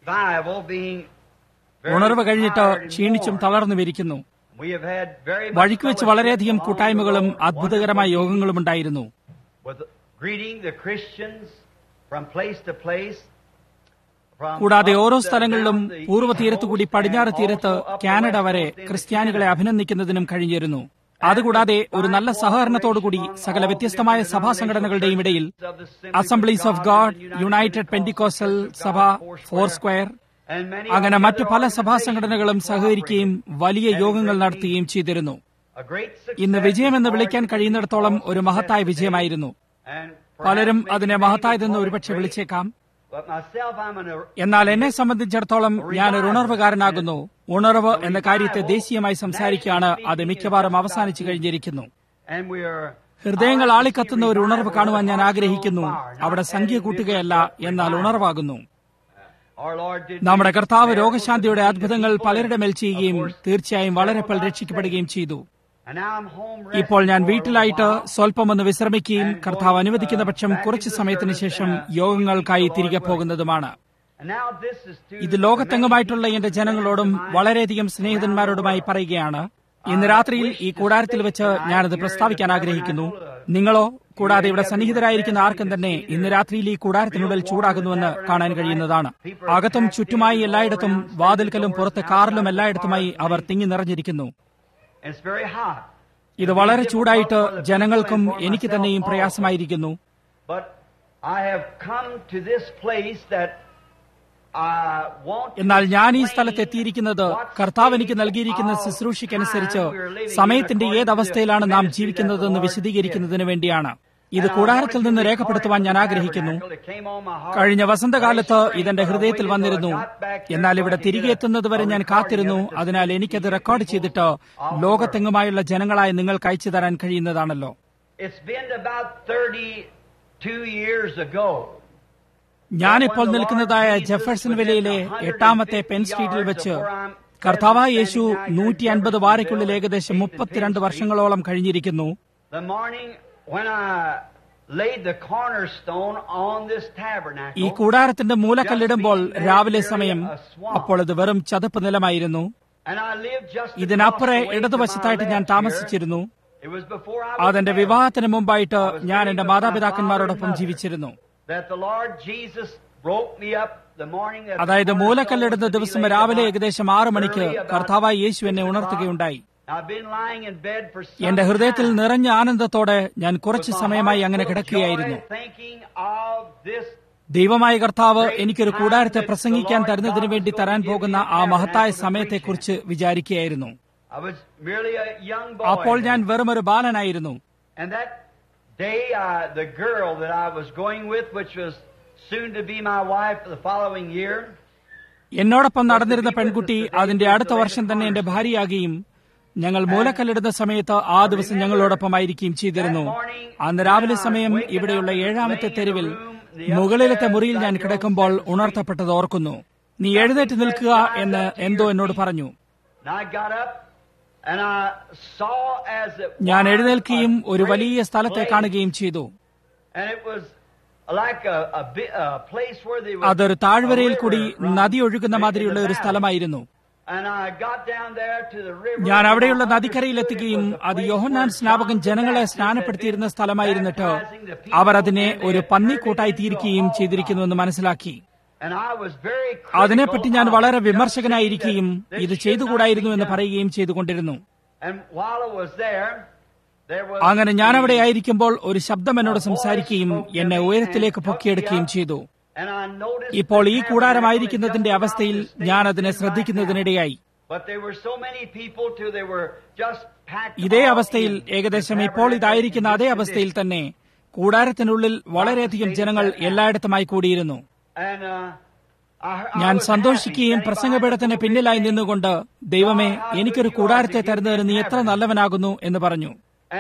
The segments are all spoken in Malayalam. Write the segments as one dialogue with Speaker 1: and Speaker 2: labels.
Speaker 1: revival being very
Speaker 2: ഉണർവ് കഴിഞ്ഞിട്ട്
Speaker 1: tired and
Speaker 2: ക്ഷീണിച്ചും
Speaker 1: worn.
Speaker 2: തളർന്നു വിരിക്കുന്നു
Speaker 1: We have had very much
Speaker 2: വഴിക്ക് വെച്ച്
Speaker 1: fellowship
Speaker 2: വളരെയധികം
Speaker 1: along
Speaker 2: കൂട്ടായ്മകളും
Speaker 1: the road,
Speaker 2: അത്ഭുതകരമായ
Speaker 1: wonderful
Speaker 2: യോഗങ്ങളും ഉണ്ടായിരുന്നു
Speaker 1: with greeting the Christians from place to place. from
Speaker 2: കൂടാതെ
Speaker 1: up
Speaker 2: ഓരോ
Speaker 1: the-
Speaker 2: സ്ഥലങ്ങളിലും
Speaker 1: down the
Speaker 2: പൂർവ്വ
Speaker 1: east
Speaker 2: തീരത്ത് കൂടി
Speaker 1: coast
Speaker 2: പടിഞ്ഞാറ്
Speaker 1: and
Speaker 2: തീരത്ത്
Speaker 1: also up the
Speaker 2: Canada
Speaker 1: west
Speaker 2: വരെ
Speaker 1: coast into
Speaker 2: ക്രിസ്ത്യാനികളെ
Speaker 1: Canada.
Speaker 2: അഭിനന്ദിക്കുന്നതിനും കഴിഞ്ഞിരുന്നു അതുകൂടാതെ ഒരു നല്ല സഹകരണത്തോടുകൂടി സകല വ്യത്യസ്തമായ സഭാ സംഘടനകളുടെയും ഇടയിൽ Assemblies of God United Pentecostal സഭ ഫോർ സ്ക്വയർ അങ്ങനെ മറ്റു പല സഭാ സംഘടനകളും സഹകരിക്കുകയും വലിയ യോഗങ്ങൾ നടത്തുകയും ചെയ്തിരുന്നു ഇന്ന് വിജയമെന്ന് വിളിക്കാൻ കഴിയുന്നിടത്തോളം ഒരു മഹത്തായ വിജയമായിരുന്നു പലരും അതിനെ മഹത്തായതെന്ന് ഒരുപക്ഷെ വിളിച്ചേക്കാം എന്നാൽ എന്നെ സംബന്ധിച്ചിടത്തോളം ഞാൻ ഒരു ഉണർവുകാരനാകുന്നു ഉണർവ് എന്ന കാര്യത്തെ ദേശീയമായി സംസാരിക്കുകയാണ് അത് മിക്കവാറും അവസാനിച്ചു കഴിഞ്ഞിരിക്കുന്നു ഹൃദയങ്ങൾ ആളിക്കത്തുന്ന ഒരു ഉണർവ് കാണുവാൻ ഞാൻ ആഗ്രഹിക്കുന്നു അവിടെ സംഖ്യ കൂട്ടുകയല്ല എന്നാൽ ഉണർവാകുന്നു നമ്മുടെ കർത്താവ് രോഗശാന്തിയുടെ അത്ഭുതങ്ങൾ പലരുടെ മേൽ ചെയ്യുകയും തീർച്ചയായും വളരെ പലർ രക്ഷിക്കപ്പെടുകയും ചെയ്തു ഇപ്പോൾ ഞാൻ വീട്ടിലായിട്ട് സ്വല്പം ഒന്ന് വിശ്രമിക്കുകയും കർത്താവ് അനുവദിക്കുന്ന പക്ഷം കുറച്ചു സമയത്തിന് ശേഷം യോഗങ്ങൾക്കായി തിരികെ പോകുന്നതുമാണ് ഇത് ലോകത്തെങ്ങുമായിട്ടുള്ള എന്റെ ജനങ്ങളോടും വളരെയധികം സ്നേഹിതന്മാരോടുമായി പറയുകയാണ് ഇന്ന് രാത്രിയിൽ ഈ കൂടാരത്തിൽ വെച്ച് ഞാനത് പ്രസ്താവിക്കാൻ ആഗ്രഹിക്കുന്നു നിങ്ങളോ കൂടാതെ ഇവിടെ സന്നിഹിതരായിരിക്കുന്ന ആർക്കും തന്നെ ഇന്ന് രാത്രിയിൽ ഈ കൂടാരത്തിനുള്ളിൽ ചൂടാകുന്നുവെന്ന് കാണാൻ കഴിയുന്നതാണ് അകത്തും ചുറ്റുമായി എല്ലായിടത്തും വാതിൽക്കലും പുറത്ത് കാറിലും എല്ലായിടത്തുമായി അവർ തിങ്ങി നിറഞ്ഞിരിക്കുന്നു ഇത് വളരെ ചൂടായിട്ട് ജനങ്ങൾക്കും എനിക്ക് തന്നെയും പ്രയാസമായിരിക്കുന്നു എന്നാൽ ഞാൻ ഈ സ്ഥലത്ത് എത്തിയിരിക്കുന്നത് കർത്താവ് എനിക്ക് നൽകിയിരിക്കുന്ന ശുശ്രൂഷയ്ക്കനുസരിച്ച് സമയത്തിന്റെ ഏതവസ്ഥയിലാണ് നാം ജീവിക്കുന്നതെന്ന് വിശദീകരിക്കുന്നതിന് വേണ്ടിയാണ് ഇത് കൂടാരത്തിൽ നിന്ന് രേഖപ്പെടുത്തുവാൻ ഞാൻ ആഗ്രഹിക്കുന്നു കഴിഞ്ഞ വസന്തകാലത്ത് ഇതെന്റെ ഹൃദയത്തിൽ വന്നിരുന്നു എന്നാൽ ഇവിടെ തിരികെ എത്തുന്നതുവരെ ഞാൻ കാത്തിരുന്നു അതിനാൽ എനിക്കത് റെക്കോർഡ് ചെയ്തിട്ട് ലോകത്തെങ്ങുമായുള്ള ജനങ്ങളായ നിങ്ങൾക്ക് അയച്ചു തരാൻ കഴിയുന്നതാണല്ലോ ഞാനിപ്പോൾ നിൽക്കുന്നതായ ജെഫേഴ്സൺ വിലയിലെ എട്ടാമത്തെ പെൻ സ്ട്രീറ്റിൽ വെച്ച് കർത്താവായ യേശു നൂറ്റി അൻപത് വാരയ്ക്കുള്ളിൽ ഏകദേശം മുപ്പത്തിരണ്ട് വർഷങ്ങളോളം കഴിഞ്ഞിരിക്കുന്നു ഈ കൂടാരത്തിന്റെ മൂലക്കല്ലിടുമ്പോൾ രാവിലെ സമയം അപ്പോൾ ഇത് വെറും ചതുപ്പ് നിലമായിരുന്നു ഇതിനപ്പുറേ ഇടതുവശത്തായിട്ട് ഞാൻ താമസിച്ചിരുന്നു അതെന്റെ വിവാഹത്തിന് മുമ്പായിട്ട് ഞാൻ എന്റെ മാതാപിതാക്കന്മാരോടൊപ്പം ജീവിച്ചിരുന്നു അതായത് മൂലക്കല്ലിടുന്ന ദിവസം രാവിലെ ഏകദേശം ആറു മണിക്ക് കർത്താവായി യേശു എന്നെ ഉണർത്തുകയുണ്ടായി എന്റെ ഹൃദയത്തിൽ നിറഞ്ഞ ആനന്ദത്തോടെ ഞാൻ കുറച്ചു സമയമായി അങ്ങനെ കിടക്കുകയായിരുന്നു ദൈവമായ കർത്താവ് എനിക്കൊരു കൂടാരത്തെ പ്രസംഗിക്കാൻ തരുന്നതിന് വേണ്ടി തരാൻ പോകുന്ന ആ മഹത്തായ സമയത്തെക്കുറിച്ച് വിചാരിക്കുകയായിരുന്നു അപ്പോൾ ഞാൻ വെറും ഒരു ബാലനായിരുന്നു എന്നോടൊപ്പം നടന്നിരുന്ന പെൺകുട്ടി അതിന്റെ അടുത്ത വർഷം തന്നെ എന്റെ ഭാര്യയാകുകയും ഞങ്ങൾ മൂലക്കല്ലിടുന്ന സമയത്ത് ആ ദിവസം ഞങ്ങളോടൊപ്പമായിരിക്കുകയും ചെയ്തിരുന്നു അന്ന് രാവിലെ സമയം ഇവിടെയുള്ള ഏഴാമത്തെ തെരുവിൽ മുകളിലത്തെ മുറിയിൽ ഞാൻ കിടക്കുമ്പോൾ ഉണർത്തപ്പെട്ടത് ഓർക്കുന്നു നീ എഴുന്നേറ്റ് നിൽക്കുക എന്ന് എന്തോ എന്നോട് പറഞ്ഞു ഞാൻ എഴുന്നേൽക്കുകയും ഒരു വലിയ സ്ഥലത്തെ കാണുകയും ചെയ്തു അതൊരു താഴ്വരയിൽ കൂടി നദി ഒഴുകുന്ന മാതിരിയുള്ള ഒരു സ്ഥലമായിരുന്നു ഞാൻ അവിടെയുള്ള നദിക്കരയിൽ എത്തുകയും അത് യോഹന്നാൻ സ്നാപകൻ ജനങ്ങളെ സ്നാനപ്പെടുത്തിയിരുന്ന സ്ഥലമായിരുന്നിട്ട് അവർ അതിനെ ഒരു പന്നിക്കൂട്ടായി തീർക്കുകയും ചെയ്തിരിക്കുന്നുവെന്ന് മനസ്സിലാക്കി അതിനെപ്പറ്റി ഞാൻ വളരെ വിമർശകനായിരിക്കുകയും ഇത് ചെയ്തുകൂടായിരുന്നു എന്ന് പറയുകയും ചെയ്തുകൊണ്ടിരുന്നു അങ്ങനെ ഞാൻ അവിടെ ആയിരിക്കുമ്പോൾ ഒരു ശബ്ദം എന്നോട് സംസാരിക്കുകയും എന്നെ ഉയരത്തിലേക്ക് പൊക്കിയെടുക്കുകയും ചെയ്തു ഇപ്പോൾ ഈ കൂടാരമായിരിക്കുന്നതിന്റെ അവസ്ഥയിൽ ഞാൻ അതിനെ ശ്രദ്ധിക്കുന്നതിനിടയായി ഇതേ അവസ്ഥയിൽ ഏകദേശം ഇപ്പോൾ ഇതായിരിക്കുന്ന അതേ അവസ്ഥയിൽ തന്നെ കൂടാരത്തിനുള്ളിൽ വളരെയധികം ജനങ്ങൾ എല്ലായിടത്തുമായി കൂടിയിരുന്നു ഞാൻ സന്തോഷിക്കുകയും പ്രസംഗപീഠത്തിന് പിന്നിലായി നിന്നുകൊണ്ട് ദൈവമേ എനിക്കൊരു കൂടാരത്തെ തരുന്നതിന് നീ എത്ര നല്ലവനാകുന്നു എന്ന് പറഞ്ഞു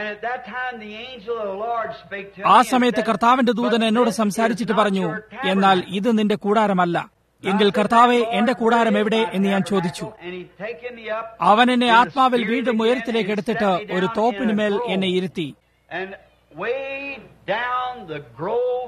Speaker 2: ആ സമയത്ത് കർത്താവിന്റെ ദൂതൻ എന്നോട് സംസാരിച്ചിട്ട് പറഞ്ഞു എന്നാൽ ഇത് നിന്റെ കൂടാരമല്ല എങ്കിൽ കർത്താവെ എന്റെ കൂടാരം എവിടെ എന്ന് ഞാൻ ചോദിച്ചു അവൻ എന്നെ ആത്മാവിൽ വീണ്ടും ഉയരത്തിലേക്ക് എടുത്തിട്ട് ഒരു തോപ്പിനുമേൽ എന്നെ ഇരുത്തി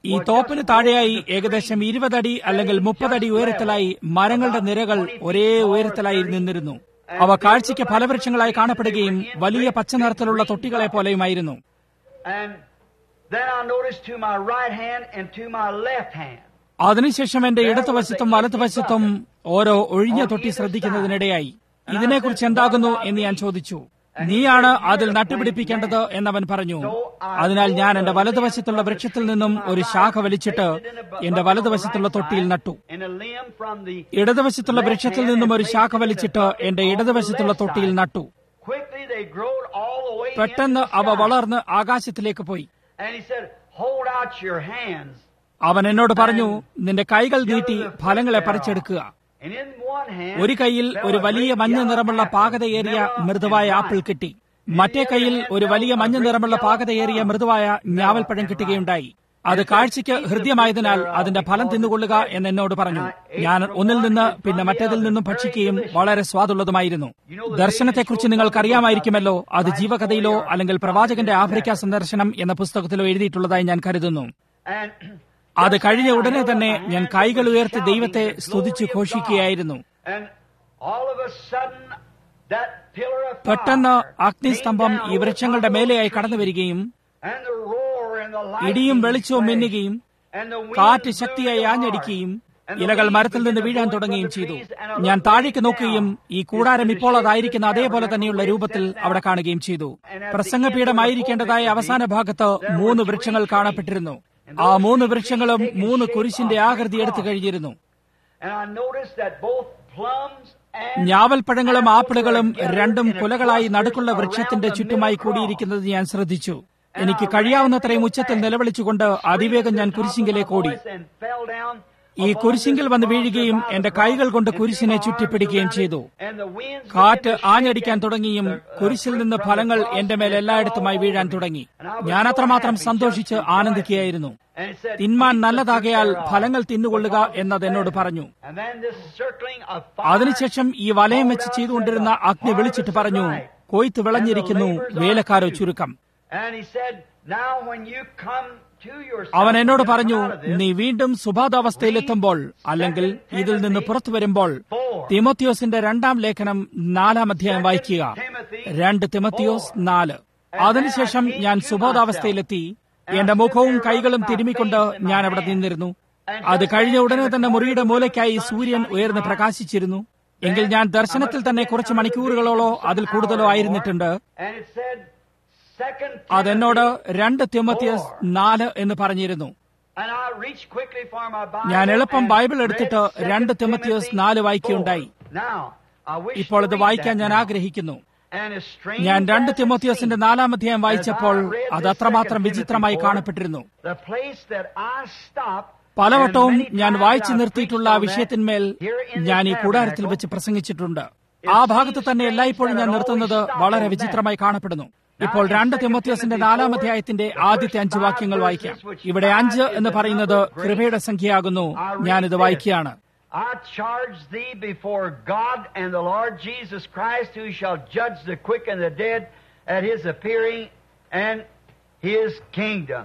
Speaker 2: ഈ തോപ്പിന് താഴെയായി ഏകദേശം ഇരുപതടി അല്ലെങ്കിൽ മുപ്പതടി ഉയരത്തിലായി മരങ്ങളുടെ നിരകൾ ഒരേ ഉയരത്തിലായി നിന്നിരുന്നു അവ കാഴ്ചയ്ക്ക് ഫലവൃക്ഷങ്ങളായി കാണപ്പെടുകയും വലിയ പച്ച നിറത്തിലുള്ള തൊട്ടികളെ പോലെയുമായിരുന്നു
Speaker 1: And then I noticed to my right hand and to my left hand.
Speaker 2: അതിനുശേഷം എന്റെ ഇടതുവശത്തും വലതുവശത്തും ഓരോ ഒഴിഞ്ഞ തൊട്ടി ശ്രദ്ധിക്കുന്നതിനിടയായി ഇതിനെക്കുറിച്ച് എന്താകുന്നു എന്ന് ഞാൻ ചോദിച്ചു നീയാണ് അതിൽ നട്ടുപിടിപ്പിക്കേണ്ടത് എന്നവൻ പറഞ്ഞു അതിനാൽ ഞാൻ എന്റെ വലതുവശത്തുള്ള വൃക്ഷത്തിൽ നിന്നും ഒരു ശാഖ വലിച്ചിട്ട് എന്റെ വലതുവശത്തുള്ള തൊട്ടിയിൽ നട്ടു
Speaker 1: And a limb from the
Speaker 2: ഇടതുവശത്തുള്ള വൃക്ഷത്തിൽ നിന്നും ഒരു ശാഖ വലിച്ചിട്ട് എന്റെ ഇടതുവശത്തുള്ള തൊട്ടിയിൽ നട്ടു
Speaker 1: quickly they growed all the way
Speaker 2: പെട്ടെന്ന്
Speaker 1: into the
Speaker 2: അവ
Speaker 1: sky.
Speaker 2: വളർന്ന് ആകാശത്തിലേക്ക് പോയി
Speaker 1: And he said, Hold out your hands.
Speaker 2: അവൻ എന്നോട് പറഞ്ഞു നിന്റെ കൈകൾ നീട്ടി ഫലങ്ങളെ പറിച്ചെടുക്കുക
Speaker 1: And in one hand
Speaker 2: ഒരു കൈയിൽ ഒരു വലിയ മഞ്ഞ നിറമുള്ള പാകതയേറിയ മൃദുവായ ആപ്പിൾ കിട്ടി മറ്റേ കൈയിൽ ഒരു വലിയ മഞ്ഞ നിറമുള്ള പാകതയേറിയ മൃദുവായ ഞാവൽപ്പഴം കിട്ടുകയുണ്ടായി അത് കാഴ്ചയ്ക്ക് ഹൃദ്യമായതിനാൽ അതിന്റെ ഫലം തിന്നുകൊള്ളുക എന്ന് എന്നോട് പറഞ്ഞു ഞാൻ ഒന്നിൽ നിന്ന് പിന്നെ മറ്റേതിൽ നിന്നും ഭക്ഷിക്കുകയും വളരെ സ്വാദുള്ളതുമായിരുന്നു ദർശനത്തെക്കുറിച്ച് നിങ്ങൾക്കറിയാമായിരിക്കുമല്ലോ അത് ജീവകഥയിലോ അല്ലെങ്കിൽ പ്രവാചകന്റെ ആഫ്രിക്ക സന്ദർശനം എന്ന പുസ്തകത്തിലോ എഴുതിയിട്ടുള്ളതായി ഞാൻ കരുതുന്നു
Speaker 1: and
Speaker 2: അത് കഴിഞ്ഞ ഉടനെ തന്നെ ഞാൻ കൈകൾ ഉയർത്തി ദൈവത്തെ സ്തുതിച്ചു ഘോഷിക്കുകയായിരുന്നു
Speaker 1: and all of a sudden that pillar of
Speaker 2: പെട്ടെന്ന്
Speaker 1: fire
Speaker 2: അഗ്നിസ്തംഭം
Speaker 1: came down
Speaker 2: ഈ വൃക്ഷങ്ങളുടെ
Speaker 1: over
Speaker 2: മേലെയായി
Speaker 1: those
Speaker 2: കടന്നു വരികയും
Speaker 1: and the roar and the lightning
Speaker 2: ഇടിയും വെളിച്ചവും
Speaker 1: flashed,
Speaker 2: മിന്നുകയും
Speaker 1: and the wind
Speaker 2: കാറ്റ്
Speaker 1: blew
Speaker 2: ശക്തിയായി
Speaker 1: hard,
Speaker 2: ആഞ്ഞടിക്കുകയും
Speaker 1: and the
Speaker 2: ഇലകൾ
Speaker 1: leaves
Speaker 2: മരത്തിൽ നിന്ന്
Speaker 1: began to
Speaker 2: വീഴാൻ
Speaker 1: blow from
Speaker 2: തുടങ്ങുകയും
Speaker 1: the
Speaker 2: ചെയ്തു
Speaker 1: trees, and I
Speaker 2: ഞാൻ
Speaker 1: looked
Speaker 2: താഴേക്ക്
Speaker 1: down.
Speaker 2: നോക്കുകയും ഈ കൂടാരം ഇപ്പോൾ അതായിരിക്കുന്ന അതേപോലെ തന്നെയുള്ള രൂപത്തിൽ അവിടെ കാണുകയും ചെയ്തു പ്രസംഗപീഠമായിരിക്കേണ്ടതായ അവസാന ഭാഗത്ത് മൂന്ന് വൃക്ഷങ്ങൾ കാണപ്പെട്ടിരുന്നു ആ മൂന്ന് വൃക്ഷങ്ങളും മൂന്ന് കുരിശിന്റെ ആകൃതി എടുത്തു കഴിഞ്ഞിരുന്നു
Speaker 1: And I noticed that both plums and
Speaker 2: ഞാവൽപ്പഴങ്ങളും ആപ്പിളുകളും രണ്ടും കുലകളായി നടുക്കുള്ള വൃക്ഷത്തിന്റെ ചുറ്റുമായി കൂടിയിരിക്കുന്നത് ഞാൻ ശ്രദ്ധിച്ചു എനിക്ക് കഴിയാവുന്നത്രയും ഉച്ചത്തിൽ നിലവിളിച്ചുകൊണ്ട് അതിവേഗം ഞാൻ കുരിശിങ്കിലേക്ക് ഓടി
Speaker 1: and fell down
Speaker 2: ഈ കുരിശിങ്കിൽ വന്ന് വീഴുകയും എന്റെ കൈകൾ കൊണ്ട് കുരിശിനെ ചുറ്റിപ്പിടിക്കുകയും ചെയ്തു
Speaker 1: and the winds
Speaker 2: കാറ്റ് ആഞ്ഞടിക്കാൻ തുടങ്ങിയും കുരിശിൽ നിന്ന് ഫലങ്ങൾ എന്റെ മേൽ എല്ലായിടത്തുമായി വീഴാൻ തുടങ്ങി ഞാൻ അത്രമാത്രം സന്തോഷിച്ച് ആനന്ദിക്കുകയായിരുന്നു
Speaker 1: and it said
Speaker 2: തിന്മാൻ നല്ലതാകയാൽ ഫലങ്ങൾ തിന്നുകൊള്ളുക എന്നത് എന്നോട് പറഞ്ഞു
Speaker 1: and then this circling of fire
Speaker 2: അതിനുശേഷം ഈ വലയം വെച്ച് ചെയ്തുകൊണ്ടിരുന്ന അഗ്നി വിളിച്ചിട്ട് പറഞ്ഞു കൊയ്ത്ത് വിളഞ്ഞിരിക്കുന്നു വേലക്കാരോ ചുരുക്കം
Speaker 1: and he said now when you come to yourself
Speaker 2: അവൻ എന്നോട്
Speaker 1: come
Speaker 2: പറഞ്ഞു
Speaker 1: out of this,
Speaker 2: നീ വീണ്ടും സുബാധാവസ്ഥയിലെത്തുമ്പോൾ അല്ലെങ്കിൽ ഇതിൽ നിന്ന് പുറത്തു വരുമ്പോൾ തിമോത്തിയോസിന്റെ രണ്ടാം ലേഖനം നാലാം അധ്യായം വായിക്കുക രണ്ട് തിമത്തിയോസ് നാല് അതിനുശേഷം ഞാൻ സുബോധാവസ്ഥയിലെത്തി എന്റെ മുഖവും കൈകളും തിരുമിക്കൊണ്ട് ഞാൻ അവിടെ നിന്നിരുന്നു അത് കഴിഞ്ഞ ഉടനെ തന്നെ മുറിയുടെ മൂലയ്ക്കായി സൂര്യൻ ഉയർന്ന് പ്രകാശിച്ചിരുന്നു എങ്കിൽ ഞാൻ ദർശനത്തിൽ തന്നെ കുറച്ച് മണിക്കൂറുകളോളോ അതിൽ കൂടുതലോ ആയിരുന്നിട്ടുണ്ട്
Speaker 1: and it said second
Speaker 2: അതെന്നോട്
Speaker 1: Timothy
Speaker 2: രണ്ട് തിമത്തിയസ് നാല് എന്ന് പറഞ്ഞിരുന്നു
Speaker 1: and I reached quickly for my Bible
Speaker 2: ഞാൻ എളുപ്പം
Speaker 1: and
Speaker 2: ബൈബിൾ എടുത്തിട്ട്
Speaker 1: read second
Speaker 2: രണ്ട് തിമത്തിയോസ്
Speaker 1: Timothy
Speaker 2: നാല് വായിക്കുകയുണ്ടായി
Speaker 1: four. Now, I wish
Speaker 2: ഇപ്പോൾ
Speaker 1: to
Speaker 2: ഇത്
Speaker 1: read
Speaker 2: വായിക്കാൻ
Speaker 1: that
Speaker 2: ഞാൻ
Speaker 1: now.
Speaker 2: ആഗ്രഹിക്കുന്നു
Speaker 1: And as strange
Speaker 2: ഞാൻ രണ്ട്
Speaker 1: as it
Speaker 2: തിമോത്തിയോസിന്റെ
Speaker 1: seems,
Speaker 2: നാലാം അധ്യായം വായിച്ചപ്പോൾ
Speaker 1: as I read
Speaker 2: അത്
Speaker 1: this
Speaker 2: അത്രമാത്രം
Speaker 1: second
Speaker 2: വിചിത്രമായി
Speaker 1: Timothy four,
Speaker 2: കാണപ്പെട്ടിരുന്നു
Speaker 1: the place that I stopped
Speaker 2: പലവട്ടവും
Speaker 1: and many
Speaker 2: ഞാൻ
Speaker 1: times
Speaker 2: വായിച്ചു
Speaker 1: I've
Speaker 2: നിർത്തിയിട്ടുള്ള ആ
Speaker 1: preached on that
Speaker 2: വിഷയത്തിന്മേൽ
Speaker 1: here in this
Speaker 2: ഞാൻ ഈ കൂടാരത്തിൽ
Speaker 1: tabernacle.
Speaker 2: വെച്ച് പ്രസംഗിച്ചിട്ടുണ്ട് ആ ഭാഗത്ത് തന്നെ എല്ലായ്പ്പോഴും ഞാൻ നിർത്തുന്നത് വളരെ വിചിത്രമായി കാണപ്പെടുന്നു ഇപ്പോൾ രണ്ട് തിമോത്തിയോസിന്റെ നാലാം അധ്യായത്തിന്റെ ആദ്യത്തെ അഞ്ച് വാക്യങ്ങൾ വായിക്കാം ഇവിടെ അഞ്ച് എന്ന് പറയുന്നത് കൃപയുടെ സംഖ്യയാകുന്നു ഞാനിത് വായിക്കുകയാണ്
Speaker 1: I charge thee before God and the Lord Jesus Christ, who shall judge the quick and the dead at his appearing and his kingdom.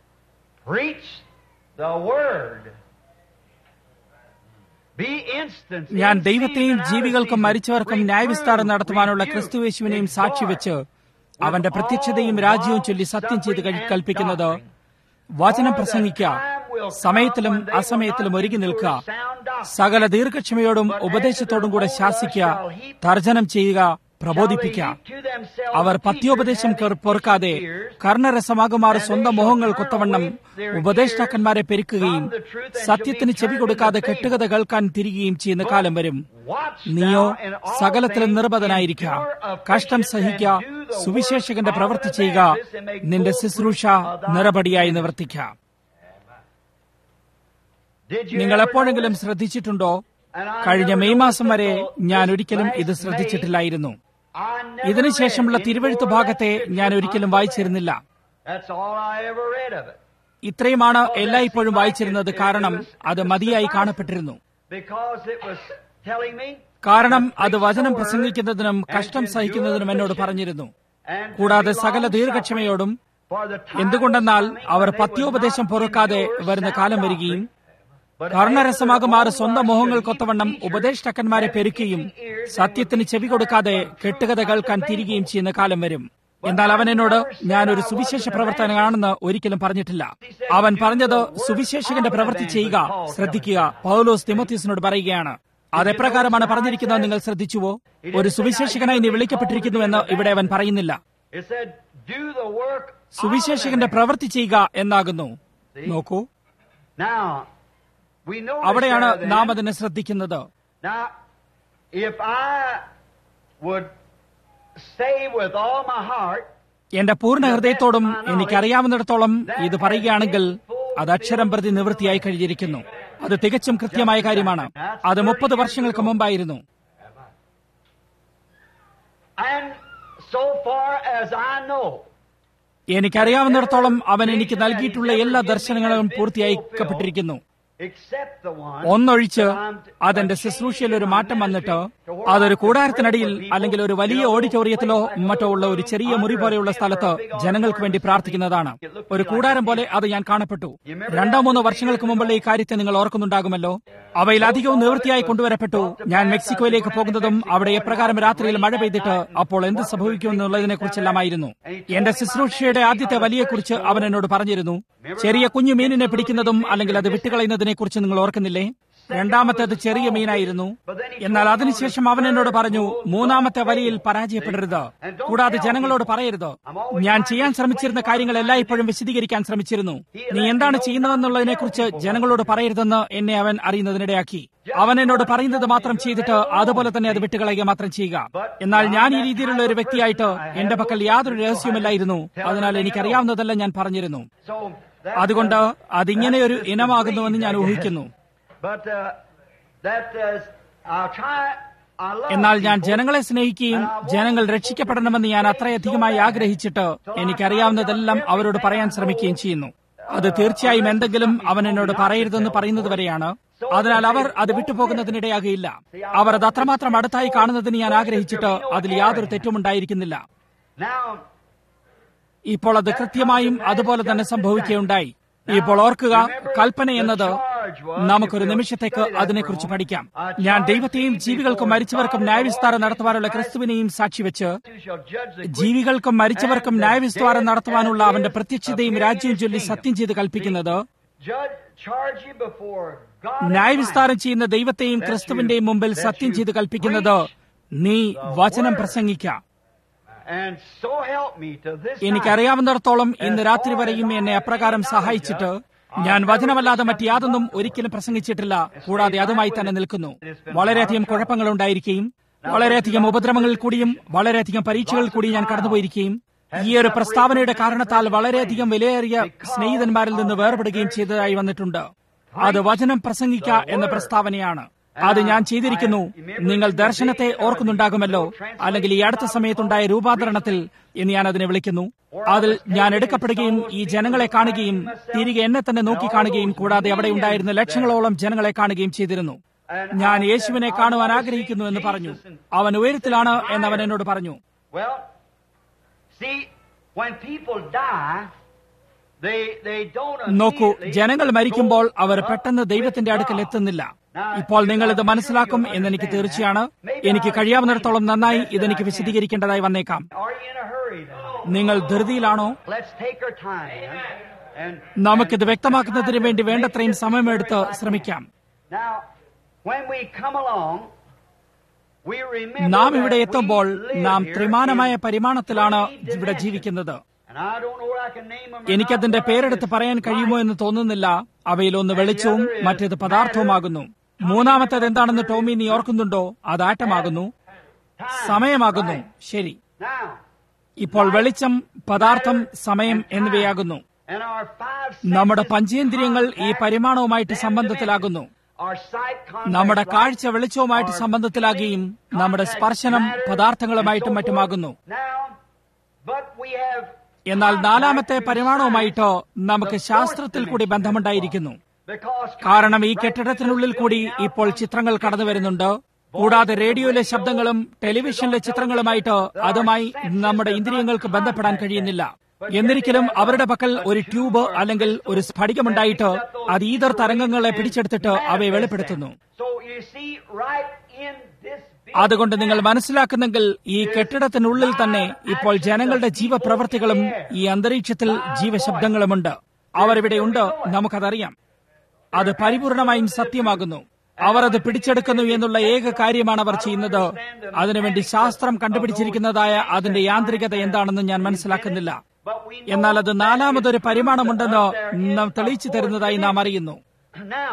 Speaker 1: Preach the word. Be instant. in
Speaker 2: ഞാൻ
Speaker 1: season
Speaker 2: ദൈവത്തെയും
Speaker 1: and out of
Speaker 2: ജീവികൾക്കും
Speaker 1: season.
Speaker 2: മരിച്ചവർക്കും
Speaker 1: Reprove,
Speaker 2: ന്യായവിസ്താരം നടത്തുവാനുള്ള
Speaker 1: rebuke,
Speaker 2: ക്രിസ്തുവേശുവിനെയും
Speaker 1: exhort
Speaker 2: സാക്ഷിവെച്ച് അവന്റെ
Speaker 1: with
Speaker 2: പ്രത്യക്ഷതയും
Speaker 1: all
Speaker 2: രാജ്യവും ചൊല്ലി സത്യം ചെയ്ത്
Speaker 1: long-suffering
Speaker 2: കഴി-
Speaker 1: and
Speaker 2: കൽപ്പിക്കുന്നത്
Speaker 1: doctrine.
Speaker 2: വചനം
Speaker 1: For the
Speaker 2: പ്രസംഗിക്കുക
Speaker 1: time will come
Speaker 2: സമയത്തിലും
Speaker 1: when they will
Speaker 2: അസമയത്തിലും
Speaker 1: not
Speaker 2: ഒരുങ്ങി
Speaker 1: endure
Speaker 2: നിൽക്കുക
Speaker 1: sound doctrine.
Speaker 2: സകല ദീർഘക്ഷമയോടും ഉപദേശത്തോടും കൂടെ ശാസിക്കുക തർജനം ചെയ്യുക പ്രബോധിപ്പിക്കുക അവർ പത്യോപദേശം കെർ- പൊറുക്കാതെ കർണരസമാകുമാർ സ്വന്തം മോഹങ്ങൾ കൊത്തവണ്ണം ഉപദേഷ്ടാക്കന്മാരെ പെരുക്കുകയും സത്യത്തിന് ചെവി കൊടുക്കാതെ കെട്ടുകഥ കേൾക്കാൻ തിരികുകയും ചെയ്യുന്ന കാലം വരും നീയോ സകലത്തിലും നിർബധനായിരിക്കുക കഷ്ടം സഹിക്കുക സുവിശേഷകന്റെ പ്രവൃത്തി ചെയ്യുക നിന്റെ ശുശ്രൂഷ നിറപടിയായി നിവർത്തിക്കുക നിങ്ങൾ എപ്പോഴെങ്കിലും ശ്രദ്ധിച്ചിട്ടുണ്ടോ കഴിഞ്ഞ മെയ് മാസം വരെ ഞാൻ ഒരിക്കലും ഇത് ശ്രദ്ധിച്ചിട്ടില്ലായിരുന്നു ഇതിനുശേഷമുള്ള തിരുവഴുത്ത് ഭാഗത്തെ ഞാൻ ഒരിക്കലും വായിച്ചിരുന്നില്ല ഇത്രയുമാണ് എല്ലായ്പ്പോഴും വായിച്ചിരുന്നത് കാരണം അത് മതിയായി കാണപ്പെട്ടിരുന്നു കാരണം അത് വചനം പ്രസംഗിക്കുന്നതിനും കഷ്ടം സഹിക്കുന്നതിനും എന്നോട് പറഞ്ഞിരുന്നു കൂടാതെ സകല ദീർഘക്ഷമയോടും
Speaker 1: For the time
Speaker 2: എന്തുകൊണ്ടെന്നാൽ
Speaker 1: was coming
Speaker 2: our
Speaker 1: when they would
Speaker 2: പത്യോപദേശം
Speaker 1: not
Speaker 2: പൊറുക്കാതെ
Speaker 1: endure
Speaker 2: വരുന്ന
Speaker 1: sound
Speaker 2: കാലം
Speaker 1: doctrine,
Speaker 2: വരികയും
Speaker 1: but
Speaker 2: കർണരസമാകുമാറ്
Speaker 1: after
Speaker 2: സ്വന്തം
Speaker 1: their
Speaker 2: മോഹങ്ങൾ
Speaker 1: own
Speaker 2: കൊത്തവണ്ണം
Speaker 1: teachers,
Speaker 2: ഉപദേഷ്ടാക്കന്മാരെ
Speaker 1: having
Speaker 2: പെരുക്കുകയും
Speaker 1: itching ears, and
Speaker 2: സത്യത്തിന്
Speaker 1: would be
Speaker 2: ചെവി കൊടുക്കാതെ
Speaker 1: turned from
Speaker 2: കെട്ടുകഥ
Speaker 1: truth
Speaker 2: കേൾക്കാൻ
Speaker 1: unto
Speaker 2: തിരികെയും
Speaker 1: fable.
Speaker 2: ചെയ്യുന്ന കാലം വരും എന്നാൽ അവൻ എന്നോട് ഞാനൊരു സുവിശേഷ പ്രവർത്തനമാണെന്ന് ഒരിക്കലും പറഞ്ഞിട്ടില്ല അവൻ പറഞ്ഞത് സുവിശേഷകന്റെ പ്രവൃത്തി ചെയ്യുക ശ്രദ്ധിക്കുക പൗലോസ് തിമോത്തീസിനോട് പറയുകയാണ് അതെപ്രകാരമാണ് പറഞ്ഞിരിക്കുന്നത് നിങ്ങൾ ശ്രദ്ധിച്ചുവോ ഒരു സുവിശേഷകനായി നീ വിളിക്കപ്പെട്ടിരിക്കുന്നുവെന്ന് ഇവിടെ അവൻ പറയുന്നില്ല
Speaker 1: It said, "Do the work of
Speaker 2: സുവിശേഷകന്റെ
Speaker 1: them."
Speaker 2: പ്രവൃത്തി ചെയ്യുക എന്നാകുന്നു നോക്കൂ
Speaker 1: Now, we know
Speaker 2: അവിടെയാണ് നാം അതിനെ ശ്രദ്ധിക്കുന്നത്
Speaker 1: Now, if I would say with all my heart,
Speaker 2: എന്റെ പൂർണ്ണ ഹൃദയത്തോടും എനിക്കറിയാവുന്നിടത്തോളം ഇത് പറയുകയാണെങ്കിൽ അത് അക്ഷരം പ്രതി നിവൃത്തിയായി കഴിഞ്ഞിരിക്കുന്നു അത് തികച്ചും കൃത്യമായ കാര്യമാണ് അത് മുപ്പത് വർഷങ്ങൾക്ക് മുമ്പായിരുന്നു
Speaker 1: and so far as I know,
Speaker 2: എനിക്കറിയാവുന്നിടത്തോളം അവൻ എനിക്ക് നൽകിയിട്ടുള്ള എല്ലാ ദർശനങ്ങളും പൂർത്തിയാക്കപ്പെട്ടിരിക്കുന്നു
Speaker 1: except the one
Speaker 2: ഒന്നൊഴിച്ച് അതെന്റെ ശുശ്രൂഷയിൽ ഒരു മാറ്റം വന്നിട്ട് അതൊരു കൂടാരത്തിനടിയിൽ അല്ലെങ്കിൽ ഒരു വലിയ ഓഡിറ്റോറിയത്തിലോ മറ്റോ ഉള്ള ഒരു ചെറിയ മുറി പോലെയുള്ള സ്ഥലത്ത് ജനങ്ങൾക്ക് വേണ്ടി പ്രാർത്ഥിക്കുന്നതാണ് ഒരു കൂടാരം പോലെ അത് ഞാൻ കാണപ്പെട്ടു രണ്ടോ മൂന്നോ വർഷങ്ങൾക്ക് മുമ്പുള്ള ഈ കാര്യത്തെ നിങ്ങൾ ഓർക്കുന്നുണ്ടാകുമല്ലോ അവയിലധികവും നിവൃത്തിയായി കൊണ്ടുവരപ്പെട്ടു ഞാൻ മെക്സിക്കോയിലേക്ക് പോകുന്നതും അവിടെ എപ്രകാരം രാത്രിയിൽ മഴ പെയ്തിട്ട് അപ്പോൾ എന്ത് സംഭവിക്കുമെന്നുള്ളതിനെ കുറിച്ചെല്ലാമായിരുന്നു എന്റെ ശുശ്രൂഷയുടെ ആദ്യത്തെ വലിയ കുറിച്ച് അവൻ എന്നോട് പറഞ്ഞിരുന്നു ചെറിയ കുഞ്ഞു മീനിനെ പിടിക്കുന്നതും അല്ലെങ്കിൽ അത് വിട്ടുകളയുന്നതിനെ കുറിച്ച് നിങ്ങൾ ഓർക്കുന്നില്ലേ രണ്ടാമത്തേത് ചെറിയ മീനായിരുന്നു എന്നാൽ അതിനുശേഷം അവൻ എന്നോട് പറഞ്ഞു മൂന്നാമത്തെ വരിയിൽ പരാജയപ്പെടരുത് കൂടാതെ ജനങ്ങളോട് പറയരുത് ഞാൻ ചെയ്യാൻ ശ്രമിച്ചിരുന്ന കാര്യങ്ങൾ എല്ലായ്പ്പോഴും വിശദീകരിക്കാൻ ശ്രമിച്ചിരുന്നു നീ എന്താണ് ചെയ്യുന്നതെന്നുള്ളതിനെ കുറിച്ച് ജനങ്ങളോട് പറയരുതെന്ന് എന്നെ അവൻ അറിയുന്നതിനിടയാക്കി അവൻ എന്നോട് പറയുന്നത് മാത്രം ചെയ്തിട്ട് അതുപോലെ തന്നെ അത് വിട്ടുകളയുക മാത്രം ചെയ്യുക എന്നാൽ ഞാൻ ഈ രീതിയിലുള്ള ഒരു വ്യക്തിയായിട്ട് എന്റെ പക്കൽ യാതൊരു രഹസ്യമില്ലായിരുന്നു അതിനാൽ എനിക്കറിയാവുന്നതെല്ലാം ഞാൻ പറഞ്ഞിരുന്നു
Speaker 1: So that,
Speaker 2: അതുകൊണ്ട് അതിങ്ങനെ ഒരു ഇനമാകുന്നുവെന്ന് ഞാൻ ഊഹിക്കുന്നു
Speaker 1: but uh, that uh, I'll try. I love
Speaker 2: എന്നാൽ ഞാൻ
Speaker 1: people.
Speaker 2: ജനങ്ങളെ സ്നേഹിക്കുകയും ജനങ്ങൾ രക്ഷിക്കപ്പെടണമെന്ന് ഞാൻ അത്രയധികമായി ആഗ്രഹിച്ചിട്ട് എനിക്കറിയാവുന്നതെല്ലാം അവരോട് പറയാൻ ശ്രമിക്കുകയും ചെയ്യുന്നു അത് തീർച്ചയായും എന്തെങ്കിലും അവൻ എന്നോട് പറയരുതെന്ന് പറയുന്നത് വരെയാണ് അതിനാൽ അവർ അത് വിട്ടുപോകുന്നതിനിടയാകയില്ല അവർ അത് അത്രമാത്രം അടുത്തായി കാണുന്നതിന് ഞാൻ ആഗ്രഹിച്ചിട്ട് അതിൽ യാതൊരു തെറ്റുമുണ്ടായിരിക്കുന്നില്ല
Speaker 1: Now,
Speaker 2: ഇപ്പോൾ അത് കൃത്യമായും അതുപോലെ തന്നെ സംഭവിക്കുകയുണ്ടായി ഇപ്പോൾ ഓർക്കുക കൽപ്പന എന്നത് നമുക്കൊരു നിമിഷത്തേക്ക് അതിനെക്കുറിച്ച് പഠിക്കാം ഞാൻ ദൈവത്തെയും ജീവികൾക്കും മരിച്ചവർക്കും ന്യായവിസ്താരം നടത്തുവാനുള്ള ക്രിസ്തുവിനെയും സാക്ഷിവെച്ച്
Speaker 1: you shall judge the quick
Speaker 2: ജീവികൾക്കും മരിച്ചവർക്കും ന്യായവിസ്താരം നടത്തുവാനുള്ള അവന്റെ പ്രത്യക്ഷതയും രാജ്യവും ചൊല്ലി സത്യം ചെയ്ത് കൽപ്പിക്കുന്നത്
Speaker 1: judge, charge you before God. and
Speaker 2: ന്യായവിസ്താരം ചെയ്യുന്ന ദൈവത്തെയും ക്രിസ്തുവിന്റെയും മുമ്പിൽ സത്യം ചെയ്ത് കൽപ്പിക്കുന്നത് നീ വചനം പ്രസംഗിക്ക
Speaker 1: man. And so help me to this night.
Speaker 2: എനിക്കറിയാവുന്നിടത്തോളം ഇന്ന് രാത്രി വരെയും എന്നെ അപ്രകാരം സഹായിച്ചിട്ട് ഞാൻ വചനമല്ലാതെ മറ്റ് യാതൊന്നും ഒരിക്കലും പ്രസംഗിച്ചിട്ടില്ല കൂടാതെ അതുമായി തന്നെ നിൽക്കുന്നു വളരെയധികം കുഴപ്പങ്ങൾ ഉണ്ടായിരിക്കുകയും വളരെയധികം ഉപദ്രവങ്ങളിൽ കൂടിയും വളരെയധികം പരീക്ഷകളിൽ കൂടിയും ഞാൻ കടന്നുപോയിരിക്കുകയും ഈ ഒരു പ്രസ്താവനയുടെ കാരണത്താൽ വളരെയധികം വിലയേറിയ സ്നേഹിതന്മാരിൽ നിന്ന് വേർപെടുകയും ചെയ്തതായി വന്നിട്ടുണ്ട് അത് വചനം പ്രസംഗിക്ക എന്ന പ്രസ്താവനയാണ് അത് ഞാൻ ചെയ്തിരിക്കുന്നു നിങ്ങൾ ദർശനത്തെ ഓർക്കുന്നുണ്ടാകുമല്ലോ അല്ലെങ്കിൽ ഈ അടുത്ത സമയത്തുണ്ടായ രൂപാന്തരണത്തിൽ എന്ന് ഞാൻ അതിനെ വിളിക്കുന്നു അതിൽ ഞാൻ എടുക്കപ്പെടുകയും ഈ ജനങ്ങളെ കാണുകയും തിരികെ എന്നെ തന്നെ നോക്കി കാണുകയും കൂടാതെ അവിടെ ഉണ്ടായിരുന്ന ലക്ഷങ്ങളോളം ജനങ്ങളെ കാണുകയും ചെയ്തിരുന്നു ഞാൻ യേശുവിനെ കാണുവാൻ ആഗ്രഹിക്കുന്നു എന്ന് പറഞ്ഞു അവൻ ഉയരത്തിലാണ് എന്ന് അവൻ എന്നോട് പറഞ്ഞു
Speaker 1: Well, see, when people die, they they don't
Speaker 2: നോക്കൂ
Speaker 1: immediately
Speaker 2: ജനങ്ങൾ മരിക്കുമ്പോൾ അവർ
Speaker 1: go
Speaker 2: പെട്ടെന്ന്
Speaker 1: up
Speaker 2: ദൈവത്തിന്റെ
Speaker 1: with
Speaker 2: അടുക്കൽ
Speaker 1: God.
Speaker 2: എത്തുന്നില്ല
Speaker 1: Now,
Speaker 2: ഇപ്പോൾ നിങ്ങൾ ഇത്
Speaker 1: I'm sure
Speaker 2: മനസ്സിലാക്കും
Speaker 1: you'll
Speaker 2: എന്നെനിക്ക്
Speaker 1: understand
Speaker 2: തീർച്ചയാണ്
Speaker 1: that. Maybe
Speaker 2: എനിക്ക്
Speaker 1: I'll
Speaker 2: കഴിയാവുന്നിടത്തോളം
Speaker 1: explain
Speaker 2: നന്നായി
Speaker 1: best that
Speaker 2: ഇതെനിക്ക്
Speaker 1: I can.
Speaker 2: വിശദീകരിക്കേണ്ടതായി വന്നേക്കാം
Speaker 1: Are you in a hurry then?
Speaker 2: നിങ്ങൾ ധൃതിയിലാണോ
Speaker 1: Let's take our time then. And,
Speaker 2: നമുക്കിത് വ്യക്തമാക്കുന്നതിന് വേണ്ടി വേണ്ടത്രയും സമയമെടുത്ത് ശ്രമിക്കാം
Speaker 1: Now, when we come along, we remember
Speaker 2: നാം
Speaker 1: that
Speaker 2: ഇവിടെ
Speaker 1: we
Speaker 2: എത്തുമ്പോൾ
Speaker 1: live
Speaker 2: നാം
Speaker 1: here
Speaker 2: ത്രിമാനമായ
Speaker 1: in
Speaker 2: പരിമാണത്തിലാണ്
Speaker 1: three
Speaker 2: ഇവിടെ
Speaker 1: dimensions.
Speaker 2: ജീവിക്കുന്നത്
Speaker 1: And I don't know whether I can name them or
Speaker 2: എനിക്കതിന്റെ
Speaker 1: not,
Speaker 2: പേരെടുത്ത്
Speaker 1: but
Speaker 2: പറയാൻ
Speaker 1: it's
Speaker 2: കഴിയുമോ
Speaker 1: light.
Speaker 2: എന്ന് തോന്നുന്നില്ല അവയിൽ ഒന്ന് വെളിച്ചവും മറ്റേത് പദാർത്ഥവുമാകുന്നു മൂന്നാമത്തേത് എന്താണെന്ന് ടോമി നീ ഓർക്കുന്നുണ്ടോ അത് ആറ്റമാകുന്നു സമയമാകുന്നു ശരി
Speaker 1: Now,
Speaker 2: ഇപ്പോൾ വെളിച്ചം പദാർത്ഥം സമയം എന്നിവയാകുന്നു
Speaker 1: and our five
Speaker 2: നമ്മുടെ
Speaker 1: senses
Speaker 2: പഞ്ചേന്ദ്രിയങ്ങൾ ഈ
Speaker 1: contact
Speaker 2: പരിമാണവുമായിട്ട്
Speaker 1: them
Speaker 2: സംബന്ധത്തിലാകുന്നു
Speaker 1: dimensions. Our sight contacts
Speaker 2: നമ്മുടെ
Speaker 1: light,
Speaker 2: കാഴ്ച വെളിച്ചവുമായിട്ട്
Speaker 1: our
Speaker 2: സംബന്ധത്തിലാകുകയും
Speaker 1: feeling
Speaker 2: നമ്മുടെ
Speaker 1: contacts
Speaker 2: സ്പർശനം
Speaker 1: matter,
Speaker 2: പദാർത്ഥങ്ങളുമായിട്ടും
Speaker 1: and so
Speaker 2: മറ്റുമാകുന്നു
Speaker 1: forth. Now, but we have
Speaker 2: എന്നാൽ നാലാമത്തെ
Speaker 1: contact
Speaker 2: പരിമാണവുമായിട്ട്
Speaker 1: through
Speaker 2: നമുക്ക്
Speaker 1: science,
Speaker 2: ശാസ്ത്രത്തിൽ
Speaker 1: the
Speaker 2: കൂടി
Speaker 1: fourth
Speaker 2: ബന്ധമുണ്ടായിരിക്കുന്നു
Speaker 1: Because
Speaker 2: കാരണം ഈ
Speaker 1: right
Speaker 2: കെട്ടിടത്തിനുള്ളിൽ
Speaker 1: through
Speaker 2: കൂടി
Speaker 1: this building
Speaker 2: ഇപ്പോൾ
Speaker 1: now
Speaker 2: ചിത്രങ്ങൾ
Speaker 1: comes
Speaker 2: കടന്നു വരുന്നുണ്ട് കൂടാതെ റേഡിയോയിലെ ശബ്ദങ്ങളും ടെലിവിഷനിലെ ചിത്രങ്ങളുമായിട്ട് അതുമായി നമ്മുടെ ഇന്ദ്രിയങ്ങൾക്ക് ബന്ധപ്പെടാൻ കഴിയുന്നില്ല എന്നിരിക്കലും അവരുടെ പക്കൽ ഒരു ട്യൂബ് അല്ലെങ്കിൽ ഒരു സ്ഫടികമുണ്ടായിട്ട് അത് ഈതർ തരംഗങ്ങളെ പിടിച്ചെടുത്തിട്ട് അവയെ വെളിപ്പെടുത്തുന്നു
Speaker 1: So you see, right in this
Speaker 2: അതുകൊണ്ട് നിങ്ങൾ മനസ്സിലാക്കുന്നെങ്കിൽ ഈ കെട്ടിടത്തിനുള്ളിൽ തന്നെ ഇപ്പോൾ ജനങ്ങളുടെ ജീവപ്രവർത്തികളും ഈ അന്തരീക്ഷത്തിൽ ജീവശബ്ദങ്ങളുമുണ്ട് അവരിവിടെയുണ്ട് നമുക്കതറിയാം അത് പരിപൂർണമായും സത്യമാകുന്നു അവർ അത് പിടിച്ചെടുക്കുന്നു എന്നുള്ള ഏക കാര്യമാണ് അവർ ചെയ്യുന്നത് അതിനുവേണ്ടി ശാസ്ത്രം കണ്ടുപിടിച്ചിരിക്കുന്നതായ അതിന്റെ യാന്ത്രികത എന്താണെന്ന് ഞാൻ മനസ്സിലാക്കുന്നില്ല
Speaker 1: But we know
Speaker 2: എന്നാൽ അത് നാലാമതൊരു പരിമാണമുണ്ടെന്ന് നാം തെളിയിച്ചു തരുന്നതായി നാം അറിയുന്നു
Speaker 1: now.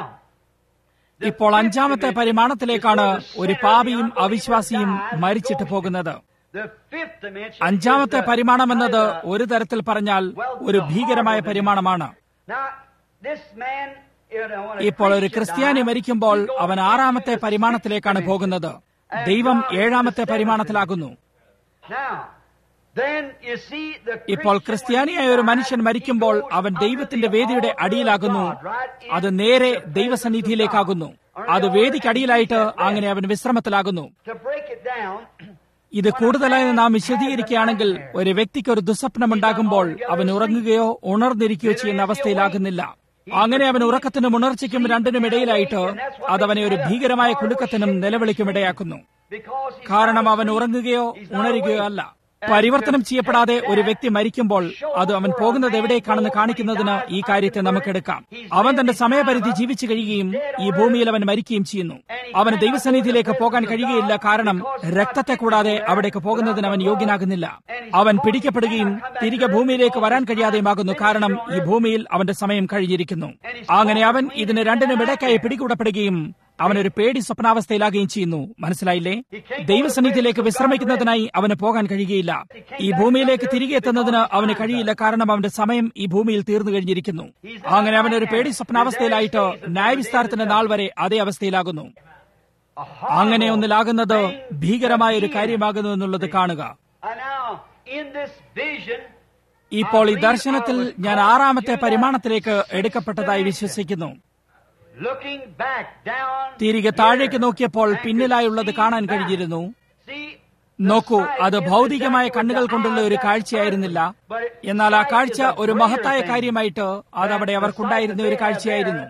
Speaker 2: ഇപ്പോൾ അഞ്ചാമത്തെ പരിമാണത്തിലേക്കാണ് ഒരു പാപിയും അവിശ്വാസിയും മരിച്ചിട്ട് പോകുന്നത്
Speaker 1: The fifth dimension
Speaker 2: അഞ്ചാമത്തെ
Speaker 1: is the-
Speaker 2: പരിമാണം എന്നത് ഒരു തരത്തിൽ പറഞ്ഞാൽ ഒരു ഭീകരമായ പരിമാണമാണ്
Speaker 1: Now, this man, you know, when a
Speaker 2: ഇപ്പോൾ ഒരു
Speaker 1: Christian
Speaker 2: ക്രിസ്ത്യാനി
Speaker 1: dies,
Speaker 2: മരിക്കുമ്പോൾ
Speaker 1: he goes
Speaker 2: അവൻ
Speaker 1: into
Speaker 2: ആറാമത്തെ
Speaker 1: the
Speaker 2: പരിമാണത്തിലേക്കാണ്
Speaker 1: sixth
Speaker 2: പോകുന്നത്
Speaker 1: dimension.
Speaker 2: ദൈവം
Speaker 1: And God is
Speaker 2: ഏഴാമത്തെ
Speaker 1: the seventh
Speaker 2: പരിമാണത്തിലാകുന്നു
Speaker 1: dimension. Now, then you see the
Speaker 2: ഇപ്പോൾ
Speaker 1: Christian,
Speaker 2: ക്രിസ്ത്യാനിയായ
Speaker 1: when
Speaker 2: ഒരു
Speaker 1: he
Speaker 2: മനുഷ്യൻ
Speaker 1: dies,
Speaker 2: മരിക്കുമ്പോൾ
Speaker 1: he goes
Speaker 2: അവൻ
Speaker 1: under
Speaker 2: ദൈവത്തിന്റെ
Speaker 1: the
Speaker 2: വേദിയുടെ
Speaker 1: altar of
Speaker 2: അടിയിലാകുന്നു
Speaker 1: God, right in
Speaker 2: അത് നേരെ
Speaker 1: the presence
Speaker 2: ദൈവസന്നിധിയിലേക്കാകുന്നു
Speaker 1: of God. Or
Speaker 2: അത്
Speaker 1: the
Speaker 2: വേദിക്കടിയിലായിട്ട്
Speaker 1: altar and
Speaker 2: അങ്ങനെ അവൻ വിശ്രമത്തിലാകുന്നു
Speaker 1: To break it down,
Speaker 2: ഇത് കൂടുതലായി നാം വിശദീകരിക്കുകയാണെങ്കിൽ ഒരു വ്യക്തിക്ക് ഒരു ദുസ്വപ്നമുണ്ടാകുമ്പോൾ അവൻ ഉറങ്ങുകയോ ഉണർന്നിരിക്കുകയോ ചെയ്യുന്ന അവസ്ഥയിലാകുന്നില്ല അങ്ങനെ അവൻ ഉറക്കത്തിനും ഉണർച്ചയ്ക്കും രണ്ടിനും ഇടയിലായിട്ട് അതവനെ ഒരു ഭീകരമായ കുലുക്കത്തിനും നിലവിളിക്കും ഇടയാക്കുന്നു
Speaker 1: because he's
Speaker 2: കാരണം
Speaker 1: not
Speaker 2: അവൻ
Speaker 1: asleep,
Speaker 2: ഉറങ്ങുകയോ
Speaker 1: he's not
Speaker 2: ഉണരുകയോ
Speaker 1: awake.
Speaker 2: അല്ല പരിവർത്തനം ചെയ്യപ്പെടാതെ ഒരു വ്യക്തി മരിക്കുമ്പോൾ അത് അവൻ പോകുന്നത് എവിടേക്കാണെന്ന് കാണിക്കുന്നതിന് ഈ കാര്യത്തെ നമുക്കെടുക്കാം അവൻ തന്റെ സമയപരിധി ജീവിച്ചു കഴിയുകയും ഈ ഭൂമിയിൽ അവൻ മരിക്കുകയും ചെയ്യുന്നു അവന് ദൈവസന്നിധിയിലേക്ക് പോകാൻ കഴിയുകയില്ല കാരണം രക്തത്തെ കൂടാതെ അവിടേക്ക് പോകുന്നതിന് അവൻ യോഗ്യനാകുന്നില്ല അവൻ പിടിക്കപ്പെടുകയും തിരികെ ഭൂമിയിലേക്ക് വരാൻ കഴിയാതെയുമാകുന്നു കാരണം ഈ ഭൂമിയിൽ അവന്റെ സമയം കഴിഞ്ഞിരിക്കുന്നു അങ്ങനെ അവൻ ഇതിന് രണ്ടിനും ഇടയ്ക്കായി പിടികൂടപ്പെടുകയും അവനൊരു പേടി സ്വപ്നാവസ്ഥയിലാകുകയും ചെയ്യുന്നു മനസ്സിലായില്ലേ ദൈവസന്നിധിയിലേക്ക് വിശ്രമിക്കുന്നതിനായി അവന് പോകാൻ കഴിയുകയില്ല ഈ ഭൂമിയിലേക്ക് തിരികെ എത്തുന്നതിന് അവന് കഴിയില്ല കാരണം അവന്റെ സമയം ഈ ഭൂമിയിൽ തീർന്നു കഴിഞ്ഞിരിക്കുന്നു അങ്ങനെ അവനൊരു പേടി സ്വപ്നാവസ്ഥയിലായിട്ട് ന്യായവിസ്താരത്തിന്റെ നാൾ വരെ അതേ അവസ്ഥയിലാകുന്നു
Speaker 1: A horrible
Speaker 2: അങ്ങനെ ഒന്നിലാകുന്നത്
Speaker 1: thing
Speaker 2: ഭീകരമായ ഒരു
Speaker 1: to
Speaker 2: കാര്യമാകുന്നു എന്നുള്ളത് കാണുക
Speaker 1: And now, in this vision,
Speaker 2: ഇപ്പോൾ ഈ ദർശനത്തിൽ ഞാൻ ആറാമത്തെ പരിമാണത്തിലേക്ക് എടുക്കപ്പെട്ടതായി വിശ്വസിക്കുന്നു
Speaker 1: looking back down,
Speaker 2: തിരികെ താഴേക്ക് നോക്കിയപ്പോൾ പിന്നിലായുള്ളത് കാണാൻ കഴിഞ്ഞിരുന്നു
Speaker 1: see,
Speaker 2: നോക്കൂ അത് ഭൗതികമായ കണ്ണുകൾ കൊണ്ടുള്ള ഒരു കാഴ്ചയായിരുന്നില്ല എന്നാൽ ആ കാഴ്ച ഒരു മഹത്തായ കാര്യമായിട്ട് അത് അവിടെ അവർക്കുണ്ടായിരുന്ന ഒരു കാഴ്ചയായിരുന്നു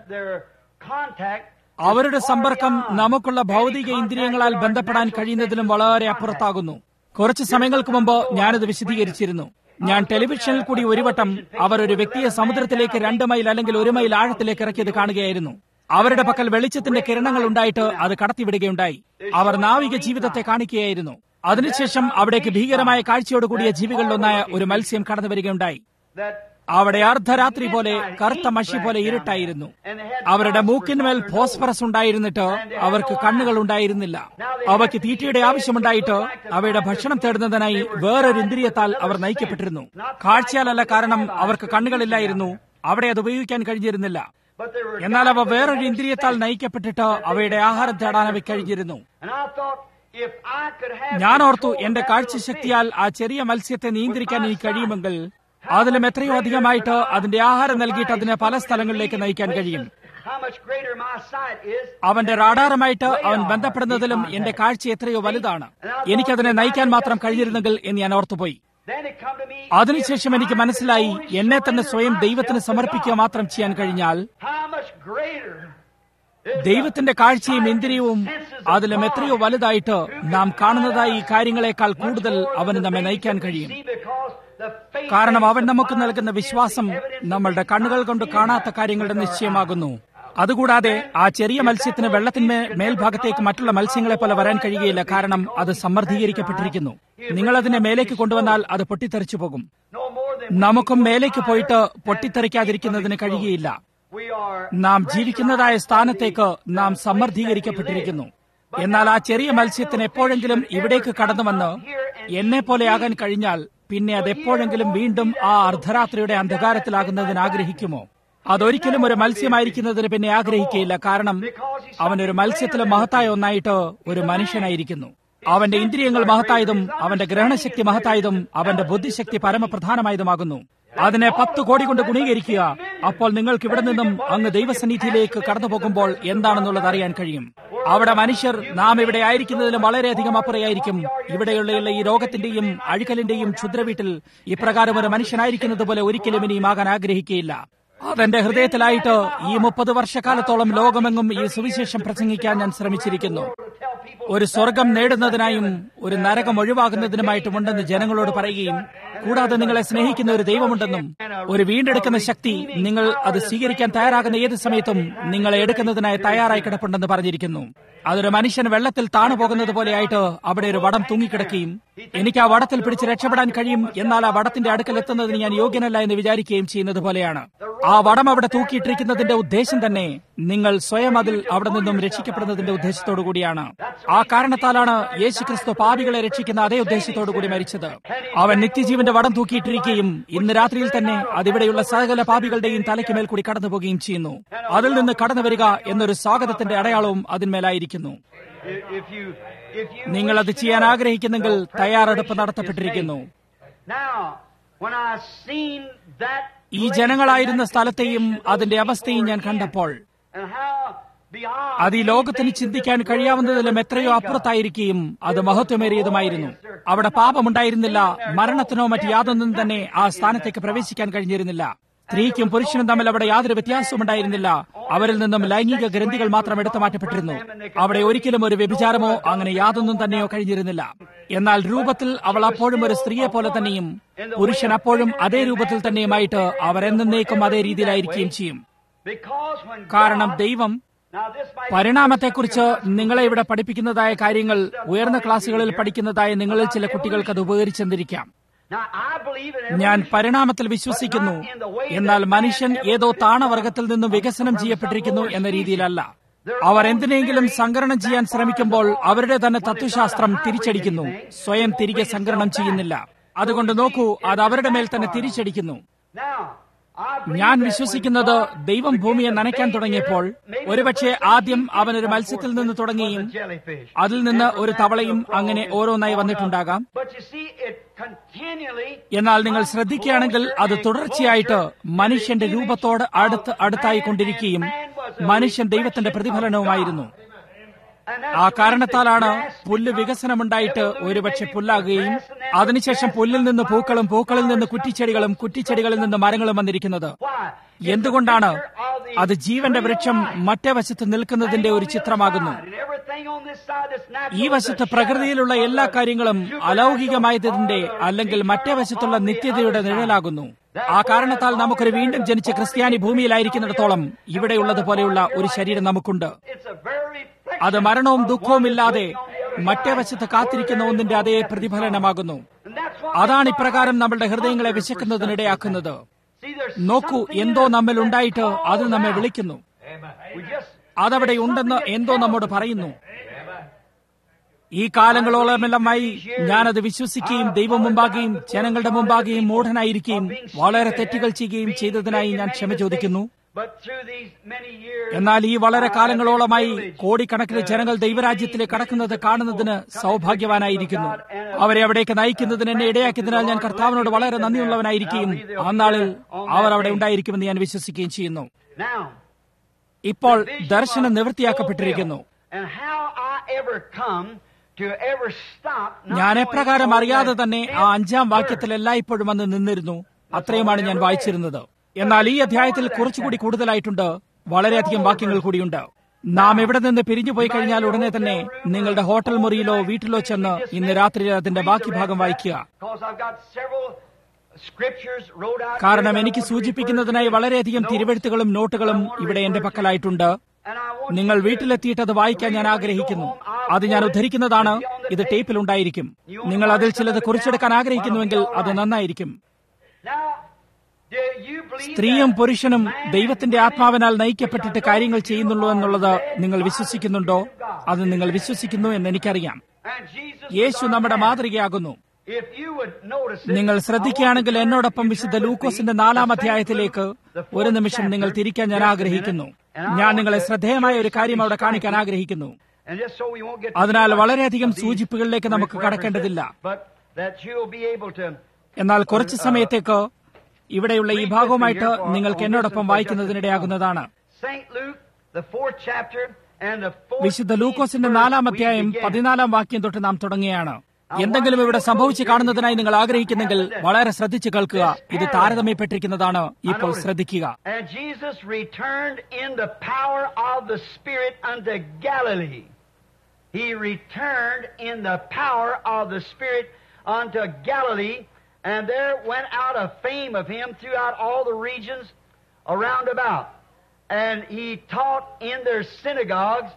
Speaker 2: അവരുടെ സമ്പർക്കം നമുക്കുള്ള ഭൗതിക ഇന്ദ്രിയങ്ങളാൽ ബന്ധപ്പെടാൻ കഴിയുന്നതിലും വളരെ അപ്പുറത്താകുന്നു കുറച്ച് സമയങ്ങൾക്ക് മുമ്പ് ഞാനത് വിശദീകരിച്ചിരുന്നു ഞാൻ ടെലിവിഷനിൽ കൂടി ഒരു വട്ടം അവർ ഒരു വ്യക്തിയെ സമുദ്രത്തിലേക്ക് രണ്ട് മൈൽ അല്ലെങ്കിൽ ഒരു മൈൽ ആഴത്തിലേക്ക് ഇറക്കിയത് കാണുകയായിരുന്നു അവരുടെ പക്കൽ വെളിച്ചത്തിന്റെ കിരണങ്ങൾ ഉണ്ടായിട്ട് അത് കടത്തിവിടുകയുണ്ടായി അവർ നാവിക ജീവിതത്തെ കാണിക്കുകയായിരുന്നു അതിനുശേഷം അവിടേക്ക് ഭീകരമായ കാഴ്ചയോടുകൂടിയ ജീവികളിലൊന്നായ ഒരു മത്സ്യം കടന്നു വരികയുണ്ടായി അവിടെ അർദ്ധരാത്രി പോലെ കറുത്ത മഷി പോലെ ഇരുട്ടായിരുന്നു അവരുടെ മൂക്കിന്മേൽ ഫോസ്ഫറസ് ഉണ്ടായിരുന്നിട്ട് അവർക്ക് കണ്ണുകൾ ഉണ്ടായിരുന്നില്ല അവയ്ക്ക് തീറ്റയുടെ ആവശ്യമുണ്ടായിട്ട് അവയുടെ ഭക്ഷണം തേടുന്നതിനായി വേറൊരു ഇന്ദ്രിയത്താൽ അവർ നയിക്കപ്പെട്ടിരുന്നു കാഴ്ചയാലല്ല കാരണം അവർക്ക് കണ്ണുകളില്ലായിരുന്നു അവിടെ അത് ഉപയോഗിക്കാൻ കഴിഞ്ഞിരുന്നില്ല എന്നാൽ അവ വേറൊരു ഇന്ദ്രിയത്താൽ നയിക്കപ്പെട്ടിട്ട് അവയുടെ ആഹാരം തേടാൻ അവ കഴിഞ്ഞിരുന്നു ഞാൻ ഓർത്തു എന്റെ കാഴ്ചശക്തിയാൽ ആ ചെറിയ മത്സ്യത്തെ നിയന്ത്രിക്കാൻ എനിക്ക് കഴിയുമെങ്കിൽ അതിലും എത്രയോ അധികമായിട്ട് അതിന്റെ ആഹാരം നൽകിയിട്ട് അതിനെ പല സ്ഥലങ്ങളിലേക്ക് നയിക്കാൻ കഴിയും അവന്റെ റാഡാറുമായിട്ട് അവൻ ബന്ധപ്പെടുന്നതിലും എന്റെ കാഴ്ച എത്രയോ വലുതാണ് എനിക്കതിനെ നയിക്കാൻ മാത്രം കഴിഞ്ഞിരുന്നെങ്കിൽ എന്ന് ഞാൻ ഓർത്തുപോയി അതിനുശേഷം എനിക്ക് മനസ്സിലായി എന്നെ തന്നെ സ്വയം ദൈവത്തിന് സമർപ്പിക്കുക മാത്രം ചെയ്യാൻ കഴിഞ്ഞാൽ ദൈവത്തിന്റെ കാഴ്ചയും ഇന്ദ്രിയവും അതിലും എത്രയോ വലുതായിട്ട് നാം കാണുന്നതായി ഈ കാര്യങ്ങളെക്കാൾ കൂടുതൽ അവന് നമ്മെ നയിക്കാൻ കഴിയും കാരണം അവൻ നമുക്ക് നൽകുന്ന വിശ്വാസം നമ്മളുടെ കണ്ണുകൾ കൊണ്ട് കാണാത്ത കാര്യങ്ങളുടെ നിശ്ചയമാകുന്നു അതുകൂടാതെ ആ ചെറിയ മത്സ്യത്തിന് വെള്ളത്തിന്റെ മേൽഭാഗത്തേക്ക് മറ്റുള്ള മത്സ്യങ്ങളെ പോലെ വരാൻ കഴിയുകയില്ല കാരണം അത് സമ്മർദ്ദീകരിക്കപ്പെട്ടിരിക്കുന്നു നിങ്ങൾ അതിനെ മേലേക്ക് കൊണ്ടുവന്നാൽ അത് പൊട്ടിത്തെറിച്ചു പോകും നമുക്കും മേലേക്ക് പോയിട്ട് പൊട്ടിത്തെറിക്കാതിരിക്കുന്നതിന് കഴിയുകയില്ല നാം ജീവിക്കുന്നതായ സ്ഥാനത്തേക്ക് നാം സമ്മർദ്ദീകരിക്കപ്പെട്ടിരിക്കുന്നു എന്നാൽ ആ ചെറിയ മത്സ്യത്തിന് എപ്പോഴെങ്കിലും ഇവിടേക്ക് കടന്നു വന്ന് എന്നെ പോലെയാകാൻ കഴിഞ്ഞാൽ പിന്നെ അത് എപ്പോഴെങ്കിലും വീണ്ടും ആ അർദ്ധരാത്രിയുടെ അന്ധകാരത്തിലാകുന്നതിന് ആഗ്രഹിക്കുമോ അതൊരിക്കലും ഒരു മത്സ്യമായിരിക്കുന്നതിന് പിന്നെ ആഗ്രഹിക്കുകയില്ല കാരണം അവൻ ഒരു മത്സ്യത്തിലെ മഹത്തായ ഒന്നായിട്ട് ഒരു മനുഷ്യനായിരിക്കുന്നു അവന്റെ ഇന്ദ്രിയങ്ങൾ മഹത്തായതും അവന്റെ ഗ്രഹണശക്തി മഹത്തായതും അവന്റെ ബുദ്ധിശക്തി പരമപ്രധാനമായതുമാകുന്നു അതിനെ പത്ത് കോടി കൊണ്ട് ഗുണീകരിക്കുക അപ്പോൾ നിങ്ങൾക്ക് ഇവിടെ നിന്നും അങ്ങ് ദൈവസന്നിധിയിലേക്ക് കടന്നു പോകുമ്പോൾ എന്താണെന്നുള്ളത് അറിയാൻ കഴിയും അവിടെ മനുഷ്യർ നാം ഇവിടെ ആയിരിക്കുന്നതിലും വളരെയധികം അപ്പുറയായിരിക്കും ഇവിടെയുള്ള ഈ രോഗത്തിന്റെയും അഴുക്കലിന്റെയും ക്ഷുദ്രവീട്ടിൽ ഇപ്രകാരം ഒരു മനുഷ്യനായിരിക്കുന്നത് പോലെ ഒരിക്കലും ഇനിയും ആകാൻ ആഗ്രഹിക്കുകയില്ല അതെന്റെ ഹൃദയത്തിലായിട്ട് ഈ മുപ്പത് വർഷക്കാലത്തോളം ലോകമെങ്ങും ഈ സുവിശേഷം പ്രസംഗിക്കാൻ ഞാൻ ശ്രമിച്ചിരിക്കുന്നു ഒരു സ്വർഗം നേടുന്നതിനായും ഒരു നരകം ഒഴിവാകുന്നതിനുമായിട്ടുമുണ്ടെന്ന് ജനങ്ങളോട് പറയുകയും കൂടാതെ നിങ്ങളെ സ്നേഹിക്കുന്ന ഒരു ദൈവമുണ്ടെന്നും ഒരു വീണ്ടെടുക്കുന്ന ശക്തി നിങ്ങൾ അത് സ്വീകരിക്കാൻ തയ്യാറാകുന്ന ഏത് സമയത്തും നിങ്ങളെ എടുക്കുന്നതിനായി തയ്യാറായി കിടപ്പുണ്ടെന്ന് പറഞ്ഞിരിക്കുന്നു അതൊരു മനുഷ്യൻ വെള്ളത്തിൽ താണു പോകുന്നത് പോലെയായിട്ട് അവിടെ ഒരു വടം തൂങ്ങിക്കിടക്കുകയും എനിക്ക് ആ വടത്തിൽ പിടിച്ച് രക്ഷപ്പെടാൻ കഴിയും എന്നാൽ ആ വടത്തിന്റെ അടുക്കൽ എത്തുന്നതിന് ഞാൻ യോഗ്യനല്ല എന്ന് വിചാരിക്കുകയും ചെയ്യുന്നത് പോലെയാണ് ആ വടം അവിടെ തൂക്കിയിട്ടിരിക്കുന്നതിന്റെ ഉദ്ദേശം തന്നെ നിങ്ങൾ സ്വയം അതിൽ അവിടെ നിന്നും രക്ഷിക്കപ്പെടുന്നതിന്റെ ഉദ്ദേശത്തോടു കൂടിയാണ് ആ കാരണത്താലാണ് യേശുക്രിസ്തു പാപികളെ രക്ഷിക്കുന്ന അതേ ഉദ്ദേശത്തോടു കൂടി മരിച്ചത് അവൻ നിത്യജീവന്റെ വടം തൂക്കിയിട്ടിരിക്കുകയും ഇന്ന് രാത്രിയിൽ തന്നെ അതിവിടെയുള്ള സകല പാപികളുടെയും തലയ്ക്ക് മേൽ കൂടി കടന്നു പോവുകയും ചെയ്യുന്നു അതിൽ നിന്ന് കടന്നു വരിക എന്നൊരു സ്വാഗതത്തിന്റെ അടയാളവും അതിന്മേലായിരിക്കുന്നു
Speaker 1: If you, if you
Speaker 2: നിങ്ങൾ അത് ചെയ്യാൻ ആഗ്രഹിക്കുന്നെങ്കിൽ തയ്യാറെടുപ്പ് നടത്തപ്പെട്ടിരിക്കുന്നു
Speaker 1: Now, when I seen that
Speaker 2: ഈ ജനങ്ങളായിരുന്ന സ്ഥലത്തെയും അതിന്റെ അവസ്ഥയും ഞാൻ കണ്ടപ്പോൾ
Speaker 1: and how beyond
Speaker 2: അത് ഈ ലോകത്തിന് ചിന്തിക്കാൻ കഴിയാവുന്നതിലും എത്രയോ അപ്പുറത്തായിരിക്കുകയും അത് മഹത്വമേറിയതുമായിരുന്നു അവിടെ പാപമുണ്ടായിരുന്നില്ല മരണത്തിനോ മറ്റ് യാതൊന്നും തന്നെ ആ സ്ഥാനത്തേക്ക് പ്രവേശിക്കാൻ കഴിഞ്ഞിരുന്നില്ല സ്ത്രീക്കും പുരുഷനും തമ്മിൽ അവിടെ യാതൊരു വ്യത്യാസവും ഉണ്ടായിരുന്നില്ല അവരിൽ നിന്നും ലൈംഗിക ഗ്രന്ഥികൾ മാത്രം എടുത്തു മാറ്റപ്പെട്ടിരുന്നു അവിടെ ഒരിക്കലും ഒരു വ്യഭിചാരമോ അങ്ങനെ യാതൊന്നും തന്നെയോ കഴിഞ്ഞിരുന്നില്ല എന്നാൽ രൂപത്തിൽ അവൾ അപ്പോഴും ഒരു സ്ത്രീയെ പോലെ തന്നെയും പുരുഷൻ അപ്പോഴും അതേ രൂപത്തിൽ തന്നെയുമായിട്ട് അവർ എന്നേക്കും അതേ രീതിയിലായിരിക്കുകയും ചെയ്യും
Speaker 1: because when
Speaker 2: കാരണം
Speaker 1: God-
Speaker 2: ദൈവം
Speaker 1: now this might
Speaker 2: പരിണാമത്തെക്കുറിച്ച് നിങ്ങളെ ഇവിടെ പഠിപ്പിക്കുന്നതായ കാര്യങ്ങൾ ഉയർന്ന ക്ലാസുകളിൽ പഠിക്കുന്നതായ നിങ്ങളിൽ ചില കുട്ടികൾക്ക് അത് ഉപകരിച്ചെന്നിരിക്കാം
Speaker 1: now I believe in
Speaker 2: ഞാൻ
Speaker 1: evolution,
Speaker 2: പരിണാമത്തിൽ വിശ്വസിക്കുന്നു എന്നാൽ മനുഷ്യൻ ഏതോ താണവർഗത്തിൽ നിന്നും വികസനം ചെയ്യപ്പെട്ടിരിക്കുന്നു എന്ന രീതിയിലല്ല അവർ എന്തിനെങ്കിലും സംകരണം ചെയ്യാൻ ശ്രമിക്കുമ്പോൾ അവരുടെ തന്നെ തത്വശാസ്ത്രം തിരിച്ചടിക്കുന്നു സ്വയം തിരികെ സംകരണം ചെയ്യുന്നില്ല അതുകൊണ്ട് നോക്കൂ അത് അവരുടെ മേൽ തന്നെ തിരിച്ചടിക്കുന്നു
Speaker 1: now I believe
Speaker 2: ഞാൻ
Speaker 1: that
Speaker 2: വിശ്വസിക്കുന്നത്
Speaker 1: when God
Speaker 2: ദൈവം ഭൂമിയെ നനയ്ക്കാൻ തുടങ്ങിയപ്പോൾ ഒരുപക്ഷെ ആദ്യം അവൻ ഒരു മത്സ്യത്തിൽ നിന്ന് തുടങ്ങുകയും
Speaker 1: jellyfish.
Speaker 2: അതിൽ നിന്ന് ഒരു തവളയും അങ്ങനെ ഓരോന്നായി വന്നിട്ടുണ്ടാകാം
Speaker 1: But you see, it continually
Speaker 2: എന്നാൽ നിങ്ങൾ ശ്രദ്ധിക്കുകയാണെങ്കിൽ അത് തുടർച്ചയായിട്ട് മനുഷ്യന്റെ രൂപത്തോട് അടുത്ത് അടുത്തായി കൊണ്ടിരിക്കുകയും മനുഷ്യൻ ദൈവത്തിന്റെ പ്രതിഫലനവുമായിരുന്നു
Speaker 1: and that's
Speaker 2: ആ
Speaker 1: the reason
Speaker 2: കാരണത്താലാണ്
Speaker 1: grass
Speaker 2: പുല്ല് വികസനമുണ്ടായിട്ട് ഒരുപക്ഷെ പുല്ലാകുകയും അതിനുശേഷം പുല്ലിൽ നിന്ന് പൂക്കളും പൂക്കളിൽ നിന്ന് കുറ്റിച്ചെടികളും കുറ്റിച്ചെടികളിൽ നിന്ന് മരങ്ങളും വന്നിരിക്കുന്നത്
Speaker 1: Why?
Speaker 2: എന്തുകൊണ്ടാണ് അത് ജീവന്റെ വൃക്ഷം മറ്റേ വശത്ത് നിൽക്കുന്നതിന്റെ ഒരു ചിത്രമാകുന്നു
Speaker 1: And everything on this side that's natural
Speaker 2: ഈ
Speaker 1: is
Speaker 2: വശത്ത്
Speaker 1: a shadow
Speaker 2: പ്രകൃതിയിലുള്ള
Speaker 1: of
Speaker 2: എല്ലാ
Speaker 1: the
Speaker 2: കാര്യങ്ങളും അലൗകികമായതിന്റെ അല്ലെങ്കിൽ മറ്റേ വശത്തുള്ള നിത്യതയുടെ നിഴലാകുന്നു ആ കാരണത്താൽ നമുക്കൊരു വീണ്ടും ജനിച്ച ക്രിസ്ത്യാനി ഭൂമിയിലായിരിക്കുന്നിടത്തോളം ഇവിടെയുള്ളത് പോലെയുള്ള ഒരു ശരീരം നമുക്കുണ്ട്
Speaker 1: It's a very
Speaker 2: അത് മരണവും ദുഃഖവും ഇല്ലാതെ മറ്റേ വശത്ത് കാത്തിരിക്കുന്ന ഒന്നിന്റെ അതേ പ്രതിഫലനമാകുന്നു
Speaker 1: And that's what
Speaker 2: അതാണ് ഇപ്രകാരം നമ്മളുടെ ഹൃദയങ്ങളെ വിശക്കുന്നതിനിടയാക്കുന്നത്
Speaker 1: See, there's
Speaker 2: നോക്കൂ
Speaker 1: something
Speaker 2: എന്തോ
Speaker 1: that
Speaker 2: നമ്മിൽ ഉണ്ടായിട്ട് അത്
Speaker 1: calls
Speaker 2: നമ്മെ
Speaker 1: out.
Speaker 2: വിളിക്കുന്നു
Speaker 1: We just
Speaker 2: അതവിടെ ഉണ്ടെന്ന് എന്തോ നമ്മോട് പറയുന്നു ഈ കാലങ്ങളോളമെല്ലാമായി ഞാനത് വിശ്വസിക്കുകയും ദൈവം മുമ്പാകെയും ജനങ്ങളുടെ മുമ്പാകെയും മൂഢനായിരിക്കുകയും വളരെ തെറ്റുകൾ ചെയ്യുകയും ചെയ്തതിനായി ഞാൻ ക്ഷമ ചോദിക്കുന്നു
Speaker 1: but through these many years
Speaker 2: എന്നാൽ ഈ വളരെ കാലങ്ങളോളമായി കോടിക്കണക്കിന് ജനങ്ങൾ ദൈവരാജ്യത്തിലേക്ക് കടക്കുന്നത് കാണുന്നതിന് സൗഭാഗ്യവാനായിരിക്കുന്നു അവരെ അവിടേക്ക് നയിക്കുന്നതിന് എന്നെ ഇടയാക്കിയതിനാൽ ഞാൻ കർത്താവിനോട് വളരെ നന്ദിയുള്ളവനായിരിക്കുകയും അന്നാളിൽ അവർ അവിടെ ഉണ്ടായിരിക്കുമെന്ന് ഞാൻ വിശ്വസിക്കുകയും ചെയ്യുന്നു
Speaker 1: now
Speaker 2: ഇപ്പോൾ ദർശനം നിവൃത്തിയാക്കപ്പെട്ടിരിക്കുന്നു
Speaker 1: and how I ever come to ever stop not
Speaker 2: ഞാൻ
Speaker 1: knowing
Speaker 2: എപ്രകാരം
Speaker 1: all
Speaker 2: അറിയാതെ
Speaker 1: that
Speaker 2: തന്നെ ആ
Speaker 1: fifth
Speaker 2: അഞ്ചാം
Speaker 1: verse.
Speaker 2: വാക്യത്തിൽ എല്ലായ്പ്പോഴും വന്ന് നിന്നിരുന്നു അത്രയുമാണ് ഞാൻ വായിച്ചിരുന്നത് എന്നാൽ ഈ അധ്യായത്തിൽ കുറച്ചുകൂടി കൂടുതലായിട്ടുണ്ട് വളരെയധികം വാക്യങ്ങൾ കൂടിയുണ്ട് നാം ഇവിടെ നിന്ന് പിരിഞ്ഞു പോയി കഴിഞ്ഞാൽ ഉടനെ തന്നെ നിങ്ങളുടെ ഹോട്ടൽ മുറിയിലോ വീട്ടിലോ ചെന്ന് ഇന്ന് രാത്രി അതിന്റെ ബാക്കി ഭാഗം വായിക്കുക
Speaker 1: Because I've got several scriptures wrote out
Speaker 2: കാരണം
Speaker 1: here that I
Speaker 2: എനിക്ക്
Speaker 1: want to refer
Speaker 2: സൂചിപ്പിക്കുന്നതിനായി
Speaker 1: to.
Speaker 2: വളരെയധികം
Speaker 1: Notes.
Speaker 2: തിരുവെഴുത്തുകളും നോട്ടുകളും ഇവിടെ എന്റെ പക്കലായിട്ടുണ്ട്
Speaker 1: And I want
Speaker 2: നിങ്ങൾ
Speaker 1: you to
Speaker 2: വീട്ടിലെത്തിയിട്ട് അത് വായിക്കാൻ ഞാൻ ആഗ്രഹിക്കുന്നു അത് ഞാൻ ഉദ്ധരിക്കുന്നതാണ് ഇത് ടേപ്പിൽ ഉണ്ടായിരിക്കും നിങ്ങൾ അതിൽ ചിലത് കുറിച്ചെടുക്കാൻ ആഗ്രഹിക്കുന്നുവെങ്കിൽ അത് നന്നായിരിക്കും
Speaker 1: Now, do you believe
Speaker 2: സ്ത്രീയും
Speaker 1: that
Speaker 2: പുരുഷനും
Speaker 1: man
Speaker 2: ദൈവത്തിന്റെ
Speaker 1: and
Speaker 2: ആത്മാവിനാൽ
Speaker 1: woman
Speaker 2: നയിക്കപ്പെട്ടിട്ട്
Speaker 1: which are
Speaker 2: കാര്യങ്ങൾ
Speaker 1: those
Speaker 2: ചെയ്യുന്നുള്ളൂ
Speaker 1: who are
Speaker 2: എന്നുള്ളത്
Speaker 1: led
Speaker 2: നിങ്ങൾ
Speaker 1: by the
Speaker 2: വിശ്വസിക്കുന്നുണ്ടോ
Speaker 1: Spirit of God.
Speaker 2: അത് നിങ്ങൾ വിശ്വസിക്കുന്നു എന്ന് എനിക്കറിയാം
Speaker 1: And Jesus was
Speaker 2: Yeshu
Speaker 1: our
Speaker 2: നമ്മുടെ
Speaker 1: man.
Speaker 2: മാതൃകയാകുന്നു
Speaker 1: If you would notice it,
Speaker 2: നിങ്ങൾ
Speaker 1: I want
Speaker 2: ശ്രദ്ധിക്കുകയാണെങ്കിൽ
Speaker 1: to
Speaker 2: എന്നോടൊപ്പം
Speaker 1: turn
Speaker 2: വിശുദ്ധ
Speaker 1: with me
Speaker 2: ലൂക്കോസിന്റെ
Speaker 1: to
Speaker 2: നാലാം
Speaker 1: St.
Speaker 2: അധ്യായത്തിലേക്ക്
Speaker 1: Luke, the
Speaker 2: ഒരു
Speaker 1: fourth
Speaker 2: നിമിഷം നിങ്ങൾ
Speaker 1: chapter,
Speaker 2: തിരിക്കാൻ ഞാൻ
Speaker 1: just a
Speaker 2: ആഗ്രഹിക്കുന്നു
Speaker 1: minute, and I
Speaker 2: ഞാൻ
Speaker 1: want
Speaker 2: നിങ്ങളെ
Speaker 1: to
Speaker 2: ശ്രദ്ധേയമായ ഒരു
Speaker 1: show you
Speaker 2: കാര്യം അവിടെ
Speaker 1: something
Speaker 2: കാണിക്കാൻ
Speaker 1: striking.
Speaker 2: ആഗ്രഹിക്കുന്നു
Speaker 1: And just so we won't get
Speaker 2: അതിനാൽ
Speaker 1: too much
Speaker 2: വളരെയധികം
Speaker 1: of these
Speaker 2: സൂചിപ്പുകളിലേക്ക് നമുക്ക്
Speaker 1: references,
Speaker 2: കടക്കേണ്ടതില്ല
Speaker 1: but that you'll be able to
Speaker 2: എന്നാൽ കുറച്ച് സമയത്തേക്ക് ഇവിടെയുള്ള ഈ ഭാഗവുമായിട്ട് നിങ്ങൾക്ക് എന്നോടൊപ്പം വായിക്കുന്നതിനിടയാകുന്നതാണ്
Speaker 1: St. Luke, the fourth chapter and the fourth
Speaker 2: വിശുദ്ധ ലൂക്കോസിന്റെ നാലാം അധ്യായം പതിനാലാം വാക്യം തൊട്ട് നാം തുടങ്ങിയാണ് എന്തെങ്കിലും ഇവിടെ സംഭവിച്ചു കാണുന്നതിനായി നിങ്ങൾ ആഗ്രഹിക്കുന്നെങ്കിൽ വളരെ ശ്രദ്ധിച്ചു കേൾക്കുക ഇത് താരതമ്യപ്പെട്ടിരിക്കുന്നതാണ് ഇപ്പോൾ ശ്രദ്ധിക്കുക
Speaker 1: And Jesus returned in the power of the Spirit unto Galilee. He returned in the power of the Spirit unto Galilee, and there went out a fame of him throughout all the regions around about. And he taught in their synagogues,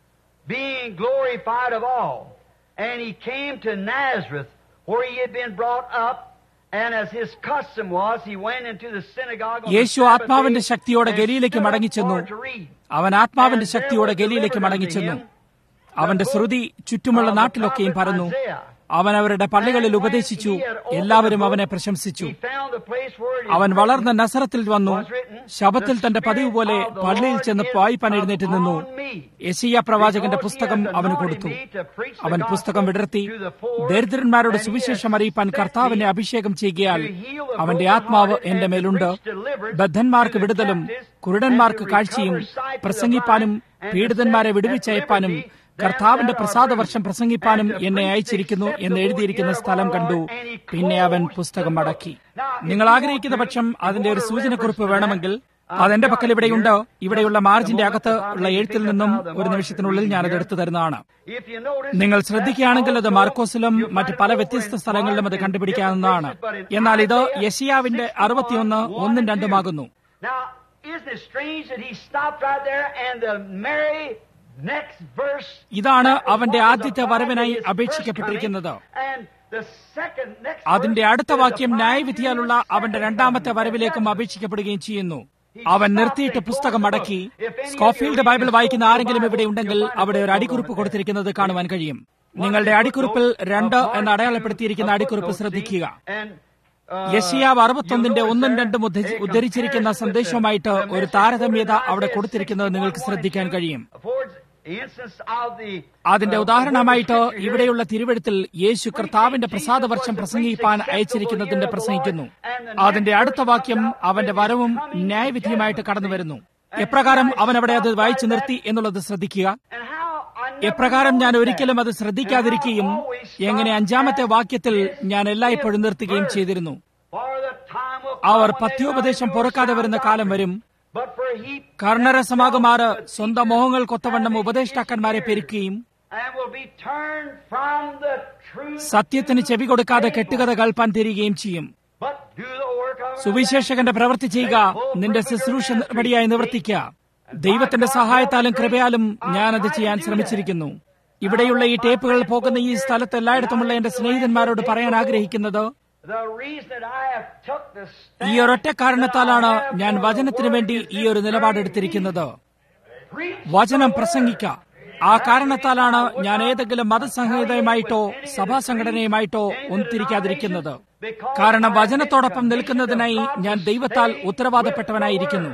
Speaker 1: being glorified of all. And he came to Nazareth, where he had been brought up, and as his custom was, he went into the synagogue on the
Speaker 2: Yeshu
Speaker 1: Sabbath
Speaker 2: ആത്മാവിന്റെ
Speaker 1: day
Speaker 2: ശക്തിയോടെ
Speaker 1: and
Speaker 2: ഗലീലേക്ക്
Speaker 1: stood up
Speaker 2: മടങ്ങിച്ചെന്നു
Speaker 1: for to read.
Speaker 2: അവൻ ആത്മാവിന്റെ ശക്തിയോടെ ഗലീലേക്ക് മടങ്ങിച്ചെന്നു അവന്റെ ശ്രുതി ചുറ്റുമുള്ള നാട്ടിലൊക്കെയും പരന്നു അവൻ അവരുടെ പള്ളികളിൽ ഉപദേശിച്ചു എല്ലാവരും അവനെ പ്രശംസിച്ചു
Speaker 1: He found the place where it is
Speaker 2: അവൻ
Speaker 1: written,
Speaker 2: വളർന്ന നസറത്തിൽ വന്നു ശബത്തിൽ തന്റെ പതിവ് പോലെ പള്ളിയിൽ ചെന്ന് വായിപ്പാൻ എഴുന്നേറ്റ് നിന്നു യശയ്യ പ്രവാചകന്റെ പുസ്തകം അവന് കൊടുത്തു അവൻ പുസ്തകം വിടർത്തി ദരിദ്രന്മാരോട് സുവിശേഷം അറിയിപ്പാൻ കർത്താവിനെ അഭിഷേകം ചെയ്യുകയാൽ അവന്റെ ആത്മാവ് എന്റെ മേലുണ്ട് ബദ്ധന്മാർക്ക് വിടുതലും കുരുടന്മാർക്ക് കാഴ്ചയും പ്രസംഗിപ്പാനും പീഡിതന്മാരെ വിടുവിച്ചയപ്പാനും കർത്താവിന്റെ പ്രസാദവർഷം പ്രസംഗിപ്പാനും എന്നെ അയച്ചിരിക്കുന്നു എന്ന് എഴുതിയിരിക്കുന്ന സ്ഥലം കണ്ടു പിന്നെ അവൻ പുസ്തകം മടക്കി നിങ്ങൾ ആഗ്രഹിക്കുന്ന പക്ഷം അതിന്റെ ഒരു സൂചനക്കുറിപ്പ് വേണമെങ്കിൽ അതെന്റെ പക്കൽ ഇവിടെയുണ്ട് ഇവിടെയുള്ള മാർജിന്റെ അകത്ത് ഉള്ള എഴുത്തിൽ നിന്നും ഒരു നിമിഷത്തിനുള്ളിൽ ഞാനത് എടുത്തു തരുന്നതാണ്
Speaker 1: If you notice,
Speaker 2: നിങ്ങൾ ശ്രദ്ധിക്കുകയാണെങ്കിൽ അത് മാർക്കോസിലും മറ്റ് പല വ്യത്യസ്ത സ്ഥലങ്ങളിലും അത് കണ്ടുപിടിക്കാവുന്നതാണ് എന്നാൽ ഇത് യശിയാവിന്റെ അറുപത്തിയൊന്ന് ഒന്നും രണ്ടുമാകുന്നു
Speaker 1: Now, isn't it strange that he stopped right there and the very next verse
Speaker 2: ഇതാണ് അവന്റെ ആദ്യത്തെ വരവിനായി അപേക്ഷിക്കപ്പെട്ടിരിക്കുന്നത്
Speaker 1: and the second next
Speaker 2: അതിന്റെ
Speaker 1: verse
Speaker 2: അടുത്ത
Speaker 1: is
Speaker 2: വാക്യം
Speaker 1: the
Speaker 2: ന്യായവിധിയാലുള്ള അവന്റെ രണ്ടാമത്തെ വരവിലേക്കും അപേക്ഷിക്കപ്പെടുകയും ചെയ്യുന്നു അവൻ നിർത്തിയിട്ട് പുസ്തകം മടക്കി സ്കോഫീൽഡ് ബൈബിൾ വായിക്കുന്ന ആരെങ്കിലും ഇവിടെ ഉണ്ടെങ്കിൽ അവിടെ ഒരു അടിക്കുറിപ്പ് കൊടുത്തിരിക്കുന്നത് കാണുവാൻ കഴിയും നിങ്ങളുടെ അടിക്കുറിപ്പിൽ രണ്ട് എന്ന് അടയാളപ്പെടുത്തിയിരിക്കുന്ന അടിക്കുറിപ്പ് ശ്രദ്ധിക്കുക
Speaker 1: and uh,
Speaker 2: യശിയാവ് അറുപത്തൊന്നിന്റെ ഒന്നും രണ്ടും ഉദ്ധ- ഉദ്ധരിച്ചിരിക്കുന്ന സന്ദേശവുമായിട്ട് ഒരു താരതമ്യത അവിടെ കൊടുത്തിരിക്കുന്നത് നിങ്ങൾക്ക് ശ്രദ്ധിക്കാൻ കഴിയും
Speaker 1: affords the instance of the
Speaker 2: അതിന്റെ ഉദാഹരണമായിട്ട് ഇവിടെയുള്ള തിരുവഴുത്തിൽ യേശു കർത്താവിന്റെ പ്രസാദവർഷം പ്രസംഗിപ്പാൻ അയച്ചിരിക്കുന്നതിന്റെ പ്രസംഗിക്കുന്നു അതിന്റെ അടുത്ത വാക്യം അവന്റെ വരവും ന്യായവിധിയുമായിട്ട് കടന്നു വരുന്നു എപ്രകാരം അവൻ അവിടെ അത് വായിച്ചു നിർത്തി എന്നുള്ളത് ശ്രദ്ധിക്കുക
Speaker 1: and how I never
Speaker 2: എപ്രകാരം ഞാൻ
Speaker 1: know
Speaker 2: ഒരിക്കലും
Speaker 1: that.
Speaker 2: അത് ശ്രദ്ധിക്കാതിരിക്കുകയും എങ്ങനെ അഞ്ചാമത്തെ വാക്യത്തിൽ ഞാൻ എല്ലായ്പ്പോഴും നിർത്തുകയും ചെയ്തിരുന്നു
Speaker 1: For the time will
Speaker 2: our
Speaker 1: come when they
Speaker 2: പഥ്യോപദേശം
Speaker 1: will not
Speaker 2: പൊറുക്കാതെ
Speaker 1: endure
Speaker 2: വരുന്ന
Speaker 1: sound
Speaker 2: കാലം
Speaker 1: doctrine,
Speaker 2: വരും
Speaker 1: But for he
Speaker 2: കർണരസമാകുമാറ് സ്വന്തം മോഹങ്ങൾ കൊത്തവണ്ണം ഉപദേഷ്ടാക്കന്മാരെ പെരുക്കുകയും
Speaker 1: and will be turned from the truth,
Speaker 2: സത്യത്തിന് ചെവി കൊടുക്കാതെ കെട്ടുകഥ കേൾപ്പാൻ തിരികെയും ചെയ്യും
Speaker 1: but do the work of
Speaker 2: സുവിശേഷകന്റെ പ്രവൃത്തി ചെയ്യുക നിന്റെ ശുശ്രൂഷ നടപടിയായി നിവർത്തിക്കുക ദൈവത്തിന്റെ സഹായത്താലും കൃപയാലും ഞാനത് ചെയ്യാൻ ശ്രമിച്ചിരിക്കുന്നു ഇവിടെയുള്ള ഈ ടേപ്പുകൾ പോകുന്ന ഈ സ്ഥലത്ത് എല്ലായിടത്തുമുള്ള എന്റെ സ്നേഹിതന്മാരോട് പറയാൻ ആഗ്രഹിക്കുന്നത്
Speaker 1: the reason that I have took the
Speaker 2: ഈ
Speaker 1: stand
Speaker 2: ഒരൊറ്റ കാരണത്താലാണ്
Speaker 1: that I have
Speaker 2: ഞാൻ
Speaker 1: for the
Speaker 2: വചനത്തിന്
Speaker 1: word
Speaker 2: വേണ്ടി
Speaker 1: is
Speaker 2: ഈ ഒരു നിലപാടെടുത്തിരിക്കുന്നത്
Speaker 1: preach
Speaker 2: വചനം പ്രസംഗിക്ക ആ കാരണത്താലാണ് ഞാൻ ഏതെങ്കിലും മതസംഹിതയുമായിട്ടോ സഭാ സംഘടനയുമായിട്ടോ ഒന്നിരിക്കാതിരിക്കുന്നത് കാരണം വചനത്തോടൊപ്പം നിൽക്കുന്നതിനായി ഞാൻ ദൈവത്താൽ ഉത്തരവാദപ്പെട്ടവനായിരിക്കുന്നു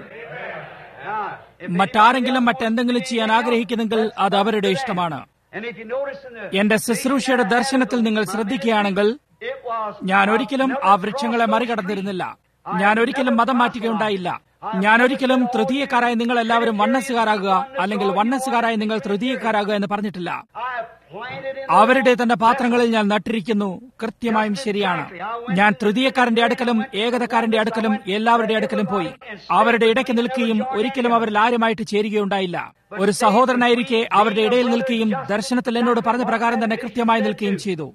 Speaker 1: Now, if
Speaker 2: മറ്റാരെങ്കിലും മറ്റെന്തെങ്കിലും ചെയ്യാൻ ആഗ്രഹിക്കുന്നെങ്കിൽ അത് അവരുടെ ഇഷ്ടമാണ്
Speaker 1: and if you notice in the
Speaker 2: എന്റെ ശുശ്രൂഷയുടെ ദർശനത്തിൽ നിങ്ങൾ ശ്രദ്ധിക്കുകയാണെങ്കിൽ
Speaker 1: it was
Speaker 2: ഞാൻ ഒരിക്കലും ആ വൃക്ഷങ്ങളെ മറികടന്നിരുന്നില്ല ഞാൻ ഒരിക്കലും മതം മാറ്റുകയുണ്ടായില്ല ഞാൻ ഒരിക്കലും തൃതീയക്കാരായി നിങ്ങൾ എല്ലാവരും വണ്ണസുകാരാകുക അല്ലെങ്കിൽ വണ്ണസുകാരായി നിങ്ങൾ തൃതീയക്കാരാകുക എന്ന് പറഞ്ഞിട്ടില്ല
Speaker 1: I have planted in
Speaker 2: അവരുടെ തന്നെ പാത്രങ്ങളിൽ ഞാൻ നട്ടിരിക്കുന്നു കൃത്യമായും ശരിയാണ് ഞാൻ തൃതീയക്കാരന്റെ അടുക്കലും ഏകതക്കാരന്റെ അടുക്കലും എല്ലാവരുടെ അടുക്കലും പോയി അവരുടെ ഇടയ്ക്ക് നിൽക്കുകയും ഒരിക്കലും അവരിൽ ആരുമായിട്ട് ചേരുകയുണ്ടായില്ല ഒരു സഹോദരനായിരിക്കെ അവരുടെ ഇടയിൽ നിൽക്കുകയും ദർശനത്തിൽ എന്നോട് പറഞ്ഞ പ്രകാരം തന്നെ കൃത്യമായി നിൽക്കുകയും ചെയ്തു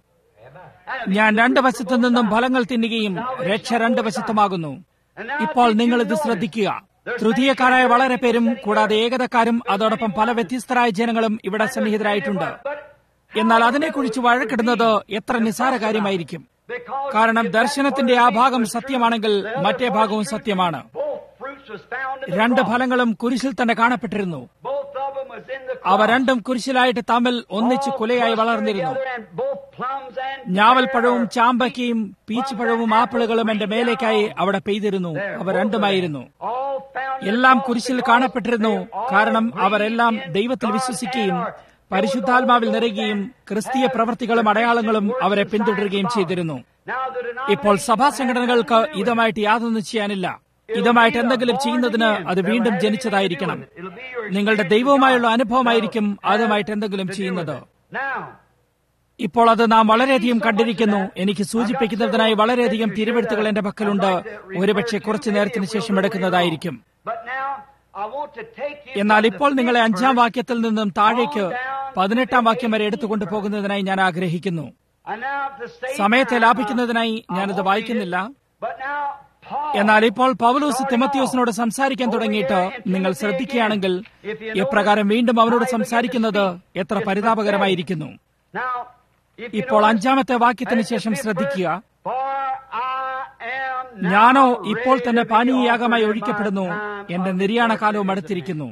Speaker 2: ഞാൻ രണ്ട് വശത്തു നിന്നും ഫലങ്ങൾ തിന്നുകയും രക്ഷ രണ്ട് വശത്തുമാകുന്നു ഇപ്പോൾ നിങ്ങൾ ഇത് ശ്രദ്ധിക്കുക തൃതീയക്കാരായ വളരെ പേരും കൂടാതെ ഏകതക്കാരും അതോടൊപ്പം പല വ്യത്യസ്തരായ ജനങ്ങളും ഇവിടെ സന്നിഹിതരായിട്ടുണ്ട് എന്നാൽ അതിനെക്കുറിച്ച് വഴക്കിടുന്നത് എത്ര നിസാര കാര്യമായിരിക്കും
Speaker 1: because
Speaker 2: കാരണം ദർശനത്തിന്റെ ആ ഭാഗം സത്യമാണെങ്കിൽ മറ്റേ ഭാഗവും സത്യമാണ്
Speaker 1: both fruits was found in the
Speaker 2: രണ്ട്
Speaker 1: cross.
Speaker 2: ഫലങ്ങളും കുരിശിൽ തന്നെ കാണപ്പെട്ടിരുന്നു
Speaker 1: Both of them was in the
Speaker 2: അവ
Speaker 1: cross.
Speaker 2: രണ്ടും കുരിശിലായിട്ട് തമ്മിൽ ഒന്നിച്ച് കുലയായി വളർന്നിരുന്നു
Speaker 1: Together and both plums and
Speaker 2: ഞാവൽപ്പഴവും ചാമ്പയ്ക്കയും പീച്ച് പഴവും ആപ്പിളുകളും എന്റെ മേലേക്കായി അവിടെ പെയ്തിരുന്നു അവ രണ്ടുമായിരുന്നു
Speaker 1: all found in the
Speaker 2: എല്ലാം
Speaker 1: cross
Speaker 2: കുരിശിൽ
Speaker 1: because
Speaker 2: കാണപ്പെട്ടിരുന്നു
Speaker 1: they all
Speaker 2: കാരണം
Speaker 1: believed
Speaker 2: അവരെല്ലാം
Speaker 1: in
Speaker 2: ദൈവത്തിൽ
Speaker 1: God
Speaker 2: വിശ്വസിക്കുകയും
Speaker 1: and are
Speaker 2: പരിശുദ്ധാത്മാവിൽ നിറയുകയും ക്രിസ്തീയ പ്രവൃത്തികളും അടയാളങ്ങളും അവരെ പിന്തുടരുകയും ചെയ്തിരുന്നു
Speaker 1: Now the
Speaker 2: ഇപ്പോൾ
Speaker 1: denomination
Speaker 2: സഭാ
Speaker 1: has
Speaker 2: സംഘടനകൾക്ക്
Speaker 1: nothing to do with it.
Speaker 2: ഇതുമായിട്ട് യാതൊന്നും ചെയ്യാനില്ല ഇതുമായിട്ട് എന്തെങ്കിലും ചെയ്യുന്നതിന് അത് വീണ്ടും ജനിച്ചതായിരിക്കണം നിങ്ങളുടെ ദൈവവുമായുള്ള അനുഭവമായിരിക്കും അതുമായിട്ട് എന്തെങ്കിലും ചെയ്യുന്നത്
Speaker 1: Now,
Speaker 2: ഇപ്പോൾ അത് നാം വളരെയധികം കണ്ടിരിക്കുന്നു എനിക്ക് സൂചിപ്പിക്കുന്നതിനായി വളരെയധികം തിരുവെഴുത്തുകൾ എന്റെ പക്കലുണ്ട് ഒരുപക്ഷെ കുറച്ചു നേരത്തിന് ശേഷം എടുക്കുന്നതായിരിക്കും
Speaker 1: but now I want to take you
Speaker 2: എന്നാൽ
Speaker 1: from the
Speaker 2: ഇപ്പോൾ നിങ്ങളെ
Speaker 1: fifth
Speaker 2: അഞ്ചാം
Speaker 1: verse,
Speaker 2: വാക്യത്തിൽ നിന്നും താഴേക്ക് പതിനെട്ടാം വാക്യം വരെ എടുത്തുകൊണ്ടു പോകുന്നതിനായി ഞാൻ ആഗ്രഹിക്കുന്നു
Speaker 1: and now to save
Speaker 2: സമയത്തെ
Speaker 1: time,
Speaker 2: ലാഭിക്കുന്നതിനായി
Speaker 1: I
Speaker 2: ഞാനത്
Speaker 1: won't
Speaker 2: വായിക്കുന്നില്ല
Speaker 1: read it. But now, Paul,
Speaker 2: എന്നാൽ ഇപ്പോൾ പൗലോസ് തിമത്യോസിനോട് സംസാരിക്കാൻ തുടങ്ങിയിട്ട് നിങ്ങൾ ശ്രദ്ധിക്കുകയാണെങ്കിൽ ഇപ്രകാരം വീണ്ടും അവനോട് സംസാരിക്കുന്നത് എത്ര പരിതാപകരമായിരിക്കുന്നു
Speaker 1: now, if you
Speaker 2: ഇപ്പോൾ
Speaker 1: notice,
Speaker 2: അഞ്ചാമത്തെ വാക്യത്തിന്
Speaker 1: at the
Speaker 2: ശേഷം
Speaker 1: fifth
Speaker 2: ശ്രദ്ധിക്കുക
Speaker 1: verse, For I am now
Speaker 2: ഞാനോ
Speaker 1: ready
Speaker 2: ഇപ്പോൾ
Speaker 1: to
Speaker 2: തന്നെ
Speaker 1: be
Speaker 2: പാനീയയാഗമായി
Speaker 1: offered in my
Speaker 2: ഒഴിക്കപ്പെടുന്നു
Speaker 1: time
Speaker 2: എന്റെ
Speaker 1: of
Speaker 2: നിര്യാണ കാലവും
Speaker 1: destruction.
Speaker 2: അടുത്തിരിക്കുന്നു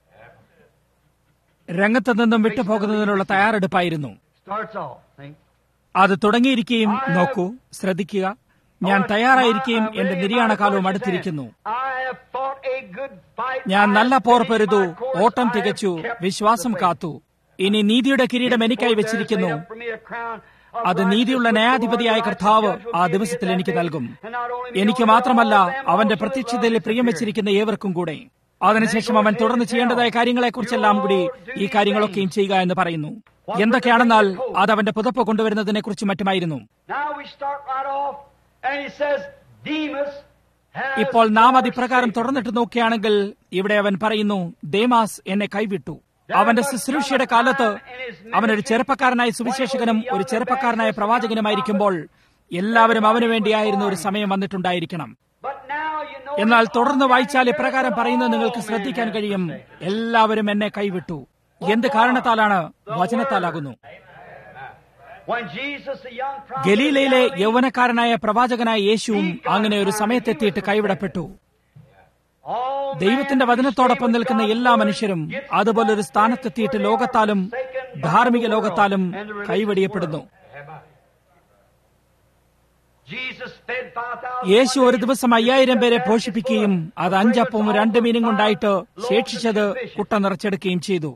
Speaker 2: രംഗത്ത് നിന്നും വിട്ടുപോകുന്നതിനുള്ള തയ്യാറെടുപ്പായിരുന്നു
Speaker 1: Starts off. see?
Speaker 2: അത് തുടങ്ങിയിരിക്കുകയും നോക്കൂ ശ്രദ്ധിക്കുക ഞാൻ തയ്യാറായിരിക്കുകയും എന്റെ നിര്യാണ കാലവും അടുത്തിരിക്കുന്നു ഞാൻ നല്ല പോർ പെരുതു ഓട്ടം തികച്ചു വിശ്വാസം കാത്തു ഇനി നീതിയുടെ കിരീടം എനിക്കായി വെച്ചിരിക്കുന്നു അത് നീതിയുള്ള ന്യായാധിപതിയായ കർത്താവ് ആ ദിവസത്തിൽ എനിക്ക് നൽകും എനിക്ക് മാത്രമല്ല അവന്റെ പ്രത്യക്ഷതയിൽ പ്രിയം വെച്ചിരിക്കുന്ന ഏവർക്കും കൂടെ അതിനുശേഷം അവൻ തുടർന്ന് ചെയ്യേണ്ടതായ കാര്യങ്ങളെക്കുറിച്ചെല്ലാം കൂടി ഈ കാര്യങ്ങളൊക്കെയും ചെയ്യുക എന്ന് പറയുന്നു എന്തൊക്കെയാണെന്നാൽ അത് അവന്റെ പുതപ്പ് കൊണ്ടുവരുന്നതിനെ കുറിച്ച് മറ്റുമായിരുന്നു ഇപ്പോൾ നാം അത് ഇപ്രകാരം തുറന്നിട്ട് നോക്കുകയാണെങ്കിൽ ഇവിടെ അവൻ പറയുന്നു ദേമാസ് എന്നെ കൈവിട്ടു അവന്റെ ശുശ്രൂഷയുടെ കാലത്ത് അവനൊരു ചെറുപ്പക്കാരനായ സുവിശേഷകനും ഒരു ചെറുപ്പക്കാരനായ പ്രവാചകനുമായിരിക്കുമ്പോൾ എല്ലാവരും അവനു വേണ്ടിയായിരുന്ന ഒരു സമയം വന്നിട്ടുണ്ടായിരിക്കണം എന്നാൽ തുടർന്ന് വായിച്ചാൽ ഇപ്രകാരം പറയുന്നത് നിങ്ങൾക്ക് ശ്രദ്ധിക്കാൻ കഴിയും എല്ലാവരും എന്നെ കൈവിട്ടു എന്ത് കാരണത്താലാണ് വചനത്താലാകുന്നു ഗലീലയിലെ യൗവനക്കാരനായ പ്രവാചകനായ യേശുവും അങ്ങനെ ഒരു സമയത്തെത്തിയിട്ട് കൈവിടപ്പെട്ടു ദൈവത്തിന്റെ വചനത്തോടൊപ്പം നിൽക്കുന്ന എല്ലാ മനുഷ്യരും അതുപോലെ ഒരു സ്ഥാനത്തെത്തിയിട്ട് ലോകത്താലും ധാർമ്മിക ലോകത്താലും കൈവടിയപ്പെടുന്നു യേശു ഒരു ദിവസം അയ്യായിരം പേരെ പോഷിപ്പിക്കുകയും അത് അഞ്ചപ്പവും രണ്ട് മീനും കൊണ്ടായിട്ട് ശേഷിച്ചത് കുട്ട നിറച്ചെടുക്കുകയും ചെയ്തു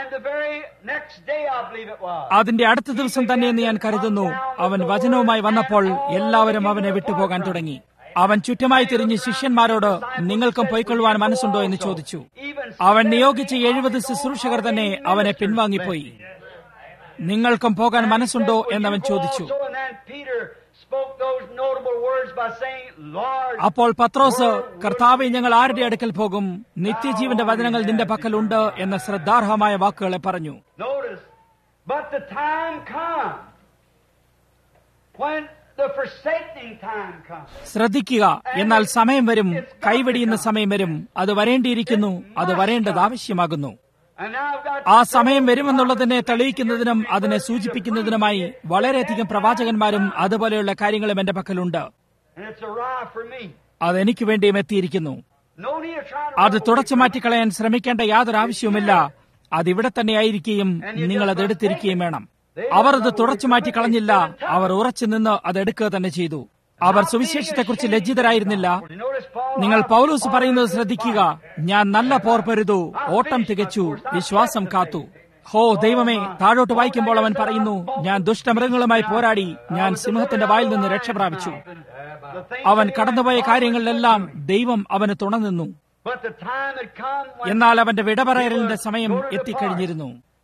Speaker 2: അതിന്റെ അടുത്ത ദിവസം തന്നെയെന്ന് ഞാൻ കരുതുന്നു അവൻ വചനവുമായി വന്നപ്പോൾ എല്ലാവരും അവനെ വിട്ടുപോകാൻ തുടങ്ങി അവൻ ചുറ്റുമായി തിരിഞ്ഞ് ശിഷ്യന്മാരോട് നിങ്ങൾക്കും പൊയ്ക്കൊള്ളുവാൻ മനസ്സുണ്ടോ എന്ന് ചോദിച്ചു അവൻ നിയോഗിച്ച എഴുപത് ശുശ്രൂഷകർ തന്നെ അവനെ പിൻവാങ്ങിപ്പോയി നിങ്ങൾക്കും പോകാൻ മനസ്സുണ്ടോ എന്നവൻ ചോദിച്ചു അപ്പോൾ പത്രോസ് കർത്താവെ ഞങ്ങൾ ആരുടെ അടുക്കൽ പോകും നിത്യജീവന്റെ വചനങ്ങൾ നിന്റെ പക്കലുണ്ട് എന്ന ശ്രദ്ധാർഹമായ വാക്കുകളെ പറഞ്ഞു ശ്രദ്ധിക്കുക എന്നാൽ സമയം വരും കൈവെടിയുന്ന സമയം വരും അത് വരേണ്ടിയിരിക്കുന്നു അത് വരേണ്ടത് ആവശ്യമാകുന്നു ആ സമയം വരുമെന്നുള്ളതിനെ തെളിയിക്കുന്നതിനും അതിനെ സൂചിപ്പിക്കുന്നതിനുമായി വളരെയധികം പ്രവാചകന്മാരും അതുപോലെയുള്ള കാര്യങ്ങളും എന്റെ പക്കലുണ്ട് അതെനിക്ക് വേണ്ടിയും എത്തിയിരിക്കുന്നു അത് തുടച്ചു മാറ്റിക്കളയാൻ ശ്രമിക്കേണ്ട യാതൊരു ആവശ്യവുമില്ല അതിവിടെ തന്നെയായിരിക്കുകയും നിങ്ങൾ അത് എടുത്തിരിക്കുകയും വേണം അവർ അത് തുടച്ചു മാറ്റി കളഞ്ഞില്ല അവർ ഉറച്ചു നിന്ന് അത് എടുക്കുക തന്നെ ചെയ്തു അവർ സുവിശേഷത്തെക്കുറിച്ച് ലജ്ജിതരായിരുന്നില്ല നിങ്ങൾ പൗലൂസ് പറയുന്നത് ശ്രദ്ധിക്കുക ഞാൻ നല്ല പോർ പെരുതു ഓട്ടം തികച്ചു വിശ്വാസം കാത്തു ഹോ ദൈവമേ താഴോട്ട് വായിക്കുമ്പോൾ അവൻ പറയുന്നു ഞാൻ ദുഷ്ടമൃഗങ്ങളുമായി പോരാടി ഞാൻ സിംഹത്തിന്റെ വായിൽ നിന്ന് രക്ഷ പ്രാപിച്ചു അവൻ കടന്നുപോയ കാര്യങ്ങളിലെല്ലാം ദൈവം അവന് തുണനിന്നു എന്നാൽ അവന്റെ വിടപറയലിന്റെ സമയം എത്തിക്കഴിഞ്ഞിരുന്നു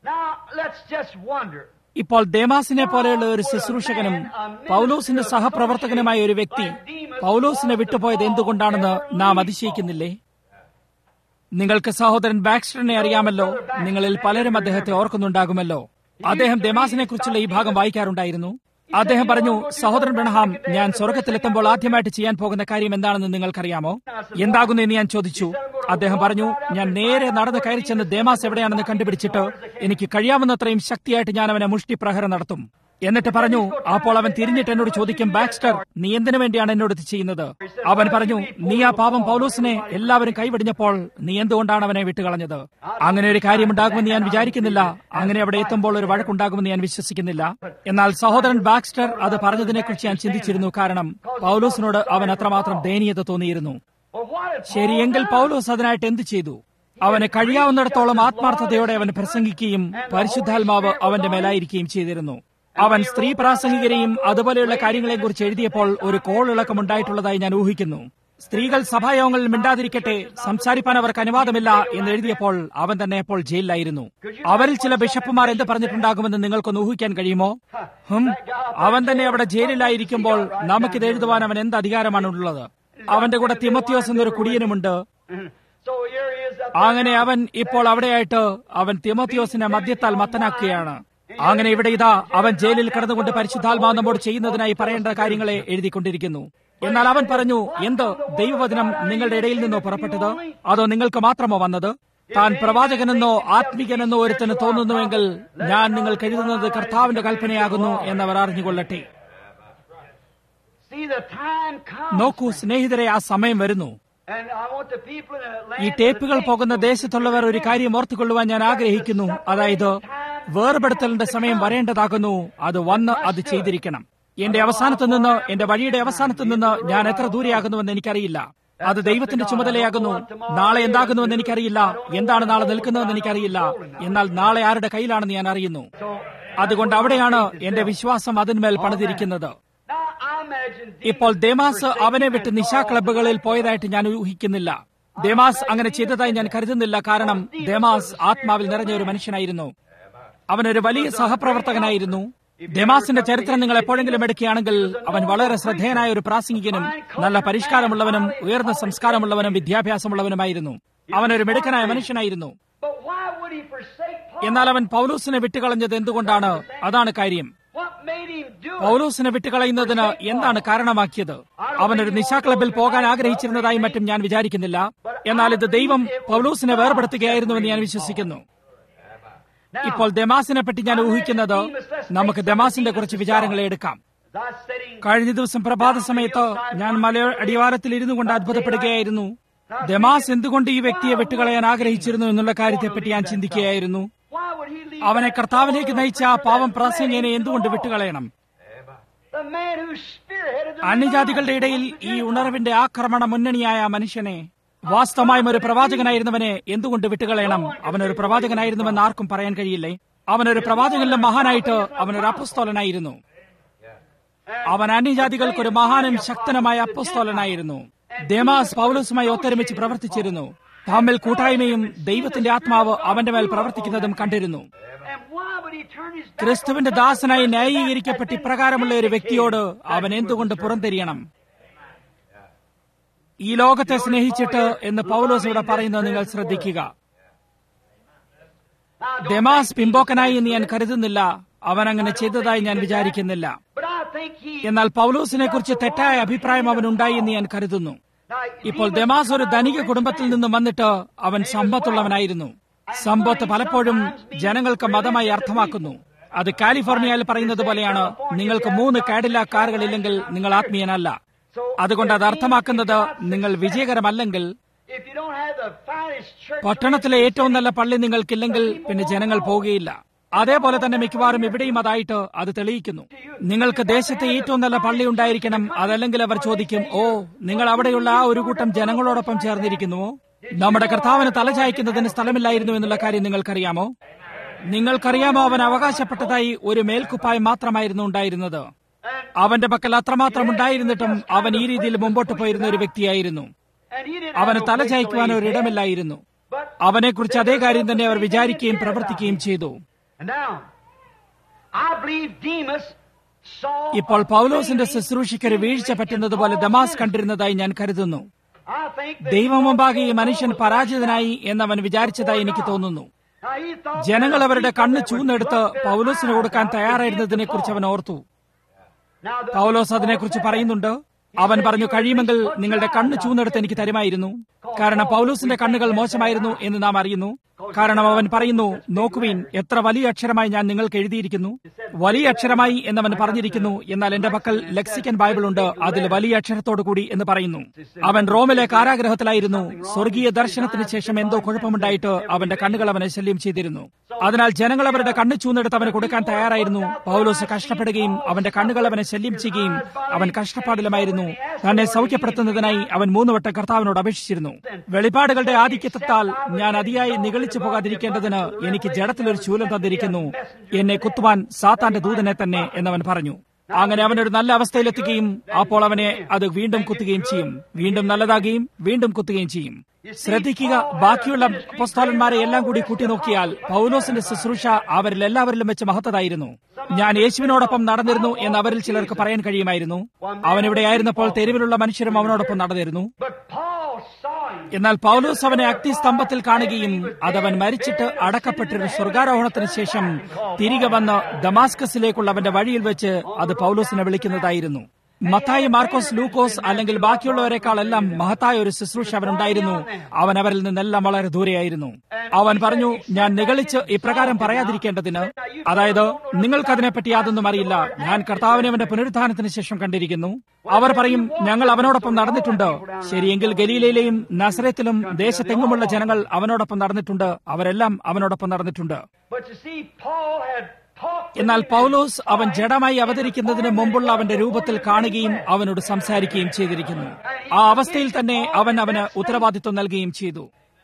Speaker 2: ഇപ്പോൾ ദേമാസിനെ പോലെയുള്ള ഒരു ശുശ്രൂഷകനും പൗലോസിന്റെ സഹപ്രവർത്തകനുമായ ഒരു വ്യക്തി പൗലോസിനെ വിട്ടുപോയത് എന്തുകൊണ്ടാണെന്ന് നാം അതിശയിക്കുന്നില്ലേ നിങ്ങൾക്ക് സഹോദരൻ ബാക്സ്റ്ററിനെ അറിയാമല്ലോ നിങ്ങളിൽ പലരും അദ്ദേഹത്തെ ഓർക്കുന്നുണ്ടാകുമല്ലോ അദ്ദേഹം ദമാസിനെ കുറിച്ചുള്ള ഈ ഭാഗം വായിക്കാറുണ്ടായിരുന്നു അദ്ദേഹം പറഞ്ഞു സഹോദരൻ ബ്രണഹാം ഞാൻ സ്വർഗത്തിലെത്തുമ്പോൾ ആദ്യമായിട്ട് ചെയ്യാൻ പോകുന്ന കാര്യം എന്താണെന്ന് നിങ്ങൾക്കറിയാമോ എന്താകുന്നു എന്ന് ഞാൻ ചോദിച്ചു അദ്ദേഹം പറഞ്ഞു ഞാൻ നേരെ നടന്ന് കയറി ചെന്ന് ദേമാസ് എവിടെയാണെന്ന് കണ്ടുപിടിച്ചിട്ട് എനിക്ക് കഴിയാവുന്നത്രയും ശക്തിയായിട്ട് ഞാൻ അവനെ മുഷ്ടിപ്രഹരം നടത്തും എന്നിട്ട് പറഞ്ഞു അപ്പോൾ അവൻ തിരിഞ്ഞിട്ട് എന്നോട് ചോദിക്കും ബാക്സ്റ്റർ നീ എന്തിനു വേണ്ടിയാണ് എന്നോട് ഇത് ചെയ്യുന്നത് അവൻ പറഞ്ഞു നീ ആ പാപം പൗലോസിനെ എല്ലാവരും കൈവെടിഞ്ഞപ്പോൾ നീ എന്തുകൊണ്ടാണ് അവനെ വിട്ടുകളഞ്ഞത് അങ്ങനെ ഒരു കാര്യമുണ്ടാകുമെന്ന് ഞാൻ വിചാരിക്കുന്നില്ല അങ്ങനെ അവിടെ എത്തുമ്പോൾ ഒരു വഴക്കുണ്ടാകുമെന്ന് ഞാൻ വിശ്വസിക്കുന്നില്ല എന്നാൽ സഹോദരൻ ബാക്സ്റ്റർ അത് പറഞ്ഞതിനെക്കുറിച്ച് ഞാൻ ചിന്തിച്ചിരുന്നു കാരണം പൗലോസിനോട് അവൻ അത്രമാത്രം ദയനീയത തോന്നിയിരുന്നു ശരിയെങ്കിൽ പൗലോസ് അതിനായിട്ട് എന്ത് ചെയ്തു അവന് കഴിയാവുന്നിടത്തോളം ആത്മാർത്ഥതയോടെ അവൻ പ്രസംഗിക്കുകയും പരിശുദ്ധാത്മാവ് അവന്റെ മേലായിരിക്കുകയും ചെയ്തിരുന്നു അവൻ സ്ത്രീ പ്രാസംഗികരെയും അതുപോലെയുള്ള കാര്യങ്ങളെ കുറിച്ച് എഴുതിയപ്പോൾ ഒരു കോളിളക്കം ഉണ്ടായിട്ടുള്ളതായി ഞാൻ ഊഹിക്കുന്നു സ്ത്രീകൾ സഭായോഗങ്ങളിൽ മിണ്ടാതിരിക്കട്ടെ സംസാരിപ്പാൻ അവർക്ക് അനുവാദമില്ല എന്ന് എഴുതിയപ്പോൾ അവൻ തന്നെ അപ്പോൾ ജയിലിലായിരുന്നു അവരിൽ ചില ബിഷപ്പുമാർ എന്ത് പറഞ്ഞിട്ടുണ്ടാകുമെന്ന് നിങ്ങൾക്കൊന്ന് ഊഹിക്കാൻ കഴിയുമോ ഹും അവൻ തന്നെ അവിടെ ജയിലിലായിരിക്കുമ്പോൾ നമുക്കിത് എഴുതുവാൻ അവൻ എന്ത് അധികാരമാണുള്ളത് അവന്റെ കൂടെ തിമത്യോസ് എന്നൊരു കുടിയനുമുണ്ട്
Speaker 1: So here he is up
Speaker 2: അങ്ങനെ അവൻ ഇപ്പോൾ അവിടെയായിട്ട് അവൻ തിമോത്തിയോസിനെ മദ്യത്താൽ മത്തനാക്കുകയാണ് അങ്ങനെ ഇവിടെ ഇതാ അവൻ ജയിലിൽ കിടന്നുകൊണ്ട് പരിശുദ്ധാത്മാ നമ്മോട് ചെയ്യുന്നതിനായി പറയേണ്ട കാര്യങ്ങളെ എഴുതിക്കൊണ്ടിരിക്കുന്നു എന്നാൽ അവൻ പറഞ്ഞു എന്ത് ദൈവവചനം നിങ്ങളുടെ ഇടയിൽ നിന്നോ പുറപ്പെട്ടത് അതോ നിങ്ങൾക്ക് മാത്രമോ വന്നത് താൻ പ്രവാചകനെന്നോ ആത്മികനെന്നോ ഒരുത്തന് തോന്നുന്നുവെങ്കിൽ ഞാൻ നിങ്ങൾക്ക് എഴുതുന്നത് കർത്താവിന്റെ കൽപ്പനയാകുന്നു എന്നവർ അറിഞ്ഞുകൊള്ളട്ടെ
Speaker 1: See, the time comes.
Speaker 2: നോക്കൂ സ്നേഹിതരെ ആ സമയം വരുന്നു
Speaker 1: And I want the people in the
Speaker 2: ഈ
Speaker 1: land
Speaker 2: ടേപ്പുകൾ
Speaker 1: to think
Speaker 2: പോകുന്ന ദേശത്തുള്ളവർ ഒരു കാര്യം ഓർത്തുകൊള്ളുവാൻ ഞാൻ ആഗ്രഹിക്കുന്നു അതായത് വേർപെടുത്തലിന്റെ സമയം വരേണ്ടതാകുന്നു അത് വന്ന് അത് ചെയ്തിരിക്കണം എന്റെ അവസാനത്ത് നിന്ന് എന്റെ വഴിയുടെ അവസാനത്ത് നിന്ന് ഞാൻ എത്ര ദൂരെയാകുന്നുവെന്ന് എനിക്കറിയില്ല അത് ദൈവത്തിന്റെ ചുമതലയാകുന്നു നാളെ എന്താകുന്നുവെന്ന് എനിക്കറിയില്ല എന്താണ് നാളെ നിൽക്കുന്നതെന്ന് എനിക്കറിയില്ല എന്നാൽ നാളെ ആരുടെ കയ്യിലാണെന്ന് ഞാൻ അറിയുന്നു അതുകൊണ്ട് അവിടെയാണ് എന്റെ വിശ്വാസം അതിന്മേൽ പണിതിരിക്കുന്നത്
Speaker 1: Now, I imagine
Speaker 2: ഇപ്പോൾ ദേമാസ് അവനെ വിട്ട് നിശാ ക്ലബ്ബുകളിൽ പോയതായിട്ട് ഞാൻ ഊഹിക്കുന്നില്ല ദേമാസ് അങ്ങനെ ചെയ്തതായി ഞാൻ കരുതുന്നില്ല കാരണം ദേമാസ് ആത്മാവിൽ നിറഞ്ഞ ഒരു മനുഷ്യനായിരുന്നു അവനൊരു വലിയ സഹപ്രവർത്തകനായിരുന്നു ദേമാസിന്റെ ചരിത്രം നിങ്ങൾ എപ്പോഴെങ്കിലും എടുക്കുകയാണെങ്കിൽ അവൻ വളരെ ശ്രദ്ധേയനായ ഒരു പ്രാസംഗികനും നല്ല പരിഷ്കാരമുള്ളവനും ഉയർന്ന സംസ്കാരമുള്ളവനും വിദ്യാഭ്യാസമുള്ളവനുമായിരുന്നു അവനൊരു മിടുക്കനായ മനുഷ്യനായിരുന്നു
Speaker 1: But why would he forsake Paul?
Speaker 2: എന്നാൽ അവൻ പൗലൂസിനെ വിട്ടുകളഞ്ഞത് എന്തുകൊണ്ടാണ് അതാണ് കാര്യം
Speaker 1: What made him do it?
Speaker 2: പൗലോസിനെ വിട്ടുകളയുന്നതിന് എന്താണ് കാരണമാക്കിയത് അവനൊരു നിശാ ക്ലബിൽ പോകാൻ ആഗ്രഹിച്ചിരുന്നതായി മറ്റും ഞാൻ വിചാരിക്കുന്നില്ല എന്നാൽ ഇത് ദൈവം പൗലോസിനെ വേർപെടുത്തുകയായിരുന്നുവെന്ന് ഞാൻ വിശ്വസിക്കുന്നു ഇപ്പോൾ ദമാസിനെ പറ്റി ഞാൻ ഊഹിക്കുന്നത് നമുക്ക് ദമാസിന്റെ കുറച്ച് വിചാരങ്ങളെ എടുക്കാം
Speaker 1: As I was sitting,
Speaker 2: കഴിഞ്ഞ ദിവസം പ്രഭാത സമയത്ത് ഞാൻ മല അടിവാരത്തിൽ ഇരുന്നു കൊണ്ട് അത്ഭുതപ്പെടുകയായിരുന്നു ദമാസ് എന്തുകൊണ്ട് ഈ വ്യക്തിയെ വിട്ടുകളയാൻ ആഗ്രഹിച്ചിരുന്നു എന്നുള്ള കാര്യത്തെപ്പറ്റി ഞാൻ ചിന്തിക്കുകയായിരുന്നു
Speaker 1: why would he leave
Speaker 2: അവനെ കർത്താവിലേക്ക് നയിച്ച ആ പാവം പ്രാസംഗികനെ എന്തുകൊണ്ട് വിട്ടുകളയണം
Speaker 1: the man who spearheaded the
Speaker 2: അന്യജാതികളുടെ ഇടയിൽ ഈ ഉണർവിന്റെ ആക്രമണ മുന്നണിയായ ആ മനുഷ്യനെ വാസ്തവമായും ഒരു പ്രവാചകനായിരുന്നവനെ എന്തുകൊണ്ട് വിട്ടുകളയണം അവനൊരു പ്രവാചകനായിരുന്നുവെന്ന് ആർക്കും പറയാൻ കഴിയില്ലേ അവനൊരു പ്രവാചകനിലെ മഹാനായിട്ട് അവനൊരു അപ്പസ്തോലനായിരുന്നു അവൻ അന്യജാതികൾക്ക് ഒരു മഹാനും ശക്തനുമായ അപ്പസ്തോലനായിരുന്നു ദേമാസ് പൗലോസുമായി ഒത്തൊരുമിച്ച് പ്രവർത്തിച്ചിരുന്നു തമ്മിൽ കൂട്ടായ്മയും ദൈവത്തിന്റെ ആത്മാവ് അവന്റെ മേൽ പ്രവർത്തിക്കുന്നതും കണ്ടിരുന്നു
Speaker 1: And why would he turn his back
Speaker 2: ക്രിസ്തുവിന്റെ ദാസനായി ന്യായീകരിക്കപ്പെട്ട് ഇപ്രകാരമുള്ള ഒരു വ്യക്തിയോട് അവൻ എന്തുകൊണ്ട് പുറംതിരിയണം ഈ ലോകത്തെ സ്നേഹിച്ചിട്ട് എന്ന് പൗലോസ് ഇവിടെ പറയുന്നത് നിങ്ങൾ ശ്രദ്ധിക്കുക
Speaker 1: Now, don't
Speaker 2: ദമാസ് പിമ്പോക്കനായി എന്ന് ഞാൻ കരുതുന്നില്ല അവൻ അങ്ങനെ ചെയ്തതായി ഞാൻ വിചാരിക്കുന്നില്ല
Speaker 1: But I think he.
Speaker 2: എന്നാൽ പൗലോസിനെ കുറിച്ച് തെറ്റായ അഭിപ്രായം അവനുണ്ടായി എന്ന് ഞാൻ കരുതുന്നു
Speaker 1: Now,
Speaker 2: ഇപ്പോൾ ദമാസ് ഒരു ധനിക കുടുംബത്തിൽ നിന്നും വന്നിട്ട് അവൻ സമ്പത്തുള്ളവനായിരുന്നു സമ്പത്ത് പലപ്പോഴും ജനങ്ങൾക്ക് മതമായി അർത്ഥമാക്കുന്നു അത് കാലിഫോർണിയയിൽ പറയുന്നത് പോലെയാണ് നിങ്ങൾക്ക് മൂന്ന് കാഡില്ല കാറുകളില്ലെങ്കിൽ നിങ്ങൾ ആത്മീയനല്ല അതുകൊണ്ട് അത് അർത്ഥമാക്കുന്നത് നിങ്ങൾ വിജയകരമല്ലെങ്കിൽ
Speaker 1: if you don't have the finest church,
Speaker 2: പട്ടണത്തിലെ ഏറ്റവും നല്ല പള്ളി നിങ്ങൾക്കില്ലെങ്കിൽ പിന്നെ ജനങ്ങൾ പോവുകയില്ല അതേപോലെ തന്നെ മിക്കവാറും ഇവിടെയും അതായിട്ട് അത് തെളിയിക്കുന്നു നിങ്ങൾക്ക് ദേശത്തെ ഏറ്റവും നല്ല പള്ളി ഉണ്ടായിരിക്കണം അതല്ലെങ്കിൽ അവർ ചോദിക്കും ഓ നിങ്ങൾ അവിടെയുള്ള ആ ഒരു കൂട്ടം ജനങ്ങളോടൊപ്പം ചേർന്നിരിക്കുന്നുവോ നമ്മുടെ കർത്താവിന് തലചായ്ക്കുന്നതിന് സ്ഥലമില്ലായിരുന്നു എന്നുള്ള കാര്യം നിങ്ങൾക്കറിയാമോ നിങ്ങൾക്കറിയാമോ അവൻ അവകാശപ്പെട്ടതായി ഒരു മേൽക്കുപ്പായം മാത്രമായിരുന്നു ഉണ്ടായിരുന്നത് അവന്റെ പക്കൽ അത്രമാത്രം ഉണ്ടായിരുന്നിട്ടും അവൻ ഈ രീതിയിൽ മുമ്പോട്ട് പോയിരുന്ന ഒരു വ്യക്തിയായിരുന്നു
Speaker 1: and he didn't
Speaker 2: അവന്
Speaker 1: have no
Speaker 2: തല
Speaker 1: place to
Speaker 2: ചായ്ക്കുവാൻ
Speaker 1: lay his head.
Speaker 2: ഒരിടമില്ലായിരുന്നു
Speaker 1: But
Speaker 2: അവനെക്കുറിച്ച് അതേ കാര്യം തന്നെ അവർ വിചാരിക്കുകയും പ്രവർത്തിക്കുകയും ചെയ്തു
Speaker 1: and now, I believe Demas saw.
Speaker 2: ഇപ്പോൾ പൗലോസിന്റെ ശുശ്രൂഷയ്ക്ക് ഒരു വീഴ്ച പറ്റുന്നത് പോലെ ദമാസ് കണ്ടിരുന്നതായി ഞാൻ കരുതുന്നു
Speaker 1: I think that
Speaker 2: ദൈവം മുമ്പാകെ ഈ മനുഷ്യൻ പരാജിതനായി എന്നവൻ വിചാരിച്ചതായി എനിക്ക് തോന്നുന്നു
Speaker 1: now he thought
Speaker 2: ജനങ്ങൾ അവരുടെ കണ്ണ് ചൂന്നെടുത്ത് പൗലോസിന് കൊടുക്കാൻ തയ്യാറായിരുന്നതിനെ കുറിച്ച് അവൻ ഓർത്തു
Speaker 1: now the,
Speaker 2: പൗലോസ് അതിനെക്കുറിച്ച് പറയുന്നുണ്ട് അവൻ പറഞ്ഞു കഴിയുമെങ്കിൽ നിങ്ങളുടെ കണ്ണ് ചൂന്നെടുത്ത് എനിക്ക് തരുമായിരുന്നു കാരണം പൗലോസിന്റെ കണ്ണുകൾ മോശമായിരുന്നു എന്ന് നാം അറിയുന്നു കാരണം അവൻ പറയുന്നു നോക്കുവീൻ എത്ര വലിയ അക്ഷരമായി ഞാൻ നിങ്ങൾക്ക് എഴുതിയിരിക്കുന്നു വലിയ അക്ഷരമായി എന്നവൻ പറഞ്ഞിരിക്കുന്നു എന്നാൽ എന്റെ പക്കൽ ലെക്സിക്കൻ ബൈബിൾ ഉണ്ട് അതിൽ വലിയ അക്ഷരത്തോടു കൂടി എന്ന് പറയുന്നു അവൻ റോമിലെ കാരാഗ്രഹത്തിലായിരുന്നു സ്വർഗീയ ദർശനത്തിന് ശേഷം എന്തോ കുഴപ്പമുണ്ടായിട്ട് അവന്റെ കണ്ണുകൾ അവനെ ശല്യം ചെയ്തിരുന്നു അതിനാൽ ജനങ്ങൾ അവരുടെ കണ്ണ് ചൂന്നെടുത്ത് അവന് കൊടുക്കാൻ തയ്യാറായിരുന്നു പൗലോസ് കഷ്ടപ്പെടുകയും അവന്റെ കണ്ണുകൾ അവനെ ശല്യം ചെയ്യുകയും അവൻ കഷ്ടപ്പാടിലുമായിരുന്നു തന്നെ സൗഖ്യപ്പെടുത്തുന്നതിനായി അവൻ മൂന്ന് വട്ടം കർത്താവിനോട് അപേക്ഷിച്ചിരുന്നു വെളിപാടുകളുടെ ആധിക്യത്താൽ ഞാൻ അതിയായി നിഗളിച്ചു നിഗളിച്ചു പോകാതിരിക്കേണ്ടതിന് എനിക്ക് ജഡത്തിലൊരു ശൂലം തന്നിരിക്കുന്നു എന്നെ കുത്തുവാൻ സാത്താന്റെ ദൂതനെ തന്നെ എന്നവൻ പറഞ്ഞു അങ്ങനെ അവനൊരു നല്ല അവസ്ഥയിലെത്തുകയും അപ്പോൾ അവനെ അത് വീണ്ടും കുത്തുകയും ചെയ്യും വീണ്ടും നല്ലതാകുകയും വീണ്ടും കുത്തുകയും ചെയ്യും ശ്രദ്ധിക്കുക ബാക്കിയുള്ള പുസ്തകന്മാരെ എല്ലാം കൂടി കൂട്ടി നോക്കിയാൽ പൗലോസിന്റെ ശുശ്രൂഷ അവരിൽ എല്ലാവരിലും വെച്ച് മഹത്തതായിരുന്നു ഞാൻ യേശുവിനോടൊപ്പം നടന്നിരുന്നു എന്ന് അവരിൽ ചിലർക്ക് പറയാൻ കഴിയുമായിരുന്നു അവൻ ഇവിടെയായിരുന്നപ്പോൾ തെരുവിലുള്ള മനുഷ്യരും അവനോടൊപ്പം നടന്നിരുന്നു
Speaker 1: But Paul saw him.
Speaker 2: എന്നാൽ പൗലോസ് അവനെ അഗ്നിസ്തംഭത്തിൽ കാണുകയും അതവൻ മരിച്ചിട്ട് അടക്കപ്പെട്ടിരുന്ന സ്വർഗാരോഹണത്തിന് ശേഷം തിരികെ വന്ന് ദമാസ്കസിലേക്കുള്ള അവന്റെ വഴിയിൽ വെച്ച് അത് പൗലോസിനെ വിളിക്കുന്നതായിരുന്നു മത്തായി മാർക്കോസ് ലൂക്കോസ് അല്ലെങ്കിൽ ബാക്കിയുള്ളവരെക്കാളെല്ലാം മഹത്തായ ഒരു ശുശ്രൂഷ അവനുണ്ടായിരുന്നു അവൻ അവരിൽ നിന്നെല്ലാം വളരെ ദൂരെയായിരുന്നു അവൻ പറഞ്ഞു ഞാൻ നിഗളിച്ച് ഇപ്രകാരം പറയാതിരിക്കേണ്ടതിന് അതായത് നിങ്ങൾക്കതിനെപ്പറ്റി യാതൊന്നും അറിയില്ല ഞാൻ കർത്താവിനെ അവന്റെ പുനരുദ്ധാനത്തിന് ശേഷം കണ്ടിരിക്കുന്നു അവർ പറയും ഞങ്ങൾ അവനോടൊപ്പം നടന്നിട്ടുണ്ട് ശരിയെങ്കിൽ ഗലീലയിലെയും നസറത്തിലും ദേശത്തെങ്ങുമുള്ള ജനങ്ങൾ അവനോടൊപ്പം നടന്നിട്ടുണ്ട് അവരെല്ലാം അവനോടൊപ്പം നടന്നിട്ടുണ്ട്
Speaker 1: But you see, Paul had talked with
Speaker 2: എന്നാൽ
Speaker 1: him
Speaker 2: പൗലോസ് അവൻ ജഡമായി അവതരിക്കുന്നതിന് മുമ്പുള്ള അവന്റെ രൂപത്തിൽ കാണുകയും അവനോട് സംസാരിക്കുകയും ചെയ്തിരിക്കുന്നു ആ അവസ്ഥയിൽ തന്നെ അവൻ അവന് ഉത്തരവാദിത്വം നൽകുകയും ചെയ്തു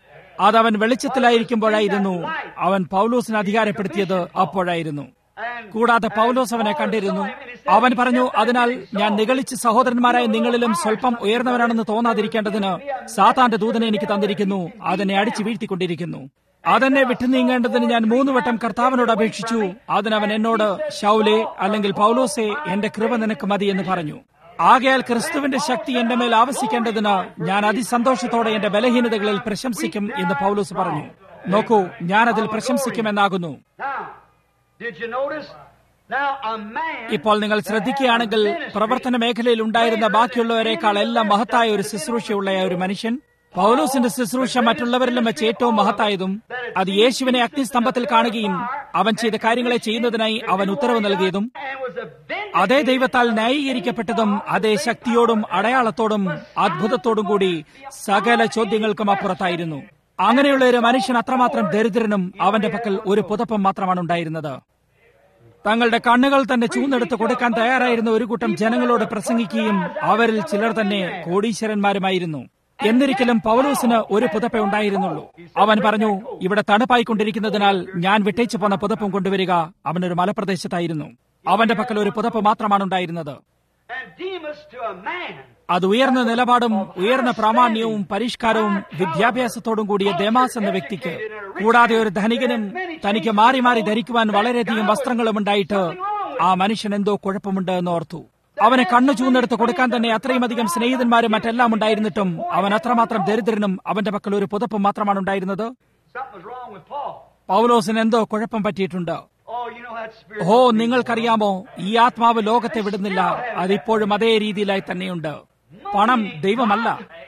Speaker 2: അതവൻ വെളിച്ചത്തിലായിരിക്കുമ്പോഴായിരുന്നു അവൻ പൗലോസിന് അധികാരപ്പെടുത്തിയത് അപ്പോഴായിരുന്നു
Speaker 1: and
Speaker 2: കൂടാതെ പൗലോസ് അവനെ കണ്ടിരുന്നു അവൻ പറഞ്ഞു അതിനാൽ ഞാൻ നിഗളിച്ച് സഹോദരന്മാരായ നിങ്ങളിലും സ്വല്പം ഉയർന്നവനാണെന്ന് തോന്നാതിരിക്കേണ്ടതിന് സാത്താന്റെ ദൂതനെ എനിക്ക് തന്നിരിക്കുന്നു അതിനെ അടിച്ചു വീഴ്ത്തിക്കൊണ്ടിരിക്കുന്നു അതെന്നെ വിട്ടു നീങ്ങേണ്ടതിന് ഞാൻ മൂന്ന് വട്ടം കർത്താവിനോട് അപേക്ഷിച്ചു അതിനവൻ എന്നോട് ഷൗലെ അല്ലെങ്കിൽ പൗലോസെ എന്റെ കൃപ നിനക്ക് മതി എന്ന് പറഞ്ഞു ആകയാൽ ക്രിസ്തുവിന്റെ ശക്തി എന്റെ മേൽ ആവശിക്കേണ്ടതിന് ഞാൻ അതിസന്തോഷത്തോടെ എന്റെ ബലഹീനതകളിൽ പ്രശംസിക്കും എന്ന് പൗലോസ് പറഞ്ഞു നോക്കൂ ഞാൻ അതിൽ പ്രശംസിക്കുമെന്നാകുന്നു
Speaker 1: Now, did you notice? Now, a man.
Speaker 2: ഇപ്പോൾ നിങ്ങൾ ശ്രദ്ധിക്കുകയാണെങ്കിൽ പ്രവർത്തന മേഖലയിൽ ഉണ്ടായിരുന്ന ബാക്കിയുള്ളവരെക്കാൾ എല്ലാം മഹത്തായ ഒരു ശുശ്രൂഷയുള്ള ഒരു മനുഷ്യൻ പൗലോസിന്റെ ശുശ്രൂഷ മറ്റുള്ളവരിലും വെച്ച് ഏറ്റവും മഹത്തായതും അത് യേശുവിനെ അഗ്നിസ്തംഭത്തിൽ കാണുകയും അവൻ ചെയ്ത കാര്യങ്ങളെ ചെയ്യുന്നതിനായി അവൻ ഉത്തരവ് നൽകിയതും
Speaker 1: and was a vindicated
Speaker 2: അതേ ദൈവത്താൽ ന്യായീകരിക്കപ്പെട്ടതും അതേ ശക്തിയോടും അടയാളത്തോടും അത്ഭുതത്തോടും കൂടി സകല ചോദ്യങ്ങൾക്കും അപ്പുറത്തായിരുന്നു അങ്ങനെയുള്ള ഒരു മനുഷ്യൻ അത്രമാത്രം ദരിദ്രനും അവന്റെ പക്കൽ ഒരു പുതപ്പം മാത്രമാണ് ഉണ്ടായിരുന്നത് തങ്ങളുടെ കണ്ണുകൾ തന്നെ ചൂന്നെടുത്ത് കൊടുക്കാൻ തയ്യാറായിരുന്ന ഒരു കൂട്ടം ജനങ്ങളോട് പ്രസംഗിക്കുകയും അവരിൽ ചിലർ തന്നെ കോടീശ്വരന്മാരുമായിരുന്നു എന്നിരിക്കലും പൗലോസിന് ഒരു പുതപ്പേ ഉണ്ടായിരുന്നുള്ളൂ അവൻ പറഞ്ഞു ഇവിടെ തണുപ്പായിക്കൊണ്ടിരിക്കുന്നതിനാൽ ഞാൻ വിട്ടേച്ചു പോന്ന പുതപ്പും കൊണ്ടുവരിക അവനൊരു മലപ്രദേശത്തായിരുന്നു അവന്റെ പക്കൽ ഒരു പുതപ്പ് മാത്രമാണ് ഉണ്ടായിരുന്നത്
Speaker 1: and Demas to a man.
Speaker 2: അത് ഉയർന്ന നിലപാടും ഉയർന്ന പ്രാമാണ്യവും പരിഷ്കാരവും വിദ്യാഭ്യാസത്തോടും കൂടിയ ദേമാസ് എന്ന വ്യക്തിക്ക് കൂടാതെ ഒരു ധനികനും തനിക്ക് മാറി മാറി ധരിക്കുവാൻ വളരെയധികം വസ്ത്രങ്ങളും ഉണ്ടായിട്ട് ആ മനുഷ്യൻ എന്തോ കുഴപ്പമുണ്ട് എന്ന് ഓർത്തു അവനെ കണ്ണു ചൂന്നെടുത്ത് കൊടുക്കാൻ തന്നെ അത്രയും അധികം സ്നേഹിതന്മാരും മറ്റെല്ലാം ഉണ്ടായിരുന്നിട്ടും അവൻ അത്രമാത്രം ദരിദ്രനും അവന്റെ പക്കൽ ഒരു പുതപ്പും മാത്രമാണ് ഉണ്ടായിരുന്നത്
Speaker 1: Something was wrong with Paul.
Speaker 2: പൗലോസിന് എന്തോ കുഴപ്പം പറ്റിയിട്ടുണ്ട്
Speaker 1: Oh, you know that spirit.
Speaker 2: ഓ നിങ്ങൾക്കറിയാമോ ഈ ആത്മാവ് ലോകത്തെ വിടുന്നില്ല അതിപ്പോഴും അതേ രീതിയിലായി തന്നെയുണ്ട് പണം ദൈവമല്ല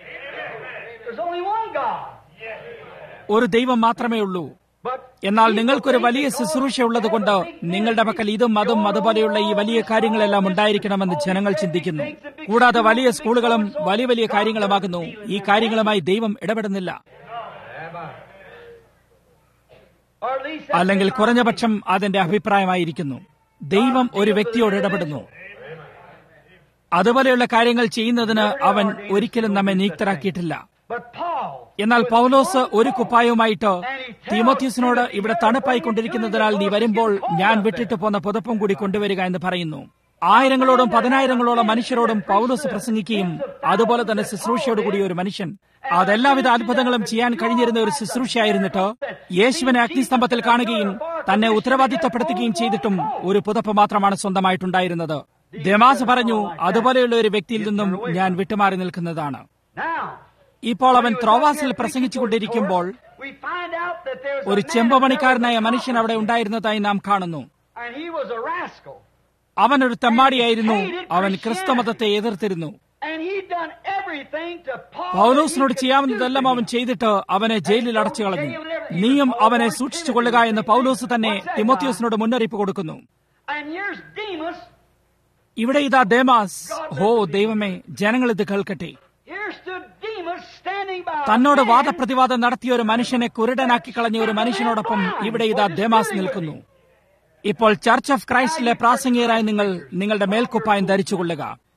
Speaker 1: There's only one God.
Speaker 2: ഒരു ദൈവം മാത്രമേ ഉള്ളൂ
Speaker 1: But
Speaker 2: എന്നാൽ നിങ്ങൾക്കൊരു വലിയ ശുശ്രൂഷ ഉള്ളതുകൊണ്ട് നിങ്ങളുടെ പക്കൽ ഇതും അതും അതുപോലെയുള്ള ഈ വലിയ കാര്യങ്ങളെല്ലാം ഉണ്ടായിരിക്കണമെന്ന് ജനങ്ങൾ ചിന്തിക്കുന്നു കൂടാതെ വലിയ സ്കൂളുകളും വലിയ വലിയ കാര്യങ്ങളുമാകുന്നു ഈ കാര്യങ്ങളുമായി ദൈവം ഇടപെടുന്നില്ല
Speaker 1: or at least
Speaker 2: അല്ലെങ്കിൽ കുറഞ്ഞപക്ഷം അതിന്റെ അഭിപ്രായമായിരിക്കുന്നു ദൈവം ഒരു വ്യക്തിയോട് ഇടപെടുന്നു അതുപോലെയുള്ള കാര്യങ്ങൾ ചെയ്യുന്നതിന് അവൻ ഒരിക്കലും നമ്മെ നിയുക്തരാക്കിയിട്ടില്ല
Speaker 1: but Paul
Speaker 2: എന്നാൽ പൗലോസ് ഒരു കുപ്പായവുമായിട്ട് തീമോത്യൂസിനോട് ഇവിടെ തണുപ്പായിക്കൊണ്ടിരിക്കുന്നതിനാൽ നീ വരുമ്പോൾ ഞാൻ വിട്ടിട്ട് പോന്ന പുതപ്പും കൂടി കൊണ്ടുവരിക എന്ന് പറയുന്നു ആയിരങ്ങളോടും പതിനായിരങ്ങളോളം മനുഷ്യരോടും പൗലോസ് പ്രസംഗിക്കുകയും അതുപോലെ തന്നെ ശുശ്രൂഷയോടുകൂടി ഒരു മനുഷ്യൻ അതെല്ലാവിധ അത്ഭുതങ്ങളും ചെയ്യാൻ കഴിഞ്ഞിരുന്ന ഒരു ശുശ്രൂഷയായിരുന്നിട്ട് യേശുവിനെ അഗ്നിസ്തംഭത്തിൽ കാണുകയും തന്നെ ഉത്തരവാദിത്തപ്പെടുത്തുകയും ചെയ്തിട്ടും ഒരു പുതപ്പ് മാത്രമാണ് സ്വന്തമായിട്ടുണ്ടായിരുന്നത് ദമാസ് പറഞ്ഞു അതുപോലെയുള്ള ഒരു വ്യക്തിയിൽ നിന്നും ഞാൻ വിട്ടുമാറി നിൽക്കുന്നതാണ്
Speaker 1: now
Speaker 2: ഇപ്പോൾ അവൻ ത്രോവാസിൽ പ്രസംഗിച്ചുകൊണ്ടിരിക്കുമ്പോൾ
Speaker 1: we find out that there's
Speaker 2: ഒരു
Speaker 1: a man
Speaker 2: ചെമ്പപണിക്കാരനായ മനുഷ്യൻ അവിടെ ഉണ്ടായിരുന്നതായി നാം കാണുന്നു
Speaker 1: and he was a rascal
Speaker 2: അവൻ ഒരു തെമ്മാടിയായിരുന്നു അവൻ ക്രിസ്തുമതത്തെ എതിർത്തിരുന്നു
Speaker 1: and he'd done everything to Paul
Speaker 2: പൗലോസിനോട് ചെയ്യാവുന്നതെല്ലാം അവൻ ചെയ്തിട്ട് അവനെ ജയിലിൽ അടച്ചു കളഞ്ഞു നീയും അവനെ സൂക്ഷിച്ചുകൊള്ളുക എന്ന് പൗലോസ് തന്നെ തിമോത്യോസിനോട് മുന്നറിയിപ്പ് കൊടുക്കുന്നു
Speaker 1: and here's Demas
Speaker 2: ഇവിടെ ഇതാ ദേമാസ് ഹോ ദൈവമേ ജനങ്ങൾ ഇത് കേൾക്കട്ടെ
Speaker 1: here stood Demas standing by a
Speaker 2: തന്നോട്
Speaker 1: man
Speaker 2: വാദപ്രതിവാദം നടത്തിയ ഒരു മനുഷ്യനെ കുരുടനാക്കി കളഞ്ഞ ഒരു മനുഷ്യനോടൊപ്പം ഇവിടെ ഇതാ ദേമാസ് നിൽക്കുന്നു ഇപ്പോൾ ചർച്ച് ഓഫ് ക്രൈസ്റ്റിലെ പ്രാസംഗികരായി നിങ്ങൾ നിങ്ങളുടെ മേൽക്കുപ്പായം ധരിച്ചുകൊള്ളുക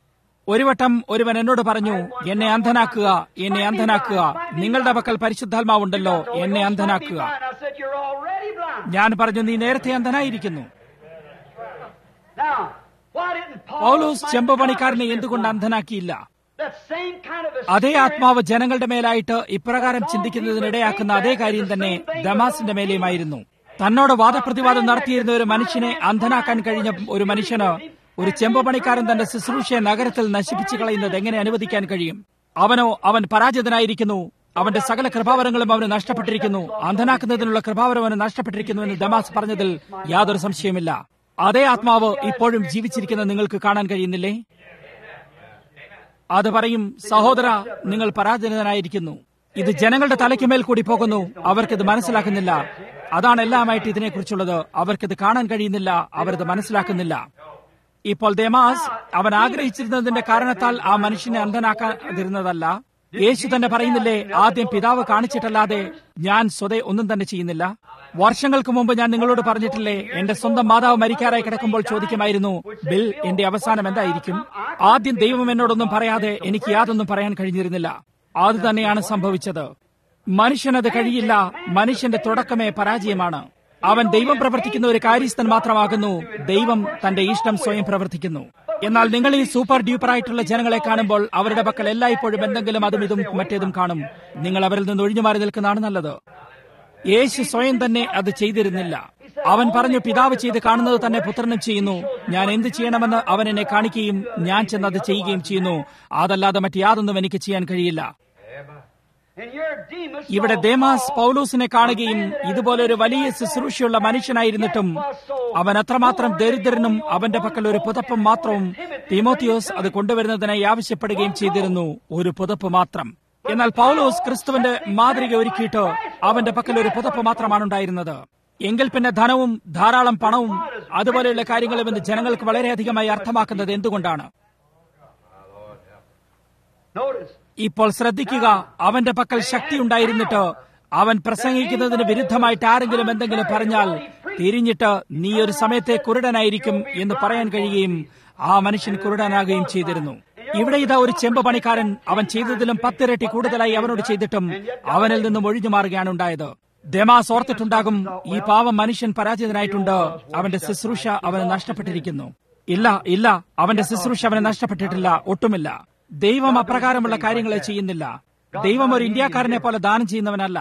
Speaker 2: ഒരു വട്ടം ഒരുവൻ എന്നോട് പറഞ്ഞു എന്നെ അന്ധനാക്കുക എന്നെ അന്ധനാക്കുക നിങ്ങളുടെ പക്കൽ പരിശുദ്ധാത്മാവുണ്ടല്ലോ എന്നെ അന്ധനാക്കുക
Speaker 1: I said, You're already blind.
Speaker 2: ഞാൻ പറഞ്ഞു നീ നേരത്തെ അന്ധനായിരിക്കുന്നു
Speaker 1: Now, why didn't Paul
Speaker 2: Paulose
Speaker 1: smite
Speaker 2: ചെമ്പ്
Speaker 1: the
Speaker 2: പണിക്കാരനെ
Speaker 1: coppersmith
Speaker 2: എന്തുകൊണ്ട്
Speaker 1: blind?
Speaker 2: അന്ധനാക്കിയില്ല
Speaker 1: That same kind of a
Speaker 2: അതേ
Speaker 1: spirit
Speaker 2: ആത്മാവ് ജനങ്ങളുടെ മേലായിട്ട് ഇപ്രകാരം ചിന്തിക്കുന്നതിനിടയാക്കുന്ന അതേ കാര്യം തന്നെ ദമാസിന്റെ മേലെയുമായിരുന്നു തന്നോട് വാദപ്രതിവാദം നടത്തിയിരുന്ന ഒരു മനുഷ്യനെ അന്ധനാക്കാൻ കഴിഞ്ഞ ഒരു മനുഷ്യന് ഒരു ചെമ്പ് പണിക്കാരൻ തന്റെ ശുശ്രൂഷയെ നഗരത്തിൽ നശിപ്പിച്ചു കളയുന്നത് എങ്ങനെ അനുവദിക്കാൻ കഴിയും അവനോ അവൻ പരാജിതനായിരിക്കുന്നു അവന്റെ സകല കൃപാവരങ്ങളും അവന് നഷ്ടപ്പെട്ടിരിക്കുന്നു അന്ധനാക്കുന്നതിനുള്ള കൃപാവരം അവന് നഷ്ടപ്പെട്ടിരിക്കുന്നു എന്ന് ദമാസ് പറഞ്ഞതിൽ യാതൊരു സംശയമില്ല അതേ ആത്മാവ് ഇപ്പോഴും ജീവിച്ചിരിക്കുന്ന നിങ്ങൾക്ക് കാണാൻ കഴിയുന്നില്ലേ അത് പറയും സഹോദര നിങ്ങൾ പരാജിതനായിരിക്കുന്നു ഇത് ജനങ്ങളുടെ തലയ്ക്കുമേൽ കൂടി പോകുന്നു അവർക്കിത് മനസ്സിലാക്കുന്നില്ല അതാണ് എല്ലാമായിട്ട് ഇതിനെക്കുറിച്ചുള്ളത് അവർക്കിത് കാണാൻ കഴിയുന്നില്ല അവരത് മനസ്സിലാക്കുന്നില്ല ഇപ്പോൾ ദേമാസ് അവൻ ആഗ്രഹിച്ചിരുന്നതിന്റെ കാരണത്താൽ ആ മനുഷ്യനെ അന്ധനാക്കാതിരുന്നതല്ല യേശു തന്നെ പറയുന്നില്ലേ ആദ്യം പിതാവ് കാണിച്ചിട്ടല്ലാതെ ഞാൻ സ്വതേ ഒന്നും തന്നെ ചെയ്യുന്നില്ല വർഷങ്ങൾക്ക് മുമ്പ് ഞാൻ നിങ്ങളോട് പറഞ്ഞിട്ടില്ലേ എന്റെ സ്വന്തം മാതാവ് മരിക്കാറായി കിടക്കുമ്പോൾ ചോദിക്കുമായിരുന്നു ബിൽ എന്റെ അവസാനം എന്തായിരിക്കും ആദ്യം ദൈവം എന്നോടൊന്നും പറയാതെ എനിക്ക് യാതൊന്നും പറയാൻ കഴിഞ്ഞിരുന്നില്ല അത് തന്നെയാണ് സംഭവിച്ചത് മനുഷ്യനത് കഴിയില്ല മനുഷ്യന്റെ തുടക്കമേ പരാജയമാണ് അവൻ ദൈവം പ്രവർത്തിക്കുന്ന ഒരു കാര്യസ്ഥൻ മാത്രമാകുന്നു ദൈവം തന്റെ ഇഷ്ടം സ്വയം പ്രവർത്തിക്കുന്നു എന്നാൽ നിങ്ങൾ ഈ സൂപ്പർ ഡ്യൂപ്പറായിട്ടുള്ള ജനങ്ങളെ കാണുമ്പോൾ അവരുടെ പക്കൽ എല്ലായ്പ്പോഴും എന്തെങ്കിലും അതും ഇതും മറ്റേതും കാണും നിങ്ങൾ അവരിൽ നിന്ന് ഒഴിഞ്ഞു മാറി നിൽക്കുന്നതാണ് നല്ലത് യേശു സ്വയം തന്നെ അത് ചെയ്തിരുന്നില്ല അവൻ പറഞ്ഞു പിതാവ് ചെയ്ത് കാണുന്നത് തന്നെ പുത്രനും ചെയ്യുന്നു ഞാൻ എന്ത് ചെയ്യണമെന്ന് അവൻ എന്നെ കാണിക്കുകയും ഞാൻ ചെന്ന് അത് ചെയ്യുകയും ചെയ്യുന്നു അതല്ലാതെ മറ്റ് യാതൊന്നും എനിക്ക് ചെയ്യാൻ കഴിയില്ല
Speaker 1: and your Demas
Speaker 2: ഇവിടെ
Speaker 1: saw
Speaker 2: ദേമാസ്
Speaker 1: Paul
Speaker 2: പൗലൂസിനെ കാണുകയും ഇതുപോലെ ഒരു വലിയ ശുശ്രൂഷയുള്ള മനുഷ്യനായിരുന്നിട്ടും അവൻ അത്രമാത്രം ദരിദ്രനും അവന്റെ പക്കൽ ഒരു പുതപ്പും മാത്രവും തിമോത്തിയോസ് അത് കൊണ്ടുവരുന്നതിനായി ആവശ്യപ്പെടുകയും ചെയ്തിരുന്നു ഒരു പുതപ്പ് മാത്രം എന്നാൽ പൗലോസ് ക്രിസ്തുവിന്റെ മാതൃക ഒരുക്കിയിട്ട് അവന്റെ പക്കൽ ഒരു പുതപ്പ് മാത്രമാണ് ഉണ്ടായിരുന്നത് എങ്കിൽ പിന്നെ ധനവും ധാരാളം പണവും അതുപോലെയുള്ള കാര്യങ്ങളും ഇന്ന് ജനങ്ങൾക്ക് വളരെയധികമായി അർത്ഥമാക്കുന്നത് എന്തുകൊണ്ടാണ്
Speaker 1: Notice,
Speaker 2: ഇപ്പോൾ ശ്രദ്ധിക്കുക അവന്റെ പക്കൽ ശക്തി ഉണ്ടായിരുന്നിട്ട് അവൻ പ്രസംഗിക്കുന്നതിന് വിരുദ്ധമായിട്ട് ആരെങ്കിലും എന്തെങ്കിലും പറഞ്ഞാൽ തിരിഞ്ഞിട്ട് നീ ഒരു സമയത്തെ കുരുടനായിരിക്കും എന്ന് പറയാൻ കഴിയുകയും ആ മനുഷ്യൻ കുരുടനാകുകയും ചെയ്തിരുന്നു ഇവിടെ ഇതാ ഒരു ചെമ്പ് പണിക്കാരൻ അവൻ ചെയ്തതിലും പത്തിരട്ടി കൂടുതലായി അവനോട് ചെയ്തിട്ടും അവനിൽ നിന്നും ഒഴിഞ്ഞു മാറുകയാണ് ഉണ്ടായത് ദമാസ് ഓർത്തിട്ടുണ്ടാകും ഈ പാവം മനുഷ്യൻ പരാജിതനായിട്ടുണ്ട് അവന്റെ ശുശ്രൂഷ അവന് നഷ്ടപ്പെട്ടിരിക്കുന്നു ഇല്ല ഇല്ല അവന്റെ ശുശ്രൂഷ അവന് നഷ്ടപ്പെട്ടിട്ടില്ല ഒട്ടുമില്ല ദൈവം അപ്രകാരമുള്ള കാര്യങ്ങളെ ചെയ്യുന്നില്ല ദൈവം ഒരു ഇന്ത്യക്കാരനെ പോലെ ദാനം ചെയ്യുന്നവനല്ല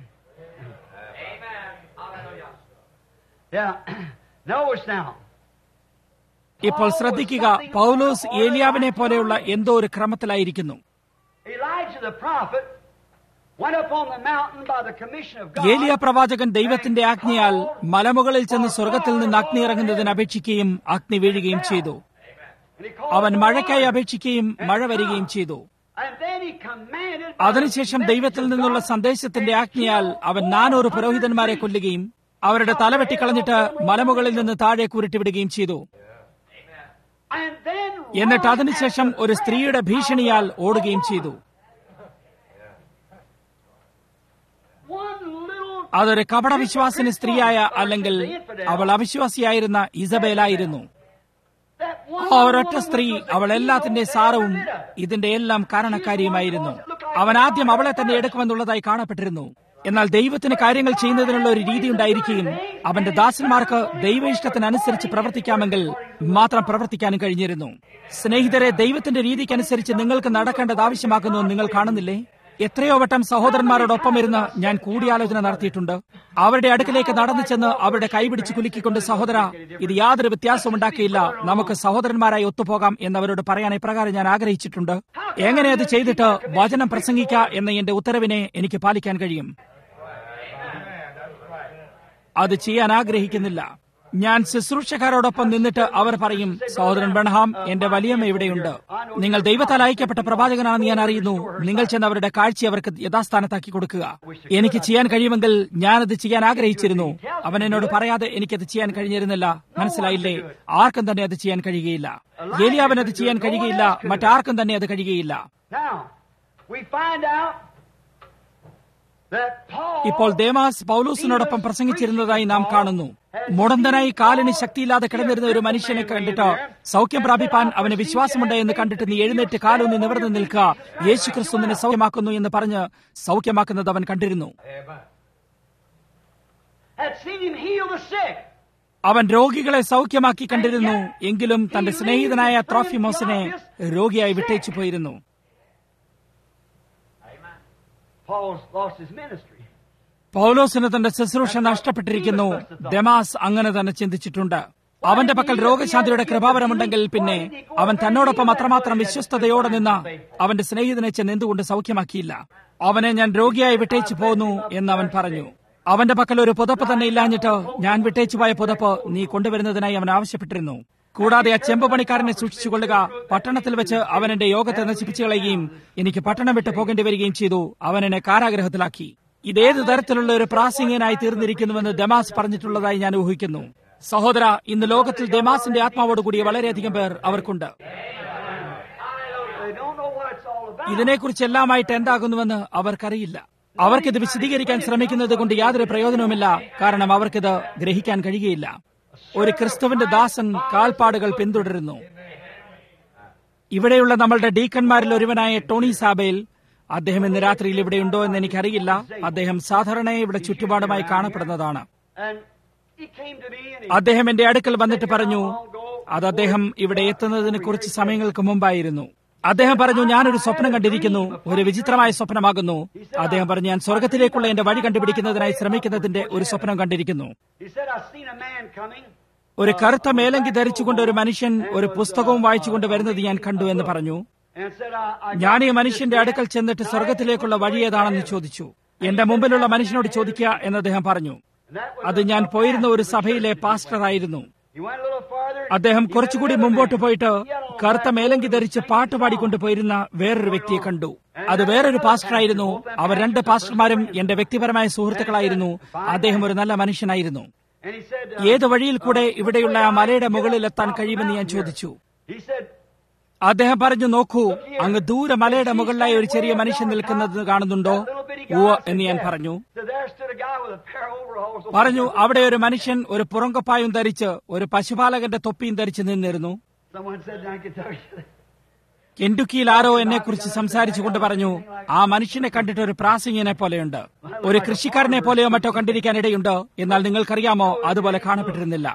Speaker 1: yeah. Notice now.
Speaker 2: ഇപ്പോൾ ശ്രദ്ധിക്കുക പൗലോസ് ഏലിയാവിനെ പോലെയുള്ള എന്തോ ഒരു ക്രമത്തിലായിരിക്കുന്നു
Speaker 1: Elijah the prophet went up on the mountain by the commission of God.
Speaker 2: ഏലിയ പ്രവാചകൻ ദൈവത്തിന്റെ ആജ്ഞയാൽ മലമുകളിൽ ചെന്ന് സ്വർഗത്തിൽ നിന്ന് അഗ്നി ഇറങ്ങുന്നതിന് അപേക്ഷിക്കുകയും അഗ്നി വീഴുകയും ചെയ്തു
Speaker 1: And he called
Speaker 2: അവൻ
Speaker 1: for
Speaker 2: മഴയ്ക്കായി
Speaker 1: rain.
Speaker 2: അപേക്ഷിക്കുകയും മഴ വരികയും ചെയ്തു
Speaker 1: And then he commanded by
Speaker 2: അതിനുശേഷം
Speaker 1: the
Speaker 2: ദൈവത്തിൽ
Speaker 1: message of
Speaker 2: നിന്നുള്ള
Speaker 1: God
Speaker 2: സന്ദേശത്തിന്റെ
Speaker 1: and
Speaker 2: ആജ്ഞയാൽ
Speaker 1: killed
Speaker 2: അവൻ നാനൂറ് പുരോഹിതന്മാരെ
Speaker 1: 400
Speaker 2: കൊല്ലുകയും അവരുടെ തല വെട്ടിക്കളഞ്ഞിട്ട് മലമുകളിൽ നിന്ന് താഴെ കുരുട്ടിവിടുകയും ചെയ്തു
Speaker 1: And then
Speaker 2: എന്നിട്ട്
Speaker 1: run
Speaker 2: അതിനുശേഷം
Speaker 1: after
Speaker 2: ഒരു
Speaker 1: the
Speaker 2: സ്ത്രീയുടെ
Speaker 1: prayer
Speaker 2: ഭീഷണിയാൽ
Speaker 1: of
Speaker 2: ഓടുകയും
Speaker 1: God.
Speaker 2: ചെയ്തു
Speaker 1: One little
Speaker 2: അതൊരു കപടവിശ്വാസിനി സ്ത്രീയായ അല്ലെങ്കിൽ അവൾ അവിശ്വാസിയായിരുന്ന ഇസബേലായിരുന്നു
Speaker 1: that one
Speaker 2: ആ ഒരൊറ്റ
Speaker 1: woman
Speaker 2: സ്ത്രീ
Speaker 1: was the
Speaker 2: അവൾ
Speaker 1: reason
Speaker 2: എല്ലാത്തിന്റെ
Speaker 1: of
Speaker 2: സാരവും
Speaker 1: every bit of it.
Speaker 2: ഇതിന്റെ എല്ലാം കാരണക്കാരിയുമായിരുന്നു അവൻ ആദ്യം അവളെ തന്നെ എടുക്കുമെന്നുള്ളതായി കാണപ്പെട്ടിരുന്നു എന്നാൽ ദൈവത്തിന് കാര്യങ്ങൾ ചെയ്യുന്നതിനുള്ള ഒരു രീതി ഉണ്ടായിരിക്കുകയും അവന്റെ ദാസന്മാർക്ക് ദൈവ ഇഷ്ടത്തിനനുസരിച്ച് പ്രവർത്തിക്കാമെങ്കിൽ മാത്രം പ്രവർത്തിക്കാനും കഴിഞ്ഞിരുന്നു സ്നേഹിതരെ ദൈവത്തിന്റെ രീതിക്കനുസരിച്ച് നിങ്ങൾക്ക് നടക്കേണ്ടത് ആവശ്യമാക്കുന്നു എന്ന് നിങ്ങൾ കാണുന്നില്ലേ എത്രയോ വട്ടം സഹോദരന്മാരോടൊപ്പം ഇരുന്ന് ഞാൻ കൂടിയാലോചന നടത്തിയിട്ടുണ്ട് അവരുടെ അടുക്കിലേക്ക് നടന്നു ചെന്ന് അവരുടെ കൈപിടിച്ച് കുലുക്കിക്കൊണ്ട് സഹോദര ഇത് യാതൊരു വ്യത്യാസവും ഉണ്ടാക്കിയില്ല നമുക്ക് സഹോദരന്മാരായി ഒത്തുപോകാം എന്നവരോട് പറയാൻ ഇപ്രകാരം ഞാൻ ആഗ്രഹിച്ചിട്ടുണ്ട് എങ്ങനെ അത് ചെയ്തിട്ട് വചനം പ്രസംഗിക്ക എന്ന എന്റെ ഉത്തരവിനെ എനിക്ക് പാലിക്കാൻ കഴിയും അത് ചെയ്യാൻ ആഗ്രഹിക്കുന്നില്ല ഞാൻ ശുശ്രൂഷക്കാരോടൊപ്പം നിന്നിട്ട് അവർ പറയും സഹോദരൻ ബണഹാം എന്റെ വലിയമ്മ ഇവിടെയുണ്ട് നിങ്ങൾ ദൈവത്താൽ അയക്കപ്പെട്ട പ്രവാചകനാണെന്ന് ഞാൻ അറിയുന്നു നിങ്ങൾ ചെന്ന് അവരുടെ കാഴ്ച അവർക്ക് യഥാസ്ഥാനത്താക്കി കൊടുക്കുക എനിക്ക് ചെയ്യാൻ കഴിയുമെങ്കിൽ ഞാനത് ചെയ്യാൻ ആഗ്രഹിച്ചിരുന്നു അവൻ എന്നോട് പറയാതെ എനിക്കത് ചെയ്യാൻ കഴിഞ്ഞിരുന്നില്ല മനസ്സിലായില്ലേ ആർക്കും തന്നെ അത് ചെയ്യാൻ കഴിയുകയില്ല ഏലിയാവൻ അത് ചെയ്യാൻ കഴിയുകയില്ല മറ്റാർക്കും തന്നെ അത് കഴിയുകയില്ല
Speaker 1: Now, we find out that Paul
Speaker 2: ഇപ്പോൾ ദേമാസ് പൗലൂസിനോടൊപ്പം പ്രസംഗിച്ചിരുന്നതായി നാം കാണുന്നു മുടന്തനായി കാലിന് ശക്തിയില്ലാതെ കിടന്നിരുന്ന ഒരു മനുഷ്യനെ കണ്ടിട്ട് സൗഖ്യം പ്രാപിപ്പാൻ അവന് വിശ്വാസമുണ്ട് എന്ന് കണ്ടിട്ട് നീ എഴുന്നേറ്റ് കാലൊന്ന് നിവർന്നു നിൽക്കുക യേശു ക്രിസ്തു നിന്നെ സൗഖ്യമാക്കുന്നു എന്ന് പറഞ്ഞ് സൗഖ്യമാക്കുന്നത് അവൻ കണ്ടിരുന്നു
Speaker 1: had seen him heal the sick.
Speaker 2: അവൻ രോഗികളെ സൗഖ്യമാക്കി കണ്ടിരുന്നു എങ്കിലും തന്റെ സ്നേഹിതനായ ത്രോഫിമോസിനെ രോഗിയായി വിട്ടേച്ചു പോയിരുന്നു
Speaker 1: Paul's lost his ministry.
Speaker 2: പൗലോസിന് തന്റെ ശുശ്രൂഷ നഷ്ടപ്പെട്ടിരിക്കുന്നു ഡെമാസ് അങ്ങനെ തന്നെ ചിന്തിച്ചിട്ടുണ്ട് അവന്റെ പക്കൽ രോഗശാന്തിയുടെ കൃപാവരമുണ്ടെങ്കിൽ പിന്നെ അവൻ തന്നോടൊപ്പം അത്രമാത്രം വിശ്വസ്തയോടെ നിന്ന അവന്റെ സ്നേഹിതനെ ചെന്ന് എന്തുകൊണ്ട് സൗഖ്യമാക്കിയില്ല അവനെ ഞാൻ രോഗിയായി വിട്ടേച്ചു പോന്നു എന്ന് അവൻ പറഞ്ഞു അവന്റെ പക്കൽ ഒരു പുതപ്പ് തന്നെ ഇല്ലാഞ്ഞിട്ട് ഞാൻ വിട്ടേച്ചു പോയ പുതപ്പ് നീ കൊണ്ടുവരുന്നതിനായി അവൻ ആവശ്യപ്പെട്ടിരുന്നു കൂടാതെ ആ ചെമ്പ് പണിക്കാരനെ സൂക്ഷിച്ചുകൊള്ളുക പട്ടണത്തിൽ വെച്ച് അവൻ എന്റെ യോഗത്തെ നശിപ്പിച്ചു കളയുകയും എനിക്ക് പട്ടണം വിട്ട് പോകേണ്ടി വരികയും ചെയ്തു അവൻ എന്നെ കാരാഗ്രഹത്തിലാക്കി ഇതേത് തരത്തിലുള്ള ഒരു പ്രാസംഗികനായി തീർന്നിരിക്കുന്നുവെന്ന് ദമാസ് പറഞ്ഞിട്ടുള്ളതായി ഞാൻ ഊഹിക്കുന്നു സഹോദര ഇന്ന് ലോകത്തിൽ ദമാസിന്റെ ആത്മാവോട് കൂടിയ വളരെയധികം പേർ അവർക്കുണ്ട്
Speaker 1: They don't know what it's all about.
Speaker 2: ഇതിനെക്കുറിച്ച് എല്ലാമായിട്ട് എന്താകുന്നുവെന്ന് അവർക്കറിയില്ല അവർക്കിത് വിശദീകരിക്കാൻ ശ്രമിക്കുന്നത് കൊണ്ട് യാതൊരു പ്രയോജനവുമില്ല കാരണം അവർക്കിത് ഗ്രഹിക്കാൻ കഴിയുകയില്ല ഒരു ക്രിസ്തുവിന്റെ ദാസൻ കാൽപ്പാടുകൾ പിന്തുടരുന്നു ഇവിടെയുള്ള നമ്മളുടെ ഡീക്കന്മാരിൽ ഒരുവനായ ടോണി സാബേൽ അദ്ദേഹം ഇന്ന് രാത്രിയിൽ ഇവിടെ ഉണ്ടോ എന്ന് എനിക്കറിയില്ല അദ്ദേഹം സാധാരണ ഇവിടെ ചുറ്റുപാടുമായി കാണപ്പെടുന്നതാണ്
Speaker 1: And he came to me and he
Speaker 2: അദ്ദേഹം എന്റെ അടുക്കൽ വന്നിട്ട് പറഞ്ഞു അത് അദ്ദേഹം ഇവിടെ എത്തുന്നതിന് കുറച്ച് സമയങ്ങൾക്ക് മുമ്പായിരുന്നു അദ്ദേഹം പറഞ്ഞു ഞാനൊരു സ്വപ്നം കണ്ടിരിക്കുന്നു ഒരു വിചിത്രമായ സ്വപ്നമാകുന്നു അദ്ദേഹം പറഞ്ഞു ഞാൻ സ്വർഗത്തിലേക്കുള്ള എന്റെ വഴി കണ്ടുപിടിക്കുന്നതിനായി ശ്രമിക്കുന്നതിന്റെ ഒരു സ്വപ്നം കണ്ടിരിക്കുന്നു
Speaker 1: he said, I've seen a man coming.
Speaker 2: ഒരു കറുത്ത മേലങ്കി ധരിച്ചുകൊണ്ട് ഒരു മനുഷ്യൻ ഒരു പുസ്തകവും വായിച്ചുകൊണ്ട് വരുന്നത് ഞാൻ കണ്ടു എന്ന് പറഞ്ഞു
Speaker 1: And said, I, I
Speaker 2: ഞാൻ ഈ മനുഷ്യന്റെ അടുക്കൽ ചെന്നിട്ട് സ്വർഗത്തിലേക്കുള്ള വഴി ഏതാണെന്ന് ചോദിച്ചു എന്റെ മുമ്പിലുള്ള മനുഷ്യനോട് ചോദിക്കുക എന്ന് അദ്ദേഹം പറഞ്ഞു
Speaker 1: and that was
Speaker 2: അത് ഞാൻ പോയിരുന്ന ഒരു സഭയിലെ പാസ്റ്റർ ആയിരുന്നു
Speaker 1: he went a little farther.
Speaker 2: അദ്ദേഹം കുറച്ചുകൂടി മുമ്പോട്ട് പോയിട്ട് കറുത്ത മേലങ്കി ധരിച്ച് പാട്ട് പാടിക്കൊണ്ട് പോയിരുന്ന വേറൊരു വ്യക്തിയെ കണ്ടു അത് വേറൊരു പാസ്റ്ററായിരുന്നു അവർ രണ്ട് പാസ്റ്റർമാരും എന്റെ വ്യക്തിപരമായ സുഹൃത്തുക്കളായിരുന്നു അദ്ദേഹം ഒരു നല്ല മനുഷ്യനായിരുന്നു
Speaker 1: And he said, uh,
Speaker 2: ഏത് വഴിയിൽ കൂടെ ഇവിടെയുള്ള ആ മലയുടെ മുകളിൽ എത്താൻ കഴിയുമെന്ന് ഞാൻ ചോദിച്ചു
Speaker 1: he said,
Speaker 2: അദ്ദേഹം പറഞ്ഞു നോക്കൂ അങ്ങ് ദൂരെ മലയുടെ മുകളിലായി ഒരു ചെറിയ മനുഷ്യൻ നിൽക്കുന്നത് കാണുന്നുണ്ടോ ഉവ എന്ന് ഞാൻ പറഞ്ഞു
Speaker 1: so there stood a guy with a pair of overalls.
Speaker 2: പറഞ്ഞു അവിടെ ഒരു മനുഷ്യൻ ഒരു പുറങ്കപ്പായും ധരിച്ച് ഒരു പശുപാലകന്റെ തൊപ്പിയും ധരിച്ച് നിന്നിരുന്നു
Speaker 1: Someone said, I can tell you.
Speaker 2: കെൻഡുക്കിയിൽ ആരോ എന്നെ കുറിച്ച് സംസാരിച്ചുകൊണ്ട് പറഞ്ഞു ആ മനുഷ്യനെ കണ്ടിട്ട് ഒരു പ്രാസംഗികനെ പോലെയുണ്ട് ഒരു കൃഷിക്കാരനെ പോലെയോ മറ്റോ കണ്ടിരിക്കാൻ ഇടയുണ്ട് എന്നാൽ നിങ്ങൾക്കറിയാമോ അതുപോലെ കാണപ്പെട്ടിരുന്നില്ല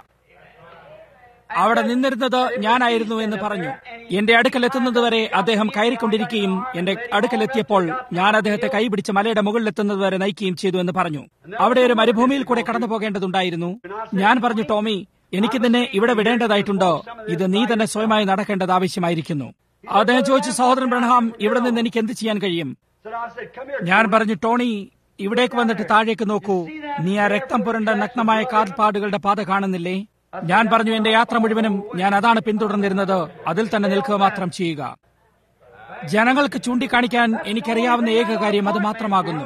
Speaker 2: അവിടെ നിന്നിരുന്നത് ഞാനായിരുന്നു എന്ന് പറഞ്ഞു എന്റെ അടുക്കൽ എത്തുന്നതുവരെ അദ്ദേഹം കയറിക്കൊണ്ടിരിക്കുകയും എന്റെ അടുക്കൽ എത്തിയപ്പോൾ ഞാൻ അദ്ദേഹത്തെ കൈപിടിച്ച് മലയുടെ മുകളിൽ എത്തുന്നതുവരെ നയിക്കുകയും ചെയ്തു എന്ന് പറഞ്ഞു അവിടെ ഒരു മരുഭൂമിയിൽ കൂടെ കടന്നു പോകേണ്ടതുണ്ടായിരുന്നു ഞാൻ പറഞ്ഞു ടോമി എനിക്ക് നിന്നെ ഇവിടെ വിടേണ്ടതായിട്ടുണ്ടോ ഇത് നീ തന്നെ സ്വയമായി നടക്കേണ്ടത് ആവശ്യമായിരിക്കുന്നു അദ്ദേഹം ചോദിച്ചു സഹോദരൻ ബ്രഹ്ഹാം ഇവിടെ നിന്ന് എനിക്ക് എന്ത് ചെയ്യാൻ കഴിയും
Speaker 1: So I said, come here.
Speaker 2: ഞാൻ പറഞ്ഞു ടോണി ഇവിടേക്ക് വന്നിട്ട് താഴേക്ക് നോക്കൂ നീ ആ രക്തം പുരണ്ട നഗ്നമായ കാൽപ്പാടുകളുടെ പാത കാണുന്നില്ലേ ഞാൻ പറഞ്ഞു എന്റെ യാത്ര മുഴുവനും ഞാൻ അതാണ് പിന്തുടർന്നിരുന്നത് അതിൽ തന്നെ നിൽക്കുക മാത്രം ചെയ്യുക ജനങ്ങൾക്ക് ചൂണ്ടിക്കാണിക്കാൻ എനിക്കറിയാവുന്ന ഏക കാര്യം അത് മാത്രമാകുന്നു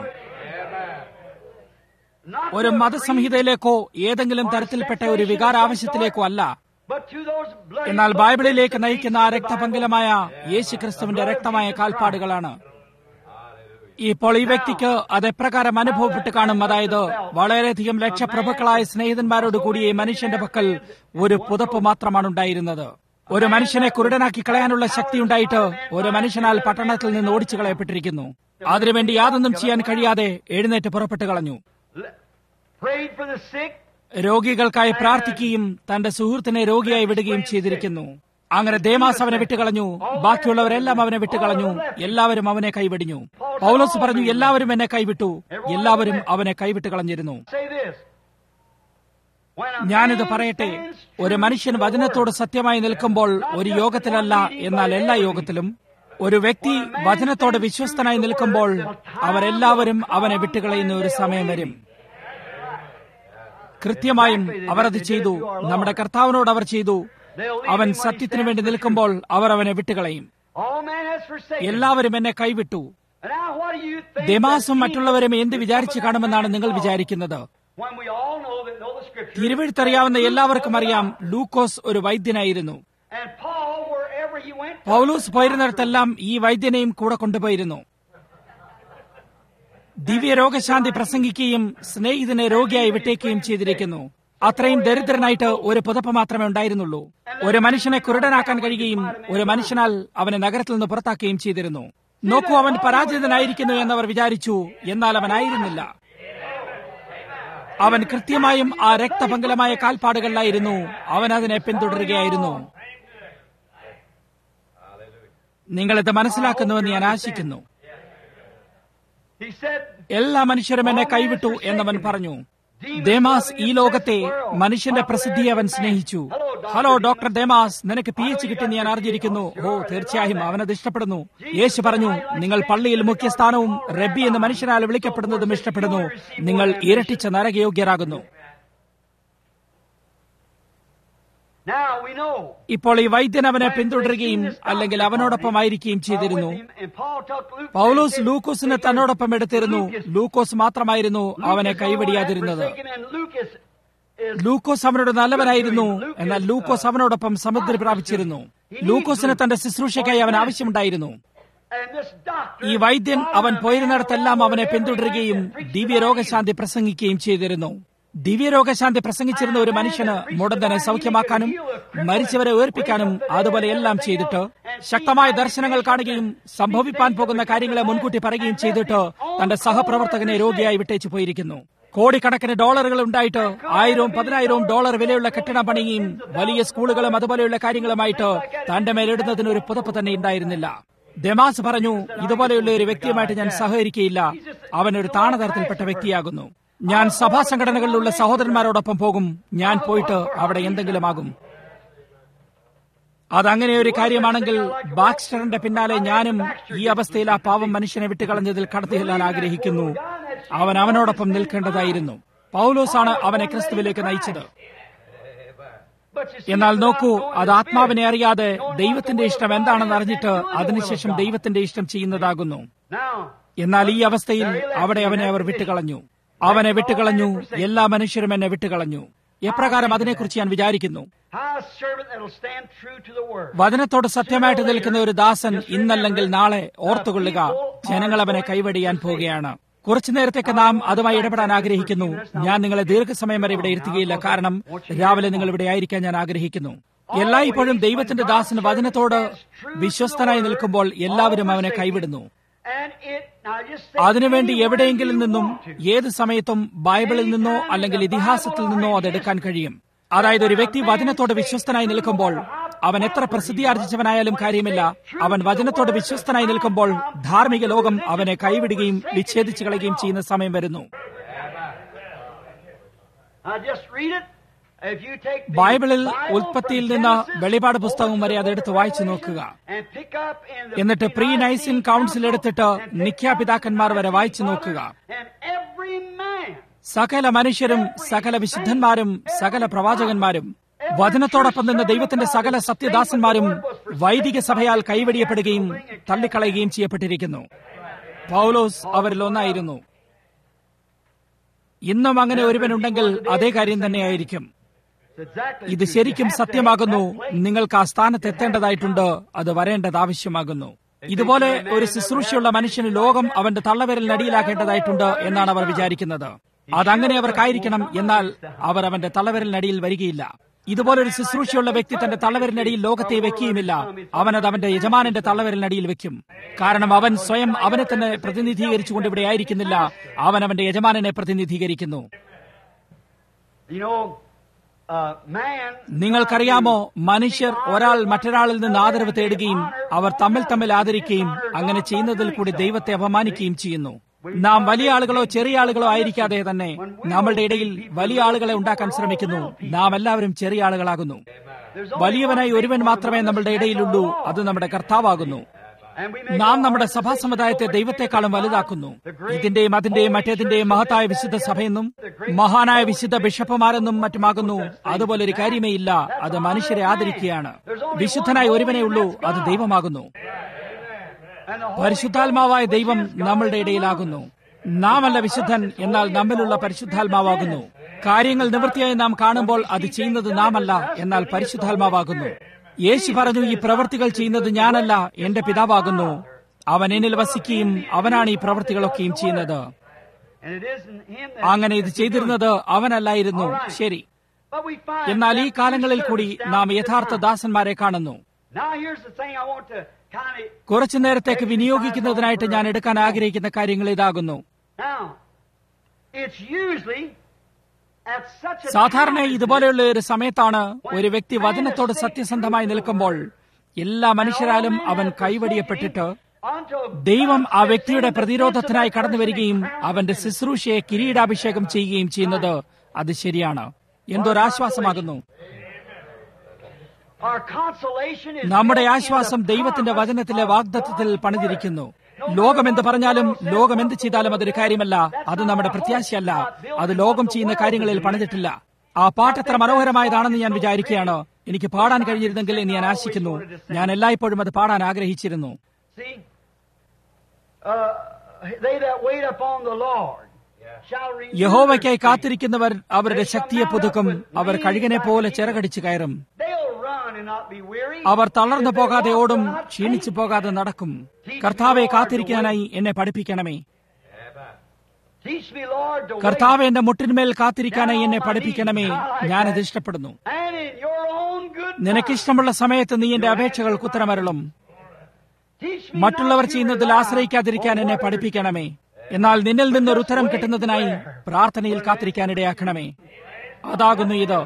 Speaker 1: Not
Speaker 2: ഒരു മതസംഹിതയിലേക്കോ ഏതെങ്കിലും തരത്തിൽപ്പെട്ട ഒരു വികാരാവശ്യത്തിലേക്കോ അല്ല
Speaker 1: but to those bloody
Speaker 2: എന്നാൽ ബൈബിളിലേക്ക് നയിക്കുന്ന ആ രക്തപങ്കിലമായ യേശു ക്രിസ്തുവിന്റെ രക്തമായ കാൽപ്പാടുകളാണ് ഇപ്പോൾ ഈ വ്യക്തിക്ക് അത് എപ്രകാരം അനുഭവപ്പെട്ട് കാണും അതായത് വളരെയധികം ലക്ഷപ്രഭുക്കളായ സ്നേഹിതന്മാരോട് കൂടിയ ഈ മനുഷ്യന്റെ പക്കൽ ഒരു പുതപ്പ് മാത്രമാണ് ഉണ്ടായിരുന്നത് ഒരു മനുഷ്യനെ കുരുടനാക്കി കളയാനുള്ള ശക്തി ഉണ്ടായിട്ട് ഒരു മനുഷ്യനാൽ പട്ടണത്തിൽ നിന്ന് ഓടിച്ചു കളയപ്പെട്ടിരിക്കുന്നു അതിനുവേണ്ടി യാതൊന്നും ചെയ്യാൻ കഴിയാതെ എഴുന്നേറ്റ് പുറപ്പെട്ടു കളഞ്ഞു
Speaker 1: Le- prayed for the sick.
Speaker 2: രോഗികൾക്കായി പ്രാർത്ഥിക്കുകയും തന്റെ സുഹൃത്തിനെ രോഗിയായി വിടുകയും ചെയ്തിരിക്കുന്നു അങ്ങനെ ദേമാസ് അവനെ വിട്ടുകളഞ്ഞു ബാക്കിയുള്ളവരെല്ലാം അവനെ വിട്ടുകളഞ്ഞു എല്ലാവരും അവനെ കൈവെടിഞ്ഞു പൗലോസ് പറഞ്ഞു എല്ലാവരും എന്നെ കൈവിട്ടു എല്ലാവരും അവനെ കൈവിട്ട് കളഞ്ഞിരുന്നു
Speaker 1: Say this. When a
Speaker 2: ഞാനിത്
Speaker 1: man
Speaker 2: പറയട്ടെ
Speaker 1: stands
Speaker 2: ഒരു മനുഷ്യൻ വചനത്തോട് സത്യമായി നിൽക്കുമ്പോൾ ഒരു യോഗത്തിലല്ല എന്നാൽ എല്ലാ യോഗത്തിലും ഒരു വ്യക്തി വചനത്തോട് വിശ്വസ്തനായി നിൽക്കുമ്പോൾ അവരെല്ലാവരും അവനെ വിട്ടുകളയുന്ന ഒരു സമയം വരും കൃത്യമായും അവർ അത് ചെയ്തു നമ്മുടെ കർത്താവിനോട് അവർ ചെയ്തു അവൻ സത്യത്തിനു വേണ്ടി നിൽക്കുമ്പോൾ അവർ അവനെ വിട്ടുകളയും
Speaker 1: All man has forsaken.
Speaker 2: എല്ലാവരും എന്നെ കൈവിട്ടു
Speaker 1: And now what do you think?
Speaker 2: ദമാസും
Speaker 1: that
Speaker 2: മറ്റുള്ളവരും
Speaker 1: Jesus
Speaker 2: എന്ത്
Speaker 1: is
Speaker 2: വിചാരിച്ചു
Speaker 1: coming
Speaker 2: കാണുമെന്നാണ് നിങ്ങൾ
Speaker 1: back
Speaker 2: വിചാരിക്കുന്നത്
Speaker 1: When we all know that know the scripture.
Speaker 2: തിരുവഴുത്തറിയാവുന്ന എല്ലാവർക്കും അറിയാം ലൂക്കോസ് ഒരു വൈദ്യനായിരുന്നു
Speaker 1: And Paul, wherever he went,
Speaker 2: Paulose പോയിരുന്നിടത്തെല്ലാം ഈ വൈദ്യനെയും കൂടെ കൊണ്ടുപോയിരുന്നു ദിവ്യ രോഗശാന്തി പ്രസംഗിക്കുകയും സ്നേഹിതനെ രോഗിയായി വിട്ടേക്കുകയും ചെയ്തിരിക്കുന്നു അത്രയും ദരിദ്രനായിട്ട് ഒരു പുതപ്പ് മാത്രമേ ഉണ്ടായിരുന്നുള്ളൂ ഒരു മനുഷ്യനെ കുരുടനാക്കാൻ കഴിയുകയും ഒരു മനുഷ്യനാൽ അവനെ നഗരത്തിൽ നിന്ന് പുറത്താക്കുകയും ചെയ്തിരുന്നു നോക്കൂ അവൻ പരാജിതനായിരിക്കുന്നു എന്നവർ വിചാരിച്ചു എന്നാൽ അവനായിരുന്നില്ല അവൻ കൃത്യമായും ആ രക്തപങ്കലമായ കാൽപ്പാടുകളിലായിരുന്നു അവൻ അതിനെ പിന്തുടരുകയായിരുന്നു നിങ്ങളിത് മനസ്സിലാക്കുന്നുവെന്ന് ഞാൻ ആശിക്കുന്നു
Speaker 1: He said,
Speaker 2: എല്ലാ മനുഷ്യരും എന്നെ കൈവിട്ടു എന്നവൻ പറഞ്ഞു ദേമാസ് ഈ ലോകത്തെ മനുഷ്യന്റെ പ്രസിദ്ധിയെ അവൻ സ്നേഹിച്ചു ഹലോ ഡോക്ടർ ദേമാസ് നിനക്ക് പി എച്ച് കിട്ടിയെന്ന് ഞാൻ അറിഞ്ഞിരിക്കുന്നു ഓ തീർച്ചയായും അവനത് ഇഷ്ടപ്പെടുന്നു യേശു പറഞ്ഞു നിങ്ങൾ പള്ളിയിൽ മുഖ്യസ്ഥാനവും റബ്ബി എന്ന് മനുഷ്യരാൽ വിളിക്കപ്പെടുന്നതും ഇഷ്ടപ്പെടുന്നു നിങ്ങൾ ഇരട്ടിച്ച നരകയോഗ്യരാകുന്നു
Speaker 1: Now we know.
Speaker 2: ഇപ്പോൾ ഈ വൈദ്യൻ അവനെ പിന്തുടരുകയും അല്ലെങ്കിൽ അവനോടൊപ്പമായിരിക്കുകയും ചെയ്തിരുന്നു
Speaker 1: And Paul took Luke
Speaker 2: പൗലോസ് ലൂക്കോസിനെ തന്നോടൊപ്പം എടുത്തിരുന്നു ലൂക്കോസ് മാത്രമായിരുന്നു അവനെ
Speaker 1: Luke is
Speaker 2: കൈവടിയാതിരുന്നത്
Speaker 1: known as forsaken, and Luke is- is-
Speaker 2: ലൂക്കോസ് അവനോട് നല്ലവനായിരുന്നു എന്നാൽ ലൂക്കോസ് അവനോടൊപ്പം സമുദ്രം പ്രാപിച്ചിരുന്നു ലൂക്കോസിന് തന്റെ ശുശ്രൂഷയ്ക്കായി അവൻ ആവശ്യമുണ്ടായിരുന്നു
Speaker 1: and this doctor
Speaker 2: ഈ വൈദ്യൻ അവൻ പോയിരുന്നിടത്തെല്ലാം അവനെ പിന്തുടരുകയും ദിവ്യരോഗശാന്തി പ്രസംഗിക്കുകയും ചെയ്തിരുന്നു ദിവ്യരോഗശാന്തി പ്രസംഗിച്ചിരുന്ന ഒരു മനുഷ്യന് മുടന്തനെ സൗഖ്യമാക്കാനും മരിച്ചവരെ ഉയർപ്പിക്കാനും അതുപോലെ എല്ലാം ചെയ്തിട്ട് ശക്തമായ ദർശനങ്ങൾ കാണുകയും സംഭവിപ്പാൻ പോകുന്ന കാര്യങ്ങളെ മുൻകൂട്ടി പറയുകയും ചെയ്തിട്ട് തന്റെ സഹപ്രവർത്തകനെ രോഗിയായി വിട്ടേച്ചു പോയിരിക്കുന്നു കോടിക്കണക്കിന് ഡോളറുകൾ ഉണ്ടായിട്ട് ആയിരവും പതിനായിരവും ഡോളർ വിലയുള്ള കെട്ടിടം പണിയുകയും വലിയ സ്കൂളുകളും അതുപോലെയുള്ള കാര്യങ്ങളുമായിട്ട് തന്റെ മേലിടുന്നതിന് ഒരു പുതപ്പ് തന്നെ ഉണ്ടായിരുന്നില്ല ദമാസ് പറഞ്ഞു ഇതുപോലെയുള്ള ഒരു വ്യക്തിയുമായിട്ട് ഞാൻ സഹകരിക്കുകയില്ല അവൻ ഒരു താണതരത്തിൽപ്പെട്ട വ്യക്തിയാകുന്നു ഞാൻ സഭാ സംഘടനകളിലുള്ള സഹോദരന്മാരോടൊപ്പം പോകും ഞാൻ പോയിട്ട് അവിടെ എന്തെങ്കിലും ആകും അതങ്ങനെ ഒരു കാര്യമാണെങ്കിൽ ബാക്സ്റ്ററിന്റെ പിന്നാലെ ഞാനും ഈ അവസ്ഥയിൽ ആ പാവം മനുഷ്യനെ വിട്ടുകളഞ്ഞതിൽ കടത്തി ചെല്ലാൻ ആഗ്രഹിക്കുന്നു അവൻ അവനോടൊപ്പം നിൽക്കേണ്ടതായിരുന്നു പൗലോസാണ് അവനെ ക്രിസ്തുവിലേക്ക് നയിച്ചത്
Speaker 1: But you see,
Speaker 2: എന്നാൽ നോക്കൂ അത് ആത്മാവിനെ അറിയാതെ ദൈവത്തിന്റെ ഇഷ്ടം എന്താണെന്ന് അറിഞ്ഞിട്ട് അതിനുശേഷം ദൈവത്തിന്റെ ഇഷ്ടം ചെയ്യുന്നതാകുന്നു
Speaker 1: now,
Speaker 2: എന്നാൽ ഈ അവസ്ഥയിൽ അവിടെ അവനെ അവർ വിട്ടുകളഞ്ഞു അവനെ വിട്ടുകളഞ്ഞു എല്ലാ മനുഷ്യരും എന്നെ വിട്ടുകളഞ്ഞു എപ്രകാരം അതിനെക്കുറിച്ച് ഞാൻ വിചാരിക്കുന്നു
Speaker 1: how a servant that will stand true to the word.
Speaker 2: വചനത്തോട് സത്യമായിട്ട് നിൽക്കുന്ന ഒരു ദാസൻ ഇന്നല്ലെങ്കിൽ നാളെ ഓർത്തുകൊള്ളുക ജനങ്ങൾ അവനെ കൈവടിയാൻ പോവുകയാണ് കുറച്ചു നേരത്തേക്ക് നാം അതുമായി ഇടപെടാൻ ആഗ്രഹിക്കുന്നു ഞാൻ നിങ്ങളെ ദീർഘസമയം വരെ ഇവിടെ ഇരുത്തുകയില്ല കാരണം രാവിലെ നിങ്ങൾ ഇവിടെ ആയിരിക്കാൻ ഞാൻ ആഗ്രഹിക്കുന്നു എല്ലായ്പ്പോഴും ദൈവത്തിന്റെ ദാസൻ വചനത്തോട് വിശ്വസ്തനായി നിൽക്കുമ്പോൾ എല്ലാവരും അവനെ കൈവിടുന്നു
Speaker 1: And it, now just say
Speaker 2: അതിനുവേണ്ടി
Speaker 1: any word
Speaker 2: എവിടെയെങ്കിലും
Speaker 1: you
Speaker 2: നിന്നും
Speaker 1: want to.
Speaker 2: ഏത് സമയത്തും ബൈബിളിൽ നിന്നോ അല്ലെങ്കിൽ ഇതിഹാസത്തിൽ നിന്നോ അതെടുക്കാൻ കഴിയും അതായത് ഒരു വ്യക്തി വചനത്തോട് വിശ്വസ്തനായി നിൽക്കുമ്പോൾ അവൻ എത്ര പ്രസിദ്ധിയാർജിച്ചവനായാലും കാര്യമില്ല അവൻ വചനത്തോട് വിശ്വസ്തനായി നിൽക്കുമ്പോൾ ധാർമ്മിക ലോകം അവനെ കൈവിടുകയും വിച്ഛേദിച്ചു കളയുകയും ചെയ്യുന്ന സമയം വരുന്നു
Speaker 1: Now just read it. If you take the
Speaker 2: ബൈബിളിൽ
Speaker 1: Bible
Speaker 2: ഉൽപ്പത്തിയിൽ
Speaker 1: from
Speaker 2: നിന്ന്
Speaker 1: Genesis,
Speaker 2: വെളിപാട് പുസ്തകം വരെ അതെടുത്ത് വായിച്ചു നോക്കുക
Speaker 1: and pick up in the
Speaker 2: എന്നിട്ട് പ്രീ നൈസിൻ കൗൺസിൽ
Speaker 1: Council
Speaker 2: എടുത്തിട്ട്
Speaker 1: and pick
Speaker 2: നിഖ്യാ
Speaker 1: up
Speaker 2: പിതാക്കന്മാർ വരെ
Speaker 1: the
Speaker 2: വായിച്ചു
Speaker 1: fathers
Speaker 2: നോക്കുക
Speaker 1: And every man
Speaker 2: സകല മനുഷ്യരും സകല വിശുദ്ധന്മാരും സകല പ്രവാചകന്മാരും വചനത്തോടൊപ്പം നിന്ന് ദൈവത്തിന്റെ സകല സത്യദാസന്മാരും വൈദിക സഭയാൽ കൈവടിയപ്പെടുകയും തള്ളിക്കളയുകയും ചെയ്യപ്പെട്ടിരിക്കുന്നു പൗലോസ് അവരിൽ ഒന്നായിരുന്നു ഇന്നും അങ്ങനെ ഒരുവനുണ്ടെങ്കിൽ അതേ കാര്യം തന്നെയായിരിക്കും
Speaker 1: It's exactly
Speaker 2: ഇത്
Speaker 1: true.
Speaker 2: ശരിക്കും
Speaker 1: You have to have
Speaker 2: സത്യമാകുന്നു
Speaker 1: that place.
Speaker 2: നിങ്ങൾക്ക് ആ സ്ഥാനത്ത് എത്തേണ്ടതായിട്ടുണ്ട് അത് വരേണ്ടത് ആവശ്യമാകുന്നു ഇതുപോലെ ഒരു ശുശ്രൂഷയുള്ള മനുഷ്യന് ലോകം അവന്റെ തള്ളവിരലിനടിയിലാക്കേണ്ടതായിട്ടുണ്ട് എന്നാണ് അവർ വിചാരിക്കുന്നത് അതങ്ങനെ അവർക്കായിരിക്കണം എന്നാൽ അവർ അവന്റെ തള്ളവിരലിനടിയിൽ വരികയില്ല ഇതുപോലൊരു ശുശ്രൂഷയുള്ള വ്യക്തി തന്റെ തള്ളവിരലിനടിയിൽ ലോകത്തെ വെക്കുകയുമില്ല അവനത് അവന്റെ യജമാനന്റെ തള്ളവിരലിനടിയിൽ വെക്കും കാരണം അവൻ സ്വയം അവനെ തന്നെ പ്രതിനിധീകരിച്ചുകൊണ്ട് ഇവിടെ ആയിരിക്കുന്നില്ല അവൻ അവന്റെ യജമാനനെ പ്രതിനിധീകരിക്കുന്നു
Speaker 1: You know, uh, man.
Speaker 2: നിങ്ങൾക്കറിയാമോ മനുഷ്യർ ഒരാൾ മറ്റൊരാളിൽ നിന്ന് ആദരവ് തേടുകയും അവർ തമ്മിൽ തമ്മിൽ ആദരിക്കുകയും അങ്ങനെ ചെയ്യുന്നതിൽ കൂടി ദൈവത്തെ അപമാനിക്കുകയും ചെയ്യുന്നു നാം വലിയ ആളുകളോ ചെറിയ ആളുകളോ ആയിരിക്കാതെ തന്നെ നമ്മളുടെ ഇടയിൽ വലിയ ആളുകളെ ഉണ്ടാക്കാൻ ശ്രമിക്കുന്നു നാം എല്ലാവരും ചെറിയ ആളുകളാകുന്നു
Speaker 1: There's only
Speaker 2: വലിയവനായി
Speaker 1: one
Speaker 2: ഒരുവൻ
Speaker 1: big
Speaker 2: മാത്രമേ
Speaker 1: one.
Speaker 2: നമ്മളുടെ ഇടയിലുള്ളൂ അത് നമ്മുടെ കർത്താവാകുന്നു
Speaker 1: And we make
Speaker 2: നാം
Speaker 1: our
Speaker 2: നമ്മുടെ സഭാ
Speaker 1: organization
Speaker 2: സമുദായത്തെ
Speaker 1: so
Speaker 2: ദൈവത്തെക്കാളും
Speaker 1: much bigger than
Speaker 2: വലുതാക്കുന്നു
Speaker 1: God, the great
Speaker 2: ഇതിന്റെയും അതിന്റെയും
Speaker 1: holy
Speaker 2: മറ്റേതിന്റെയും
Speaker 1: church,
Speaker 2: മഹത്തായ
Speaker 1: this,
Speaker 2: വിശുദ്ധ
Speaker 1: that, the
Speaker 2: സഭയെന്നും
Speaker 1: other, the great
Speaker 2: മഹാനായ
Speaker 1: holy
Speaker 2: വിശുദ്ധ
Speaker 1: bishop,
Speaker 2: ബിഷപ്പുമാരെന്നും മറ്റുമാകുന്നു
Speaker 1: no such thing
Speaker 2: അതുപോലൊരു
Speaker 1: as that.
Speaker 2: കാര്യമേ ഇല്ല
Speaker 1: That's
Speaker 2: അത്
Speaker 1: the
Speaker 2: മനുഷ്യരെ
Speaker 1: honor of man.
Speaker 2: ആദരിക്കുകയാണ്
Speaker 1: There's only
Speaker 2: വിശുദ്ധനായ
Speaker 1: one
Speaker 2: ഒരുവനേ
Speaker 1: holy,
Speaker 2: ഉള്ളൂ
Speaker 1: and that's
Speaker 2: അത്
Speaker 1: God.
Speaker 2: ദൈവമാകുന്നു
Speaker 1: And the Holy
Speaker 2: പരിശുദ്ധാത്മാവായ
Speaker 1: Ghost, which
Speaker 2: ദൈവം
Speaker 1: is God
Speaker 2: നമ്മളുടെ
Speaker 1: is among
Speaker 2: ഇടയിലാകുന്നു
Speaker 1: us.
Speaker 2: നാമല്ല വിശുദ്ധൻ എന്നാൽ നമ്മിലുള്ള പരിശുദ്ധാത്മാവാകുന്നു കാര്യങ്ങൾ നിവൃത്തിയായി നാം കാണുമ്പോൾ അത് ചെയ്യുന്നത് നാമല്ല എന്നാൽ പരിശുദ്ധാത്മാവാകുന്നു യേശു പറഞ്ഞു ഈ പ്രവൃത്തികൾ ചെയ്യുന്നത് ഞാനല്ല എന്റെ പിതാവാകുന്നു അവൻ എന്നിൽ വസിക്കുകയും അവനാണ് ഈ പ്രവൃത്തികളൊക്കെയും ചെയ്യുന്നത്
Speaker 1: And it isn't him that
Speaker 2: അങ്ങനെ ഇത് ചെയ്തിരുന്നത് അവനല്ലായിരുന്നു ശരി
Speaker 1: But we find
Speaker 2: എന്നാൽ ഈ
Speaker 1: that
Speaker 2: കാലങ്ങളിൽ
Speaker 1: true
Speaker 2: കൂടി
Speaker 1: service
Speaker 2: നാം
Speaker 1: down to
Speaker 2: യഥാർത്ഥ
Speaker 1: the time.
Speaker 2: ദാസന്മാരെ കാണുന്നു
Speaker 1: Now here's the thing I want to kind of
Speaker 2: കുറച്ചു നേരത്തേക്ക് വിനിയോഗിക്കുന്നതിനായിട്ട് ഞാൻ എടുക്കാൻ ആഗ്രഹിക്കുന്ന കാര്യങ്ങൾ ഇതാകുന്നു
Speaker 1: now. It's usually at such a
Speaker 2: സാധാരണ
Speaker 1: time as
Speaker 2: ഇതുപോലെയുള്ള ഒരു സമയത്താണ് ഒരു വ്യക്തി വചനത്തോട് സത്യസന്ധമായി നിൽക്കുമ്പോൾ എല്ലാ മനുഷ്യരാലും അവൻ കൈവടിയപ്പെട്ടിട്ട് ദൈവം ആ വ്യക്തിയുടെ പ്രതിരോധത്തിനായി കടന്നു വരികയും അവന്റെ ശുശ്രൂഷയെ കിരീടാഭിഷേകം ചെയ്യുകയും ചെയ്യുന്നത് അത് ശരിയാണ് എന്തൊരാശ്വാസമാകുന്നു
Speaker 1: Our consolation is
Speaker 2: നമ്മുടെ
Speaker 1: built in
Speaker 2: ആശ്വാസം
Speaker 1: the
Speaker 2: ദൈവത്തിന്റെ
Speaker 1: promise
Speaker 2: വചനത്തിലെ
Speaker 1: of
Speaker 2: വാഗ്ദത്തത്തിൽ
Speaker 1: God's
Speaker 2: പണിതിരിക്കുന്നു
Speaker 1: word.
Speaker 2: ലോകം എന്ത് പറഞ്ഞാലും ലോകം എന്ത് ചെയ്താലും അതൊരു കാര്യമല്ല അത് നമ്മുടെ പ്രത്യാശയല്ല അത് ലോകം ചെയ്യുന്ന കാര്യങ്ങളിൽ പണിതിട്ടില്ല ആ പാട്ട് എത്ര മനോഹരമായതാണെന്ന് ഞാൻ വിചാരിക്കുകയാണ് എനിക്ക് പാടാൻ കഴിഞ്ഞിരുന്നെങ്കിൽ എന്ന് ഞാൻ ആശിക്കുന്നു ഞാൻ എല്ലായ്പ്പോഴും അത് പാടാൻ ആഗ്രഹിച്ചിരുന്നു
Speaker 1: See, uh, they that wait upon the Lord shall renew
Speaker 2: യഹോവയ്ക്കായി
Speaker 1: their strength.
Speaker 2: കാത്തിരിക്കുന്നവർ അവരുടെ ശക്തിയെ പുതുക്കും അവർ കഴുകനെ പോലെ ചിറകടിച്ചു കയറും
Speaker 1: They'll run and not be weary.
Speaker 2: അവർ തളർന്നു
Speaker 1: If they
Speaker 2: പോകാതെ
Speaker 1: walk,
Speaker 2: ഓടും
Speaker 1: they'll not
Speaker 2: ക്ഷീണിച്ചു
Speaker 1: faint.
Speaker 2: പോകാതെ നടക്കും കർത്താവെ കാത്തിരിക്കാനായി എന്നെ പഠിപ്പിക്കണമേ
Speaker 1: Teach me, Lord, to
Speaker 2: കർത്താവ് എന്റെ മുട്ടിന്മേൽ കാത്തിരിക്കാനായി എന്നെ പഠിപ്പിക്കണമേ ഞാനത് ഇഷ്ടപ്പെടുന്നു
Speaker 1: wait. And in your own good time.
Speaker 2: നിനക്കിഷ്ടമുള്ള സമയത്ത് നീ എന്റെ അപേക്ഷകൾക്ക് ഉത്തരമരളും
Speaker 1: Teach me
Speaker 2: മറ്റുള്ളവർ
Speaker 1: not to
Speaker 2: ചെയ്യുന്നതിൽ
Speaker 1: rely
Speaker 2: ആശ്രയിക്കാതിരിക്കാൻ
Speaker 1: on
Speaker 2: എന്നെ
Speaker 1: others.
Speaker 2: പഠിപ്പിക്കണമേ എന്നാൽ നിന്നിൽ നിന്നൊരു ഉത്തരം കിട്ടുന്നതിനായി പ്രാർത്ഥനയിൽ കാത്തിരിക്കാനിടയാക്കണമേ അതാകുന്നു ഇത്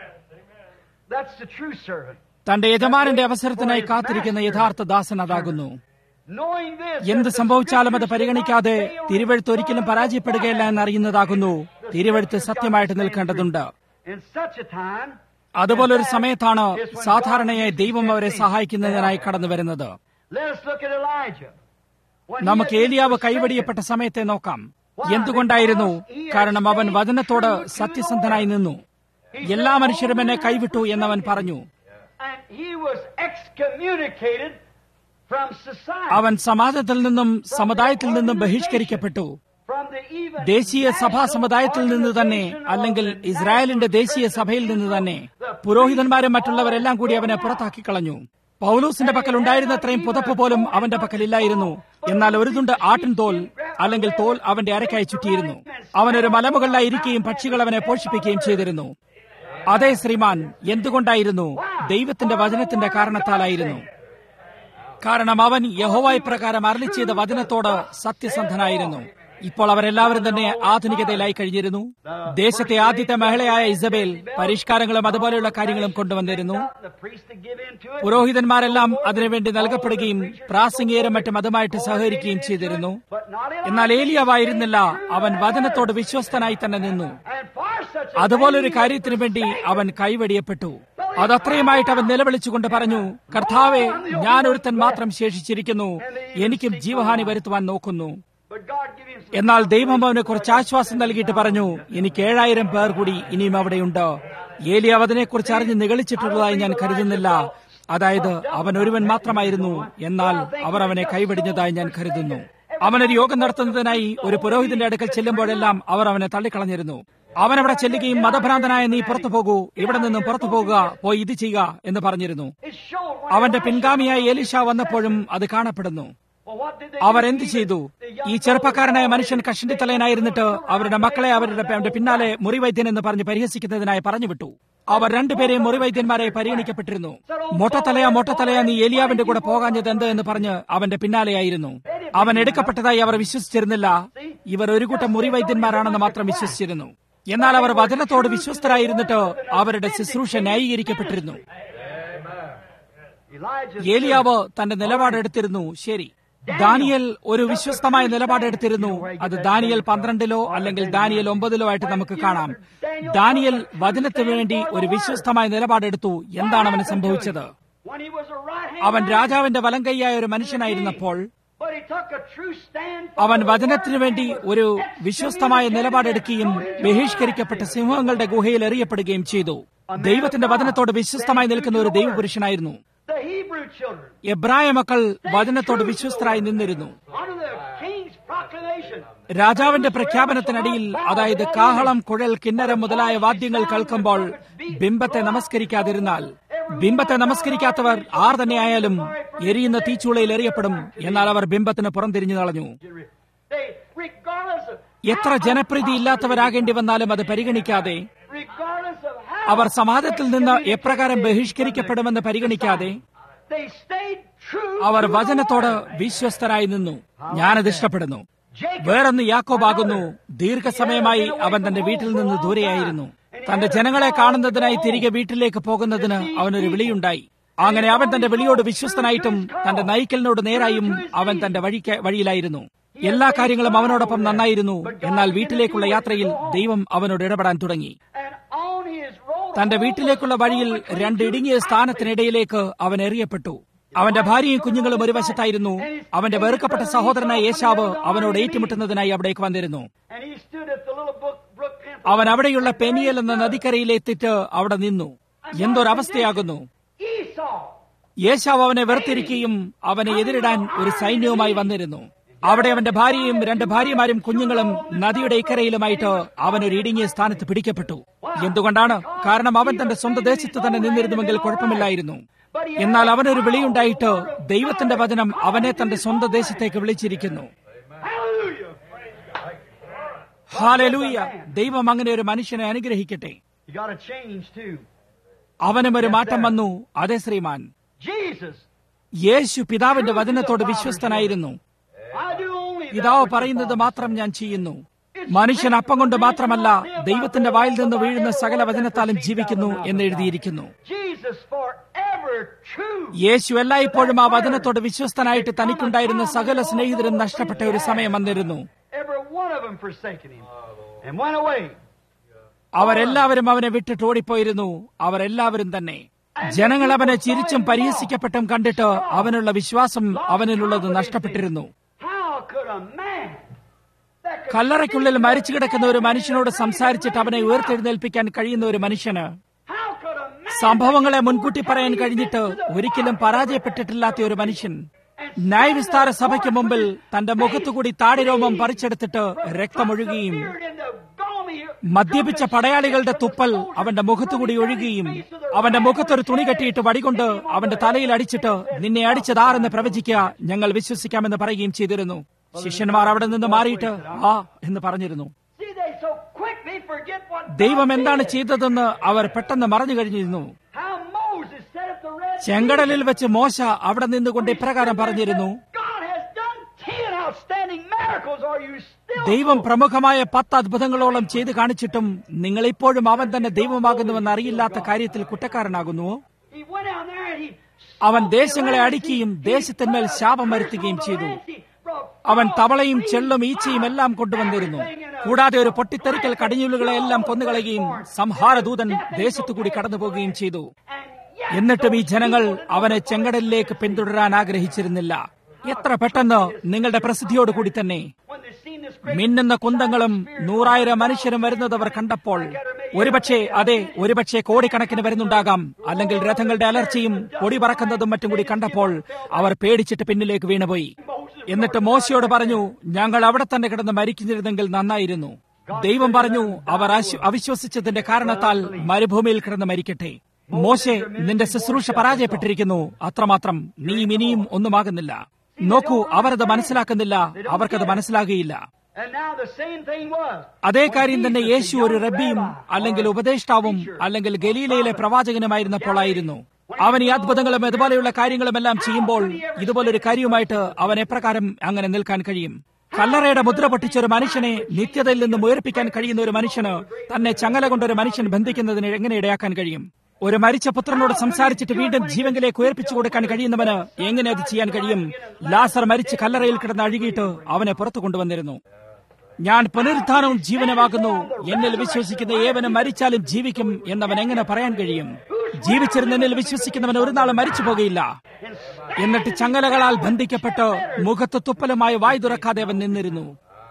Speaker 1: That's the true servant.
Speaker 2: തന്റെ യജമാനന്റെ അവസരത്തിനായി കാത്തിരിക്കുന്ന യഥാർത്ഥ ദാസൻ അതാകുന്നു
Speaker 1: Knowing this,
Speaker 2: എന്ത്
Speaker 1: that the
Speaker 2: സംഭവിച്ചാലും അത്
Speaker 1: scriptures
Speaker 2: പരിഗണിക്കാതെ
Speaker 1: cannot fail
Speaker 2: തിരുവഴുത്ത് ഒരിക്കലും പരാജയപ്പെടുകയില്ല എന്നറിയുന്നതാകുന്നു തിരുവഴുത്ത് സത്യമായിട്ട് നിൽക്കേണ്ടതുണ്ട്
Speaker 1: In such a time,
Speaker 2: അതുപോലൊരു സമയത്താണ് സാധാരണയായി ദൈവം അവരെ സഹായിക്കുന്നതിനായി കടന്നു വരുന്നത്
Speaker 1: let us look at Elijah. When he
Speaker 2: നമുക്ക്
Speaker 1: had been
Speaker 2: ഏലിയാവ്
Speaker 1: forsaken,
Speaker 2: കൈവടിയപ്പെട്ട സമയത്തെ നോക്കാം എന്തുകൊണ്ടായിരുന്നു കാരണം അവൻ വചനത്തോട് സത്യസന്ധനായി നിന്നു എല്ലാ മനുഷ്യരും എന്നെ കൈവിട്ടു എന്നവൻ പറഞ്ഞു
Speaker 1: And he was excommunicated from society.
Speaker 2: അവൻ സമാജത്തിൽ നിന്നും സമുദായത്തിൽ നിന്നും ബഹിഷ്കരിക്കപ്പെട്ടു
Speaker 1: From the even
Speaker 2: ദേശീയ സഭാ സമുദായത്തിൽ നിന്ന് തന്നെ അല്ലെങ്കിൽ ഇസ്രായേലിന്റെ ദേശീയ സഭയിൽ നിന്ന് തന്നെ പുരോഹിതന്മാരും മറ്റുള്ളവരെല്ലാം കൂടി അവനെ പുറത്താക്കി കളഞ്ഞു പൗലൂസിന്റെ പക്കൽ ഉണ്ടായിരുന്നത്രയും പുതപ്പ് പോലും അവന്റെ പക്കലില്ലായിരുന്നു എന്നാൽ ഒരു തുണ്ട് ആട്ടിൻ തോൽ അല്ലെങ്കിൽ തോൽ അവന്റെ അരക്കായി ചുറ്റിയിരുന്നു അവനൊരു മലമുകളിലായിരിക്കുകയും പക്ഷികൾ അവനെ പോഷിപ്പിക്കുകയും ചെയ്തിരുന്നു അതെ ശ്രീമാൻ എന്തുകൊണ്ടായിരുന്നു ദൈവത്തിന്റെ വചനത്തിന്റെ കാരണത്താലായിരുന്നു കാരണം അവൻ യഹോവായി പ്രകാരം അരളി ചെയ്ത വചനത്തോട് സത്യസന്ധനായിരുന്നു ഇപ്പോൾ അവരെല്ലാവരും തന്നെ ആധുനികതയിലായി കഴിഞ്ഞിരുന്നു ദേശത്തെ ആദ്യത്തെ മഹിളയായ ഇസബേൽ പരിഷ്കാരങ്ങളും അതുപോലെയുള്ള കാര്യങ്ങളും കൊണ്ടുവന്നിരുന്നു
Speaker 1: the priest to give in to it.
Speaker 2: പുരോഹിതന്മാരെല്ലാം അതിനുവേണ്ടി നൽകപ്പെടുകയും പ്രാസംഗികരും മറ്റും അതുമായിട്ട് സഹകരിക്കുകയും ചെയ്തിരുന്നു
Speaker 1: But not Elijah.
Speaker 2: എന്നാൽ ഏലിയാവായിരുന്നില്ല അവൻ വചനത്തോട് വിശ്വസ്തനായി തന്നെ നിന്നു
Speaker 1: And for such a
Speaker 2: അതുപോലൊരു
Speaker 1: thing, he
Speaker 2: കാര്യത്തിനു
Speaker 1: was
Speaker 2: വേണ്ടി
Speaker 1: forsaken.
Speaker 2: അവൻ കൈവടിയപ്പെട്ടു അതത്രയുമായിട്ട് അവൻ നിലവിളിച്ചുകൊണ്ട് പറഞ്ഞു കർത്താവെ ഞാൻ ഒരുത്തൻ മാത്രം ശേഷിച്ചിരിക്കുന്നു എനിക്കും ജീവഹാനി വരുത്തുവാൻ നോക്കുന്നു
Speaker 1: But God give him some
Speaker 2: എന്നാൽ ദൈവം അവന് കുറച്ച് ആശ്വാസം നൽകിയിട്ട് പറഞ്ഞു എനിക്ക് ഏഴായിരം പേർ കൂടി ഇനിയും അവിടെയുണ്ട് ഏലിയാവ് അതിനെക്കുറിച്ച് അറിഞ്ഞ് നിഗളിച്ചിട്ടുള്ളതായി ഞാൻ കരുതുന്നില്ല അതായത് അവൻ ഒരുവൻ മാത്രമായിരുന്നു എന്നാൽ അവർ അവനെ കൈവെടിഞ്ഞതായി ഞാൻ കരുതുന്നു അവനൊരു യോഗം നടത്തുന്നതിനായി ഒരു പുരോഹിതന്റെ അടുക്കൽ ചെല്ലുമ്പോഴെല്ലാം അവർ അവനെ തള്ളിക്കളഞ്ഞിരുന്നു അവനവിടെ ചെല്ലുകയും മതഭ്രാന്തനായ നീ പുറത്തു പോകൂ ഇവിടെ നിന്നും പുറത്തു പോകുക പോയി ഇത് ചെയ്യുക എന്ന് പറഞ്ഞിരുന്നു
Speaker 1: It showed when
Speaker 2: അവന്റെ
Speaker 1: Elisha
Speaker 2: പിൻഗാമിയായ എലിഷ വന്നപ്പോഴും അത് കാണപ്പെടുന്നു
Speaker 1: Well, what did they
Speaker 2: our
Speaker 1: do?
Speaker 2: എന്ത് ചെയ്തു
Speaker 1: The young
Speaker 2: ഈ ചെറുപ്പക്കാരനായ മനുഷ്യൻ കഷണ്ടിത്തലയനായിരുന്നിട്ട് അവരുടെ മക്കളെ അവരുടെ അവന്റെ പിന്നാലെ മുറിവൈദ്യൻ എന്ന് പറഞ്ഞ് പരിഹസിക്കുന്നതിനായി പറഞ്ഞുവിട്ടു അവർ രണ്ടുപേരെയും മുറിവൈദ്യന്മാരെ പരിഗണിക്കപ്പെട്ടിരുന്നു മൊട്ടത്തലയ മൊട്ടത്തലയ നീ ഏലിയാവിന്റെ കൂടെ പോകാഞ്ഞത് എന്ത് എന്ന് പറഞ്ഞ് അവന്റെ പിന്നാലെയായിരുന്നു അവൻ എടുക്കപ്പെട്ടതായി അവർ വിശ്വസിച്ചിരുന്നില്ല ഇവർ ഒരു കൂട്ടം മുറിവൈദ്യന്മാരാണെന്ന് മാത്രം വിശ്വസിച്ചിരുന്നു എന്നാൽ അവർ വചനത്തോട് വിശ്വസ്തരായിരുന്നിട്ട് അവരുടെ ശുശ്രൂഷ ന്യായീകരിക്കപ്പെട്ടിരുന്നു
Speaker 1: Elijah
Speaker 2: ഏലിയാവ് തന്റെ നിലപാടെടുത്തിരുന്നു ശരി ദാനിയൽ ഒരു വിശ്വസ്തമായ നിലപാടെടുത്തിരുന്നു അത് ദാനിയൽ പന്ത്രണ്ടിലോ അല്ലെങ്കിൽ ദാനിയൽ ഒമ്പതിലോ ആയിട്ട് നമുക്ക് കാണാം ദാനിയൽ വചനത്തിന് വേണ്ടി ഒരു വിശ്വസ്തമായ നിലപാടെടുത്തു എന്താണ് അവന് സംഭവിച്ചത്
Speaker 1: when he was a right hand
Speaker 2: അവൻ
Speaker 1: man,
Speaker 2: രാജാവിന്റെ വലങ്കയ്യായ ഒരു മനുഷ്യനായിരുന്നപ്പോൾ
Speaker 1: but he took a true stand for
Speaker 2: അവൻ
Speaker 1: the
Speaker 2: വചനത്തിനു
Speaker 1: word
Speaker 2: വേണ്ടി
Speaker 1: and was
Speaker 2: ഒരു വിശ്വസ്തമായ
Speaker 1: excommunicated
Speaker 2: നിലപാടെടുക്കുകയും
Speaker 1: and thrown into
Speaker 2: ബഹിഷ്കരിക്കപ്പെട്ട
Speaker 1: the
Speaker 2: സിംഹങ്ങളുടെ ഗുഹയിൽ എറിയപ്പെടുകയും ചെയ്തു ദൈവത്തിന്റെ വചനത്തോട് വിശ്വസ്തമായി നിൽക്കുന്ന ഒരു ദൈവപുരുഷനായിരുന്നു
Speaker 1: The Hebrew children,
Speaker 2: എബ്രായ മക്കൾ വചനത്തോട് വിശ്വസ്തരായി നിന്നിരുന്നു
Speaker 1: under the king's proclamation,
Speaker 2: രാജാവിന്റെ പ്രഖ്യാപനത്തിനടിയിൽ അതായത് കാഹളം കുഴൽ കിന്നരം മുതലായ വാദ്യങ്ങൾ കേൾക്കുമ്പോൾ ബിംബത്തെ നമസ്കരിക്കാതിരുന്നാൽ ബിംബത്തെ നമസ്കരിക്കാത്തവർ ആർ തന്നെയായാലും എരിയുന്ന തീച്ചൂളയിൽ എറിയപ്പെടും എന്നാൽ അവർ ബിംബത്തിന് പുറംതിരിഞ്ഞു കളഞ്ഞു
Speaker 1: they, regardless of
Speaker 2: എത്ര ജനപ്രീതി ഇല്ലാത്തവരാകേണ്ടി വന്നാലും അത് പരിഗണിക്കാതെ
Speaker 1: regardless of how
Speaker 2: അവർ സമാജത്തിൽ നിന്ന് എപ്രകാരം ബഹിഷ്കരിക്കപ്പെടുമെന്ന് പരിഗണിക്കാതെ
Speaker 1: they stayed true
Speaker 2: our
Speaker 1: to the
Speaker 2: വചനത്തോട്
Speaker 1: Lord.
Speaker 2: വിശ്വസ്തരായി നിന്നു ഞാനത് ഇഷ്ടപ്പെടുന്നു
Speaker 1: Jacob,
Speaker 2: വേറൊന്ന് യാക്കോബാകുന്നു ദീർഘസമയമായി അവൻ തന്റെ വീട്ടിൽ നിന്ന് ദൂരെയായിരുന്നു തന്റെ ജനങ്ങളെ കാണുന്നതിനായി തിരികെ വീട്ടിലേക്ക് പോകുന്നതിന് അവനൊരു വിളിയുണ്ടായി അങ്ങനെ അവൻ തന്റെ വിളിയോട് വിശ്വസ്തനായിട്ടും തന്റെ നയിക്കലിനോട് നേരായും അവൻ തന്റെ വഴിക്ക് വഴിയിലായിരുന്നു എല്ലാ കാര്യങ്ങളും അവനോടൊപ്പം നന്നായിരുന്നു എന്നാൽ വീട്ടിലേക്കുള്ള യാത്രയിൽ ദൈവം അവനോട് ഇടപെടാൻ തുടങ്ങി
Speaker 1: and on his road
Speaker 2: തന്റെ വീട്ടിലേക്കുള്ള വഴിയിൽ രണ്ട് ഇടുങ്ങിയ സ്ഥാനത്തിനിടയിലേക്ക് അവൻ എറിയപ്പെട്ടു അവന്റെ ഭാര്യയും കുഞ്ഞുങ്ങളും ഒരു വശത്തായിരുന്നു അവന്റെ വെറുക്കപ്പെട്ട സഹോദരനായ യേശാവ് അവനോട് ഏറ്റുമുട്ടുന്നതിനായി അവിടേക്ക് വന്നിരുന്നു
Speaker 1: and he stood at the little brook, brook in
Speaker 2: അവൻ അവിടെയുള്ള പെനിയൽ എന്ന നദിക്കരയിലെത്തിയിട്ട് അവിടെ നിന്നു എന്തൊരവസ്ഥയാകുന്നു
Speaker 1: Esau.
Speaker 2: യേശാവ് അവനെ വെറുത്തിരിക്കുകയും അവനെ എതിരിടാൻ ഒരു സൈന്യവുമായി വന്നിരുന്നു അവിടെ അവന്റെ ഭാര്യയും രണ്ട് ഭാര്യമാരും കുഞ്ഞുങ്ങളും നദിയുടെ ഇക്കരയിലുമായിട്ട് അവൻ ഒരു ഇടുങ്ങിയ സ്ഥാനത്ത് പിടിക്കപ്പെട്ടു എന്തുകൊണ്ടാണ് കാരണം അവൻ തന്റെ സ്വന്തം ദേശത്ത് തന്നെ നിന്നിരുന്നുവെങ്കിൽ കുഴപ്പമില്ലായിരുന്നു എന്നാൽ അവനൊരു വിളിയുണ്ടായിട്ട് ദൈവത്തിന്റെ വചനം അവനെ തന്റെ സ്വന്തം ദേശത്തേക്ക് വിളിച്ചിരിക്കുന്നു
Speaker 1: Hallelujah.
Speaker 2: ഹാലലൂയ ദൈവം അങ്ങനെ ഒരു മനുഷ്യനെ അനുഗ്രഹിക്കട്ടെ
Speaker 1: He got a change too.
Speaker 2: അവനും ഒരു മാറ്റം വന്നു അതെ ശ്രീമാൻ
Speaker 1: Jesus.
Speaker 2: യേശു പിതാവിന്റെ വചനത്തോട് വിശ്വസ്തനായിരുന്നു
Speaker 1: I do only that
Speaker 2: പിതാവ്
Speaker 1: which
Speaker 2: പറയുന്നത്
Speaker 1: the Father
Speaker 2: മാത്രം ഞാൻ ചെയ്യുന്നു മനുഷ്യൻ അപ്പം കൊണ്ട് മാത്രമല്ല ദൈവത്തിന്റെ വായിൽ നിന്ന് വീഴുന്ന സകല വചനത്താലും ജീവിക്കുന്നു എന്ന് എഴുതിയിരിക്കുന്നു
Speaker 1: Jesus forever true.
Speaker 2: യേശു എല്ലായ്പ്പോഴും ആ വചനത്തോട് വിശ്വസ്തനായിട്ട് തനിക്കുണ്ടായിരുന്ന സകല സ്നേഹിതരും നഷ്ടപ്പെട്ട ഒരു സമയം വന്നിരുന്നു
Speaker 1: Every one of them forsaken him and went away.
Speaker 2: അവരെല്ലാവരും അവനെ വിട്ടിട്ട് ഓടിപ്പോയിരുന്നു അവരെല്ലാവരും തന്നെ ജനങ്ങൾ അവനെ ചിരിച്ചും പരിഹസിക്കപ്പെട്ടും കണ്ടിട്ട് അവനുള്ള വിശ്വാസം അവനിലുള്ളത് നഷ്ടപ്പെട്ടിരുന്നു
Speaker 1: How could a man that could
Speaker 2: കല്ലറയ്ക്കുള്ളിൽ മരിച്ചു കിടക്കുന്ന ഒരു മനുഷ്യനോട് സംസാരിച്ചിട്ട് അവനെ ഉയർത്തെഴുന്നേൽപ്പിക്കാൻ കഴിയുന്ന ഒരു മനുഷ്യന്
Speaker 1: how could a man
Speaker 2: സംഭവങ്ങളെ മുൻകൂട്ടി പറയാൻ കഴിഞ്ഞിട്ട് ഒരിക്കലും പരാജയപ്പെട്ടിട്ടില്ലാത്ത ഒരു മനുഷ്യൻ ന്യായവിസ്താര സഭയ്ക്ക് മുമ്പിൽ തന്റെ മുഖത്തുകൂടി താടിരോമം പറിച്ചെടുത്തിട്ട് രക്തമൊഴുകുകയും
Speaker 1: feared in the gaumy
Speaker 2: മദ്യപിച്ച പടയാളികളുടെ തുപ്പൽ അവന്റെ മുഖത്തുകൂടി ഒഴുകുകയും അവന്റെ മുഖത്തൊരു തുണി കെട്ടിയിട്ട് വടികൊണ്ട് അവന്റെ തലയിൽ അടിച്ചിട്ട് നിന്നെ അടിച്ചതാരെന്ന് പ്രവചിക്കുക ഞങ്ങൾ വിശ്വസിക്കാമെന്ന് പറയുകയും ചെയ്തിരുന്നു ശിഷ്യന്മാർ അവിടെ നിന്ന് മാറിയിട്ട് ആ എന്ന് പറഞ്ഞിരുന്നു
Speaker 1: See, they so quickly forget what
Speaker 2: ദൈവം
Speaker 1: God
Speaker 2: എന്താണ്
Speaker 1: did.
Speaker 2: ചെയ്തതെന്ന് അവർ പെട്ടെന്ന് മറഞ്ഞു കഴിഞ്ഞിരുന്നു
Speaker 1: How Moses said at the Red Sea,
Speaker 2: ചെങ്കടലിൽ വെച്ച് മോശ അവിടെ നിന്നുകൊണ്ട് ഇപ്രകാരം പറഞ്ഞിരുന്നു
Speaker 1: God has done ten outstanding miracles. Are you still
Speaker 2: ദൈവം പ്രമുഖമായ പത്ത് അത്ഭുതങ്ങളോളം ചെയ്തു കാണിച്ചിട്ടും നിങ്ങൾ ഇപ്പോഴും അവൻ തന്നെ ദൈവമാകുന്നുവെന്ന് അറിയില്ലാത്ത കാര്യത്തിൽ കുറ്റക്കാരനാകുന്നുവോ
Speaker 1: He went down there and he
Speaker 2: അവൻ ദേശങ്ങളെ അടിക്കുകയും ദേശത്തിന്മേൽ ശാപം വരുത്തുകയും ചെയ്തു അവൻ തവളയും ചെള്ളും ഈച്ചയും എല്ലാം കൊണ്ടുവന്നിരുന്നു കൂടാതെ ഒരു പൊട്ടിത്തെറിക്കൽ കടിഞ്ഞുലുകളെ എല്ലാം കൊന്നുകളയുകയും സംഹാരദൂതൻ ദേശത്തു കൂടി കടന്നു പോവുകയും ചെയ്തു എന്നിട്ടും ഈ ജനങ്ങൾ അവനെ ചെങ്കടലിലേക്ക് പിന്തുടരാൻ ആഗ്രഹിച്ചിരുന്നില്ല എത്ര പെട്ടെന്ന് നിങ്ങളുടെ പ്രസിദ്ധിയോട് കൂടി തന്നെ
Speaker 1: when they seen this great
Speaker 2: മിന്നുന്ന കുന്തങ്ങളും നൂറായിരം മനുഷ്യരും വരുന്നത് അവർ കണ്ടപ്പോൾ ഒരുപക്ഷെ അതെ ഒരുപക്ഷെ കോടിക്കണക്കിന് വരുന്നുണ്ടാകാം അല്ലെങ്കിൽ രഥങ്ങളുടെ അലർച്ചയും പൊടി പറക്കുന്നതും മറ്റും കൂടി കണ്ടപ്പോൾ അവർ പേടിച്ചിട്ട് പിന്നിലേക്ക് വീണുപോയി എന്നിട്ട് മോശയോട് പറഞ്ഞു ഞങ്ങൾ അവിടെ തന്നെ കിടന്ന് മരിക്കുന്നിരുന്നെങ്കിൽ നന്നായിരുന്നു ദൈവം പറഞ്ഞു അവർ അശ്- അവിശ്വസിച്ചതിന്റെ കാരണത്താൽ മരുഭൂമിയിൽ കിടന്ന് മരിക്കട്ടെ മോശെ നിന്റെ ശുശ്രൂഷ പരാജയപ്പെട്ടിരിക്കുന്നു അത്രമാത്രം നീ ഇനിയും ഒന്നുമാകുന്നില്ല നോക്കൂ അവരത് മനസ്സിലാക്കുന്നില്ല അവർക്കത് മനസ്സിലാകുകയില്ല
Speaker 1: And now the same thing was.
Speaker 2: അതേ കാര്യം തന്നെ യേശു ഒരു റബ്ബിയും അല്ലെങ്കിൽ ഉപദേഷ്ടാവും അല്ലെങ്കിൽ ഗലീലയിലെ പ്രവാചകനുമായിരുന്നപ്പോളായിരുന്നു അവൻ ഈ അത്ഭുതങ്ങളും ഇതുപോലെയുള്ള കാര്യങ്ങളുമെല്ലാം ചെയ്യുമ്പോൾ ഇതുപോലൊരു കാര്യവുമായിട്ട് അവൻ എപ്രകാരം അങ്ങനെ നിൽക്കാൻ കഴിയും കല്ലറയുടെ മുദ്ര പൊട്ടിച്ച ഒരു മനുഷ്യനെ നിത്യതയിൽ നിന്നും ഉയർപ്പിക്കാൻ കഴിയുന്ന ഒരു മനുഷ്യന് തന്നെ ചങ്ങല കൊണ്ട് ഒരു മനുഷ്യൻ ബന്ധിക്കുന്നതിന് എങ്ങനെ ഇടയാക്കാൻ കഴിയും ഒരു മരിച്ച പുത്രനോട് സംസാരിച്ചിട്ട് വീണ്ടും ജീവങ്കിലേക്ക് ഉയർപ്പിച്ചു കൊടുക്കാൻ കഴിയുന്നവന് എങ്ങനെ അത് ചെയ്യാൻ കഴിയും ലാസർ മരിച്ച് കല്ലറയിൽ കിടന്ന് അഴുകിയിട്ട് അവനെ പുറത്തു കൊണ്ടുവന്നിരുന്നു ഞാൻ പുനരുത്ഥാനവും ജീവനമാകുന്നു എന്നിൽ വിശ്വസിക്കുന്ന ഏവനും മരിച്ചാലും ജീവിക്കും എന്നവൻ എങ്ങനെ പറയാൻ കഴിയും ജീവിച്ചിരുന്ന എന്നിൽ വിശ്വസിക്കുന്നവൻ ഒരു നാളും മരിച്ചു പോകുകയില്ല എന്നിട്ട് ചങ്ങലകളാൽ ബന്ധിക്കപ്പെട്ട് മുഖത്ത് തുപ്പലുമായി വായ് തുറക്കാതെ അവൻ നിന്നിരുന്നു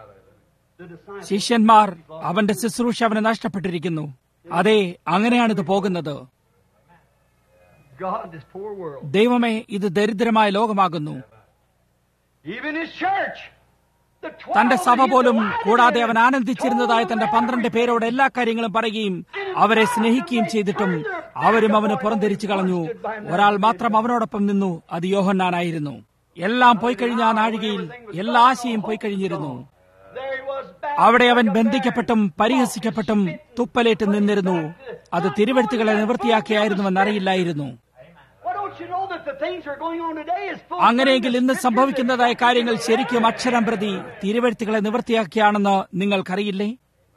Speaker 2: ശിഷ്യന്മാർ അവന്റെ ശുശ്രൂഷ അവന് നഷ്ടപ്പെട്ടിരിക്കുന്നു അതെ അങ്ങനെയാണിത് പോകുന്നത്
Speaker 1: God, this poor world.
Speaker 2: ദൈവമേ ഇത് ദരിദ്രമായ ലോകമാകുന്നു
Speaker 1: Even his church. The
Speaker 2: തന്റെ
Speaker 1: 12
Speaker 2: സഭ
Speaker 1: that he
Speaker 2: പോലും
Speaker 1: delighted
Speaker 2: കൂടാതെ
Speaker 1: in,
Speaker 2: അവൻ ആനന്ദിച്ചിരുന്നതായ തന്റെ പന്ത്രണ്ട് പേരോട് എല്ലാ കാര്യങ്ങളും പറയുകയും അവരെ സ്നേഹിക്കുകയും ചെയ്തിട്ടും അവരും അവന് പുറംതിരിച്ചു കളഞ്ഞു ഒരാൾ മാത്രം അവനോടൊപ്പം നിന്നു അത് യോഹന്നാനായിരുന്നു എല്ലാം പോയി കഴിഞ്ഞ ആ നാഴികയിൽ എല്ലാ ആശയും പോയി കഴിഞ്ഞിരുന്നു
Speaker 1: There he was
Speaker 2: അവിടെ അവൻ ബന്ധിക്കപ്പെട്ടും പരിഹസിക്കപ്പെട്ടും തുപ്പലേറ്റ് നിന്നിരുന്നു അത് തിരുവെഴുത്തുകളെ നിവൃത്തിയാക്കിയായിരുന്നുവെന്ന് അറിയില്ലായിരുന്നു
Speaker 1: Why don't you know that the things that are going on today is full
Speaker 2: അങ്ങനെയെങ്കിൽ ഇന്ന് സംഭവിക്കുന്നതായ കാര്യങ്ങൾ ശരിക്കും അക്ഷരം പ്രതി തിരുവെഴുത്തുകളെ നിവൃത്തിയാക്കിയാണെന്ന് നിങ്ങൾക്കറിയില്ലേ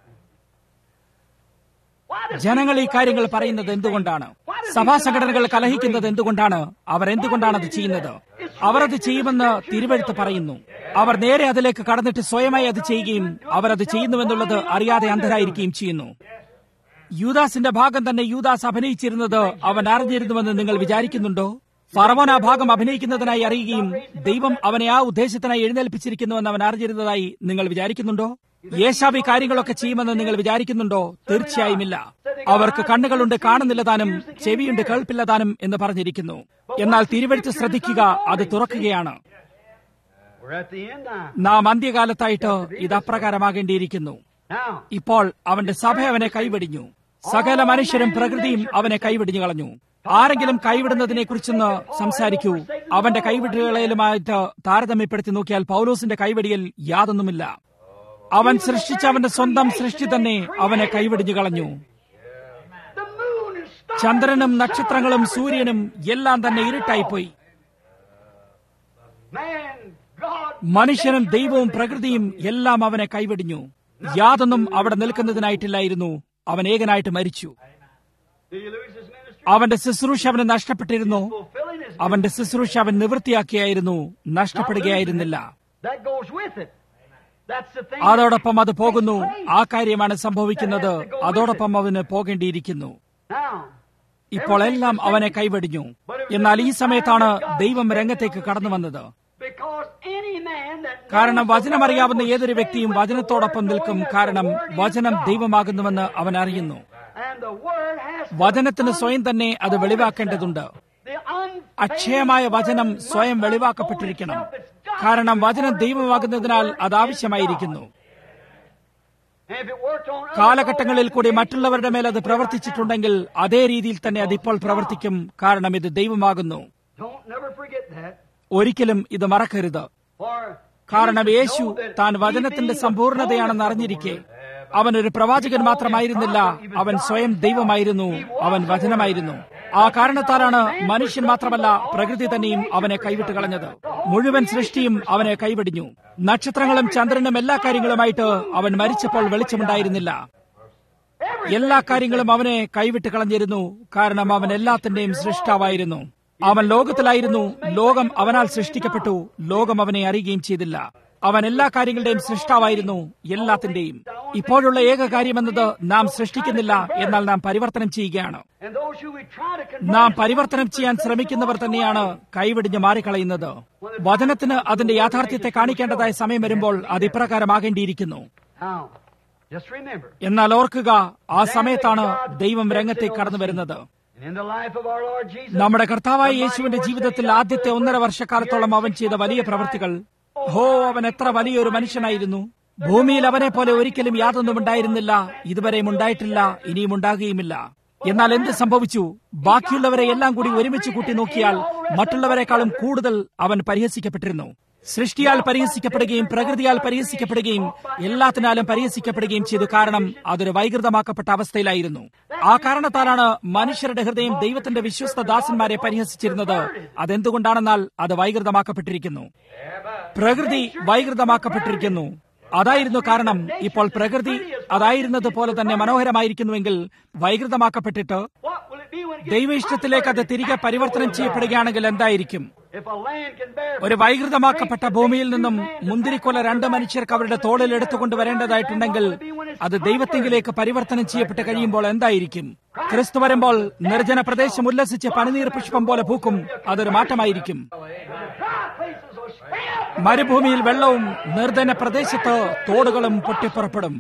Speaker 1: Why does
Speaker 2: ജനങ്ങൾ ഈ കാര്യങ്ങൾ പറയുന്നത് എന്തുകൊണ്ടാണ് സഭാ സംഘടനകൾ കലഹിക്കുന്നത് എന്തുകൊണ്ടാണ് അവർ എന്തുകൊണ്ടാണ് അത് ചെയ്യുന്നത് അവർ അത് ചെയ്യുമെന്ന് തിരുവെഴുത്ത് പറയുന്നു അവർ നേരെ അതിലേക്ക് കടന്നിട്ട് സ്വയമായി അത് ചെയ്യുകയും അവർ അത് ചെയ്യുന്നുവെന്നുള്ളത് അറിയാതെ അന്ധരായിരിക്കുകയും ചെയ്യുന്നു യൂദാസിന്റെ ഭാഗം തന്നെ യൂദാസ് അഭിനയിച്ചിരുന്നത് അവൻ അറിഞ്ഞിരുന്നുവെന്ന് നിങ്ങൾ വിചാരിക്കുന്നുണ്ടോ ഫറവോൻ ആ ഭാഗം അഭിനയിക്കുന്നതിനായി അറിയുകയും ദൈവം അവനെ ആ ഉദ്ദേശത്തിനായി എഴുന്നേൽപ്പിച്ചിരിക്കുന്നുവെന്ന് അവൻ അറിഞ്ഞിരുന്നതായി നിങ്ങൾ വിചാരിക്കുന്നുണ്ടോ യേശാവ് ഈ കാര്യങ്ങളൊക്കെ ചെയ്യുമെന്ന് നിങ്ങൾ വിചാരിക്കുന്നുണ്ടോ തീർച്ചയായും ഇല്ല അവർക്ക് കണ്ണുകളുണ്ട് കാണുന്നില്ല താനും ചെവിയുണ്ട് കേൾപ്പില്ല താനും എന്ന് പറഞ്ഞിരിക്കുന്നു എന്നാൽ തിരുവെഴുത്ത് ശ്രദ്ധിക്കുക അത് തുറക്കുകയാണ്
Speaker 1: We're at the end time.
Speaker 2: നാം അന്ത്യകാലത്തായിട്ട് ഇത് അപ്രകാരമാകേണ്ടിയിരിക്കുന്നു
Speaker 1: Now,
Speaker 2: ഇപ്പോൾ അവന്റെ സഭ അവനെ കൈവെടിഞ്ഞു സകല മനുഷ്യരും പ്രകൃതിയും അവനെ കൈവെടിഞ്ഞു കളഞ്ഞു ആരെങ്കിലും കൈവിടുന്നതിനെ കുറിച്ചൊന്ന് സംസാരിക്കൂ അവന്റെ കൈവിടലുകളുമായിട്ട് താരതമ്യപ്പെടുത്തി നോക്കിയാൽ പൗലോസിന്റെ കൈവെടിയിൽ യാതൊന്നുമില്ല അവൻ സൃഷ്ടിച്ച അവന്റെ സ്വന്തം സൃഷ്ടി തന്നെ അവനെ കൈവെടിഞ്ഞു കളഞ്ഞു
Speaker 1: the moon and stars.
Speaker 2: ചന്ദ്രനും നക്ഷത്രങ്ങളും സൂര്യനും എല്ലാം തന്നെ ഇരുട്ടായിപ്പോയി
Speaker 1: Man, God,
Speaker 2: മനുഷ്യനും ദൈവവും പ്രകൃതിയും എല്ലാം അവനെ കൈവെടിഞ്ഞു യാതൊന്നും അവിടെ നിൽക്കുന്നതിനായിട്ടില്ലായിരുന്നു അവൻ ഏകനായിട്ട് മരിച്ചു
Speaker 1: did he lose his ministry?
Speaker 2: അവന്റെ ശുശ്രൂഷ അവന് നഷ്ടപ്പെട്ടിരുന്നു
Speaker 1: Fulfilling his
Speaker 2: അവന്റെ ശുശ്രൂഷ അവൻ നിവൃത്തിയാക്കിയായിരുന്നു നഷ്ടപ്പെടുകയായിരുന്നില്ല
Speaker 1: That goes with it. That's the thing.
Speaker 2: അതോടൊപ്പം അത് പോകുന്നു ആ കാര്യമാണ് സംഭവിക്കുന്നത് അതോടൊപ്പം അവന് പോകേണ്ടിയിരിക്കുന്നു
Speaker 1: Now,
Speaker 2: ഇപ്പോൾ എല്ലാം അവനെ കൈവെടിഞ്ഞു എന്നാൽ ഈ സമയത്താണ് ദൈവം രംഗത്തേക്ക് കടന്നു വന്നത്
Speaker 1: because any man that
Speaker 2: കാരണം
Speaker 1: knows the
Speaker 2: വചനമറിയാവുന്ന
Speaker 1: word
Speaker 2: ഏതൊരു
Speaker 1: will
Speaker 2: വ്യക്തിയും
Speaker 1: stay with the
Speaker 2: വചനത്തോടൊപ്പം
Speaker 1: word,
Speaker 2: നിൽക്കും
Speaker 1: knowing that
Speaker 2: കാരണം
Speaker 1: the word is
Speaker 2: വചനം
Speaker 1: God.
Speaker 2: ദൈവമാകുന്നുവെന്ന് അവൻ അറിയുന്നു
Speaker 1: And the word has to
Speaker 2: വചനത്തിന് സ്വയം തന്നെ അത് വെളിവാക്കേണ്ടതുണ്ട്
Speaker 1: The unfailing
Speaker 2: അക്ഷയമായ വചനം
Speaker 1: word must
Speaker 2: സ്വയം
Speaker 1: unfold
Speaker 2: വെളിവാക്കപ്പെട്ടിരിക്കണം
Speaker 1: itself. It's got
Speaker 2: കാരണം
Speaker 1: to be
Speaker 2: വചനം
Speaker 1: ordered
Speaker 2: ദൈവമാകുന്നതിനാൽ
Speaker 1: because the
Speaker 2: അത്
Speaker 1: word is
Speaker 2: ആവശ്യമായിരിക്കുന്നു
Speaker 1: God. And if it worked on other
Speaker 2: കാലഘട്ടങ്ങളിൽ കൂടി
Speaker 1: organizations,
Speaker 2: മറ്റുള്ളവരുടെ മേൽ അത്
Speaker 1: it would
Speaker 2: പ്രവർത്തിച്ചിട്ടുണ്ടെങ്കിൽ അതേ രീതിയിൽ തന്നെ അതിപ്പോൾ പ്രവർത്തിക്കും കാരണം ഇത് ദൈവമാകുന്നു
Speaker 1: Don't never forget that.
Speaker 2: ഒരിക്കലും ഇത് മറക്കരുത്
Speaker 1: For
Speaker 2: കാരണം
Speaker 1: Jesus
Speaker 2: യേശു
Speaker 1: know that
Speaker 2: താൻ
Speaker 1: he
Speaker 2: വചനത്തിന്റെ
Speaker 1: being the
Speaker 2: സമ്പൂർണതയാണെന്ന്
Speaker 1: fullness of the
Speaker 2: അറിഞ്ഞിരിക്കെ
Speaker 1: word,
Speaker 2: അവൻ ഒരു പ്രവാചകൻ മാത്രമായിരുന്നില്ല അവൻ സ്വയം ദൈവമായിരുന്നു അവൻ വചനമായിരുന്നു ആ കാരണത്താലാണ് മനുഷ്യൻ മാത്രമല്ല പ്രകൃതി തന്നെയും അവനെ കൈവിട്ട് കളഞ്ഞത് മുഴുവൻ സൃഷ്ടിയും അവനെ കൈവിടിഞ്ഞു നക്ഷത്രങ്ങളും ചന്ദ്രനും എല്ലാ കാര്യങ്ങളുമായിട്ട് അവൻ മരിച്ചപ്പോൾ വെളിച്ചമുണ്ടായിരുന്നില്ല എല്ലാ കാര്യങ്ങളും അവനെ കൈവിട്ട് കളഞ്ഞിരുന്നു കാരണം അവൻ എല്ലാത്തിന്റെയും സൃഷ്ടാവായിരുന്നു അവൻ ലോകത്തിലായിരുന്നു ലോകം അവനാൽ സൃഷ്ടിക്കപ്പെട്ടു ലോകം അവനെ അറിയുകയും ചെയ്തില്ല അവൻ എല്ലാ കാര്യങ്ങളുടെയും സൃഷ്ടാവായിരുന്നു എല്ലാത്തിന്റെയും ഇപ്പോഴുള്ള ഏക കാര്യമെന്നത് നാം സൃഷ്ടിക്കുന്നില്ല എന്നാൽ നാം പരിവർത്തനം ചെയ്യുകയാണ്
Speaker 1: and those who we try to convert
Speaker 2: നാം പരിവർത്തനം ചെയ്യാൻ ശ്രമിക്കുന്നവർ തന്നെയാണ് കൈവിടിഞ്ഞ് മാറിക്കളയുന്നത് വചനത്തിന് അതിന്റെ യാഥാർത്ഥ്യത്തെ കാണിക്കേണ്ടതായ സമയം വരുമ്പോൾ അത് ഇപ്രകാരമാകേണ്ടിയിരിക്കുന്നു
Speaker 1: Now, just remember,
Speaker 2: എന്നാൽ ഓർക്കുക ആ സമയത്താണ് ദൈവം രംഗത്തേക്ക് കടന്നു വരുന്നത്
Speaker 1: and in the life of our Lord Jesus,
Speaker 2: നമ്മുടെ കർത്താവായ യേശുവിന്റെ ജീവിതത്തിൽ ആദ്യത്തെ ഒന്നര വർഷക്കാലത്തോളം അവൻ ചെയ്ത വലിയ പ്രവൃത്തികൾ ഹോ അവൻ എത്ര വലിയൊരു മനുഷ്യനായിരുന്നു ഭൂമിയിൽ അവനെ പോലെ ഒരിക്കലും യാതൊന്നും ഉണ്ടായിരുന്നില്ല ഇതുവരെയും ഉണ്ടായിട്ടില്ല ഇനിയും ഉണ്ടാകുകയുമില്ല എന്നാൽ എന്ത് സംഭവിച്ചു ബാക്കിയുള്ളവരെ എല്ലാം കൂടി ഒരുമിച്ച് കൂട്ടി നോക്കിയാൽ മറ്റുള്ളവരെക്കാളും കൂടുതൽ അവൻ പരിഹസിക്കപ്പെട്ടിരുന്നു സൃഷ്ടിയാൽ പരിഹസിക്കപ്പെടുകയും പ്രകൃതിയാൽ പരിഹസിക്കപ്പെടുകയും എല്ലാത്തിനാലും പരിഹസിക്കപ്പെടുകയും ചെയ്തു കാരണം അതൊരു വൈകൃതമാക്കപ്പെട്ട അവസ്ഥയിലായിരുന്നു ആ കാരണത്താലാണ് മനുഷ്യരുടെ ഹൃദയം ദൈവത്തിന്റെ വിശ്വസ്ത ദാസന്മാരെ പരിഹസിച്ചിരുന്നത് അതെന്തുകൊണ്ടാണെന്നാൽ അത് വൈകൃതമാക്കപ്പെട്ടിരിക്കുന്നു പ്രകൃതി വൈകൃതമാക്കപ്പെട്ടിരിക്കുന്നു അതായിരുന്നു കാരണം ഇപ്പോൾ പ്രകൃതി അതായിരുന്നത് പോലെ തന്നെ മനോഹരമായിരിക്കുന്നുവെങ്കിൽ വൈകൃതമാക്കപ്പെട്ടിട്ട്
Speaker 1: what will it be when it gets
Speaker 2: ദൈവ ഇഷ്ടത്തിലേക്ക് അത് തിരികെ പരിവർത്തനം ചെയ്യപ്പെടുകയാണെങ്കിൽ എന്തായിരിക്കും
Speaker 1: If a land can bear
Speaker 2: ഒരു വൈകൃതമാക്കപ്പെട്ട ഭൂമിയിൽ നിന്നും മുന്തിരിക്കൊല രണ്ട് മനുഷ്യർക്ക് അവരുടെ തോളിൽ എടുത്തുകൊണ്ട് വരേണ്ടതായിട്ടുണ്ടെങ്കിൽ അത് ദൈവത്തെങ്കിലേക്ക് പരിവർത്തനം ചെയ്യപ്പെട്ട് കഴിയുമ്പോൾ എന്തായിരിക്കും ക്രിസ്തു വരുമ്പോൾ നിർജ്ജന പ്രദേശം ഉല്ലസിച്ച് പനിനീർ പുഷ്പം പോലെ പൂക്കും അതൊരു മാറ്റമായിരിക്കും
Speaker 1: dry places will spring up.
Speaker 2: മരുഭൂമിയിൽ വെള്ളവും നിർജ്ജന പ്രദേശത്ത് തോടുകളും പൊട്ടിപ്പുറപ്പെടും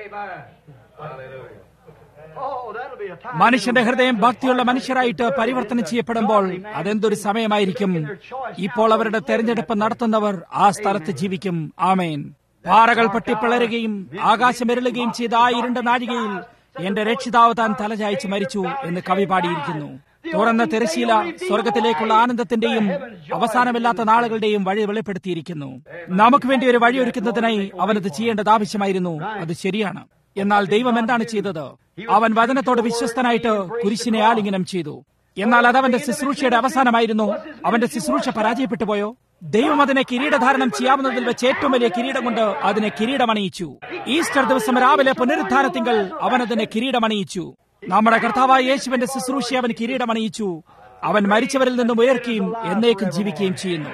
Speaker 1: Oh, that'll be a time.
Speaker 2: മനുഷ്യന്റെ ഹൃദയം ഭക്തിയുള്ള മനുഷ്യരായിട്ട് പരിവർത്തനം ചെയ്യപ്പെടുമ്പോൾ അതെന്തൊരു സമയമായിരിക്കും ഇപ്പോൾ അവരുടെ തെരഞ്ഞെടുപ്പ് നടത്തുന്നവർ ആ സ്ഥലത്ത് ജീവിക്കും ആമേൻ പാറകൾ പൊട്ടിപ്പിളരുകയും ആകാശം എരുളുകയും ചെയ്ത ആ ഇരുണ്ട നാഴികയിൽ എന്റെ രക്ഷിതാവ് താൻ തലചായ്ച്ച് മരിച്ചു എന്ന് കവി പാടിയിരിക്കുന്നു തുറന്ന തിരശീല സ്വർഗത്തിലേക്കുള്ള ആനന്ദത്തിന്റെയും അവസാനമില്ലാത്ത നാളുകളുടെയും വഴി വെളിപ്പെടുത്തിയിരിക്കുന്നു നമുക്ക് വേണ്ടി ഒരു വഴി ഒരുക്കുന്നതിനായി അവനത് ചെയ്യേണ്ടത് ആവശ്യമായിരുന്നു അത് ശരിയാണ് എന്നാൽ ദൈവം എന്താണ് ചെയ്തത് അവൻ വചനത്തോട് വിശ്വസ്തനായിട്ട് കുരിശിനെ ആലിംഗനം ചെയ്തു എന്നാൽ അത് അവന്റെ ശുശ്രൂഷയുടെ അവസാനമായിരുന്നു അവന്റെ ശുശ്രൂഷ പരാജയപ്പെട്ടു പോയോ ദൈവം അതിനെ കിരീടധാരണം ചെയ്യാവുന്നതിൽ വെച്ച് ഏറ്റവും വലിയ കിരീടം കൊണ്ട് അതിനെ കിരീടമണിയിച്ചു ഈസ്റ്റർ ദിവസം രാവിലെ പുനരുദ്ധാനത്തിങ്കൾ അവൻ അതിനെ കിരീടമണിയിച്ചു നമ്മുടെ കർത്താവായ യേശുവിന്റെ ശുശ്രൂഷ അവൻ കിരീടമണിയിച്ചു അവൻ മരിച്ചവരിൽ നിന്നും ഉയർക്കുകയും എന്നേക്കും ജീവിക്കുകയും ചെയ്യുന്നു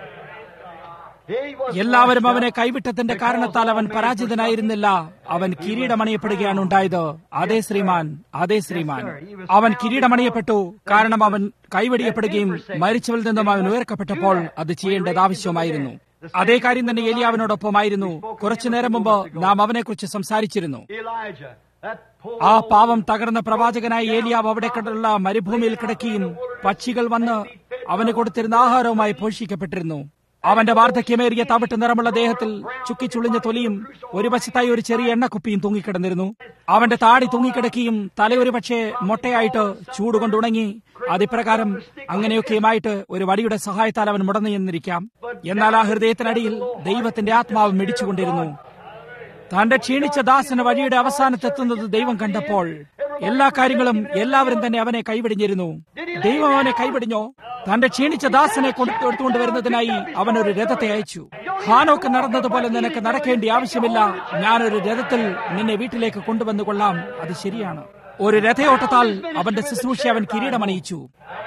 Speaker 2: എല്ലാവരും അവനെ കൈവിട്ടതിന്റെ കാരണത്താൽ അവൻ പരാജിതനായിരുന്നില്ല അവൻ കിരീടമണിയപ്പെടുകയാണ് ഉണ്ടായത് അതേ ശ്രീമാൻ അതേ ശ്രീമാൻ അവൻ കിരീടമണിയപ്പെട്ടു കാരണം അവൻ കൈവെടിയപ്പെടുകയും മരിച്ചവരിൽ നിന്നും അവൻ ഉയർക്കപ്പെട്ടപ്പോൾ അത് ചെയ്യേണ്ടത് ആവശ്യമായിരുന്നു അതേ കാര്യം തന്നെ ഏലിയാവിനോടൊപ്പമായിരുന്നു കുറച്ചു നേരം മുമ്പ് നാം അവനെക്കുറിച്ച് സംസാരിച്ചിരുന്നു ആ പാവം തകർന്ന പ്രവാചകനായ ഏലിയാവ് അവിടെ കിടള്ള മരുഭൂമിയിൽ കിടക്കുകയും പക്ഷികൾ വന്ന് അവന് കൊടുത്തിരുന്ന ആഹാരവുമായി പോഷിക്കപ്പെട്ടിരുന്നു അവന്റെ വാർദ്ധക്യമേറിയ തവിട്ട് നിറമുള്ള ദേഹത്തിൽ ചുക്കിച്ചുളിഞ്ഞ തൊലിയും ഒരു വശത്തായി ഒരു ചെറിയ എണ്ണക്കുപ്പിയും തൂങ്ങിക്കിടന്നിരുന്നു അവന്റെ താടി തൂങ്ങിക്കിടക്കുകയും തലയൊരു പക്ഷേ മൊട്ടയായിട്ട് ചൂടുകൊണ്ട് ഉണങ്ങി അതിപ്രകാരം അങ്ങനെയൊക്കെയുമായിട്ട് ഒരു വടിയുടെ സഹായത്താൽ അവൻ മുടന്നു ചെന്നിരിക്കാം എന്നാൽ ആ ഹൃദയത്തിനടിയിൽ ദൈവത്തിന്റെ ആത്മാവ് മിടിച്ചുകൊണ്ടിരുന്നു തന്റെ ക്ഷീണിച്ച ദാസന് വഴിയുടെ അവസാനത്തെത്തുന്നത് ദൈവം കണ്ടപ്പോൾ എല്ലാ കാര്യങ്ങളും എല്ലാവരും തന്നെ അവനെ കൈവിടിഞ്ഞിരുന്നു ദൈവം അവനെ കൈവിടിഞ്ഞോ തന്റെ ക്ഷീണിച്ച ദാസനെ എടുത്തുകൊണ്ട് വരുന്നതിനായി അവൻ ഒരു രഥത്തെ അയച്ചു ഹാനോക്ക് നടന്നതുപോലെ നിനക്ക് നടക്കേണ്ട ആവശ്യമില്ല ഞാനൊരു രഥത്തിൽ നിന്നെ വീട്ടിലേക്ക് കൊണ്ടുവന്നു കൊള്ളാം അത് ശരിയാണ് ഒരു രഥയോട്ടത്താൽ അവന്റെ ശുശ്രൂഷ അവൻ കിരീടമണിയിച്ചു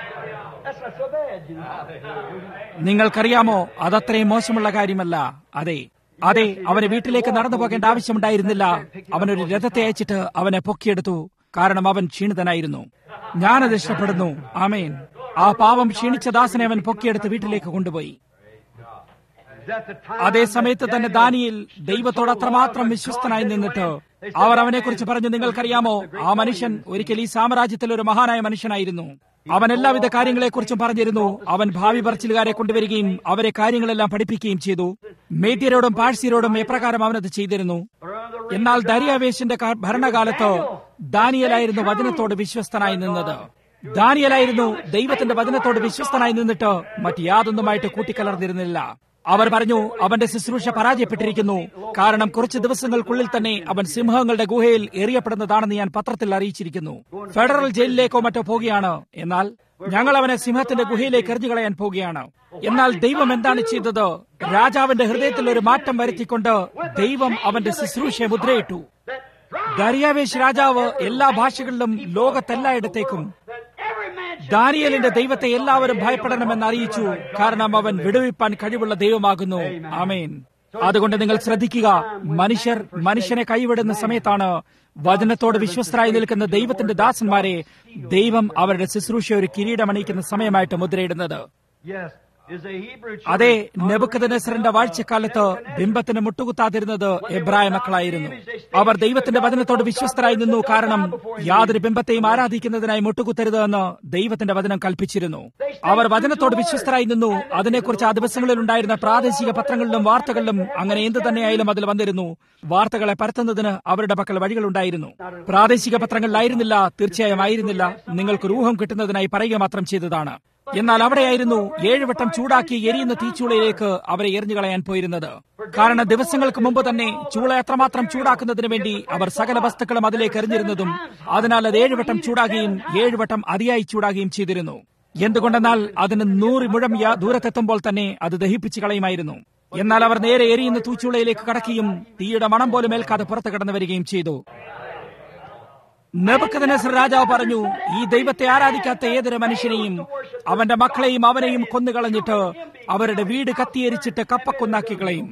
Speaker 2: നിങ്ങൾക്കറിയാമോ അതത്രയും മോശമുള്ള കാര്യമല്ല അതെ അതെ അവന് വീട്ടിലേക്ക് നടന്നു പോകേണ്ട ആവശ്യമുണ്ടായിരുന്നില്ല അവനൊരു രഥത്തെ അയച്ചിട്ട് അവനെ പൊക്കിയെടുത്തു കാരണം അവൻ ക്ഷീണിതനായിരുന്നു ഞാനത് ഇഷ്ടപ്പെടുന്നു ആമേൻ ആ പാവം ക്ഷീണിച്ച ദാസനെ അവൻ പൊക്കിയെടുത്ത് വീട്ടിലേക്ക് കൊണ്ടുപോയി അതേ സമയത്ത് തന്നെ ദാനിയിൽ ദൈവത്തോട് അത്രമാത്രം വിശ്വസ്തനായി നിന്നിട്ട് അവർ അവനെക്കുറിച്ച് പറഞ്ഞു നിങ്ങൾക്കറിയാമോ ആ മനുഷ്യൻ ഒരിക്കൽ ഈ സാമ്രാജ്യത്തിൽ ഒരു മഹാനായ മനുഷ്യനായിരുന്നു അവൻ എല്ലാവിധ കാര്യങ്ങളെക്കുറിച്ചും പറഞ്ഞിരുന്നു അവൻ ഭാവി പറച്ചിലുകാരെ കൊണ്ടുവരികയും അവരെ കാര്യങ്ങളെല്ലാം പഠിപ്പിക്കുകയും ചെയ്തു മേദ്യരോടും പാഴ്സ്യരോടും എപ്രകാരം അവനത് ചെയ്തിരുന്നു എന്നാൽ ദരിയാവേശിന്റെ ഭരണകാലത്ത് ദാനിയലായിരുന്നു വചനത്തോട് വിശ്വസ്തനായി നിന്നത് ദാനിയലായിരുന്നു ദൈവത്തിന്റെ വചനത്തോട് വിശ്വസ്തനായി നിന്നിട്ട് മറ്റ് യാതൊന്നുമായിട്ട് കൂട്ടിക്കലർന്നിരുന്നില്ല അവർ പറഞ്ഞു അവന്റെ ശുശ്രൂഷ പരാജയപ്പെട്ടിരിക്കുന്നു കാരണം കുറച്ച് ദിവസങ്ങൾക്കുള്ളിൽ തന്നെ അവൻ സിംഹങ്ങളുടെ ഗുഹയിൽ എറിയപ്പെടുന്നതാണെന്ന് ഞാൻ പത്രത്തിൽ അറിയിച്ചിരിക്കുന്നു ഫെഡറൽ ജയിലിലേക്കോ മറ്റോ പോകുകയാണ് എന്നാൽ ഞങ്ങൾ അവനെ സിംഹത്തിന്റെ ഗുഹയിലേക്ക് എറിഞ്ഞു കളയാൻ പോവുകയാണ് എന്നാൽ ദൈവം എന്താണ് ചെയ്തത് രാജാവിന്റെ ഹൃദയത്തിൽ ഒരു മാറ്റം വരുത്തിക്കൊണ്ട് ദൈവം അവന്റെ ശുശ്രൂഷയെ മുദ്രയിട്ടു ദരിയാവേശ് രാജാവ് എല്ലാ ഭാഷകളിലും ലോകത്തെല്ലായിടത്തേക്കും ദാനിയലിന്റെ ദൈവത്തെ എല്ലാവരും ഭയപ്പെടണമെന്ന് അറിയിച്ചു കാരണം അവൻ വിടുവിപ്പാൻ കഴിവുള്ള ദൈവമാകുന്നു ആമേൻ അതുകൊണ്ട് നിങ്ങൾ ശ്രദ്ധിക്കുക മനുഷ്യർ മനുഷ്യനെ കൈവിടുന്ന സമയത്താണ് വചനത്തോട് വിശ്വസ്തരായി നിൽക്കുന്ന ദൈവത്തിന്റെ ദാസന്മാരെ ദൈവം അവരുടെ ശുശ്രൂഷ ഒരു കിരീടമണിയിക്കുന്ന സമയമായിട്ട് മുദ്രയിടുന്നത് അതെ നെബുക്കദനസറിന്റെ വാഴ്ചക്കാലത്ത് ബിംബത്തിന് മുട്ടുകുത്താതിരുന്നത് എബ്രായ മക്കളായിരുന്നു അവർ ദൈവത്തിന്റെ വചനത്തോട് വിശ്വസ്തരായി നിന്നു കാരണം യാതൊരു ബിംബത്തെയും ആരാധിക്കുന്നതിനായി മുട്ടുകുത്തരുത് എന്ന് ദൈവത്തിന്റെ വചനം കൽപ്പിച്ചിരുന്നു അവർ വചനത്തോട് വിശ്വസ്തരായി നിന്നു അതിനെക്കുറിച്ച് ആ ദിവസങ്ങളിൽ ഉണ്ടായിരുന്ന പ്രാദേശിക പത്രങ്ങളിലും വാർത്തകളിലും അങ്ങനെ എന്ത് തന്നെയായാലും അതിൽ വന്നിരുന്നു വാർത്തകളെ പരത്തുന്നതിന് അവരുടെ പക്കൽ വഴികളുണ്ടായിരുന്നു പ്രാദേശിക പത്രങ്ങളിലായിരുന്നില്ല തീർച്ചയായും ആയിരുന്നില്ല നിങ്ങൾക്കൊരു ഊഹം കിട്ടുന്നതിനായി പറയുക മാത്രം ചെയ്തതാണ് എന്നാൽ അവിടെയായിരുന്നു ഏഴുവട്ടം ചൂടാക്കി എരിയുന്ന തീച്ചൂളയിലേക്ക് അവരെ എറിഞ്ഞു കളയാൻ പോയിരുന്നത് കാരണം ദിവസങ്ങൾക്ക് മുമ്പ് തന്നെ ചൂള എത്രമാത്രം ചൂടാക്കുന്നതിന് വേണ്ടി അവർ സകല വസ്തുക്കളും അതിലേക്ക് എറിഞ്ഞിരുന്നതും അതിനാൽ അത് ഏഴുവട്ടം ചൂടാകുകയും ഏഴുവട്ടം അതിയായി ചൂടാകുകയും ചെയ്തിരുന്നു എന്തുകൊണ്ടെന്നാൽ അതിന് നൂറ് മുഴം ദൂരത്തെത്തുമ്പോൾ തന്നെ അത് ദഹിപ്പിച്ചു കളയുമായിരുന്നു എന്നാൽ അവർ നേരെ എരിയുന്ന തൂച്ചുളയിലേക്ക് കടക്കുകയും തീയുടെ മണം പോലും ഏൽക്കാതെ പുറത്തു കടന്നു വരികയും ചെയ്തു നെബുക്കദനസർ രാജാവ് പറഞ്ഞു ഈ ദൈവത്തെ ആരാധിക്കാത്ത ഏതൊരു മനുഷ്യനെയും അവന്റെ മക്കളെയും അവനെയും കൊന്നുകളഞ്ഞിട്ട് അവരുടെ വീട് കത്തിയരിച്ചിട്ട് കപ്പക്കൊന്നാക്കി കളയും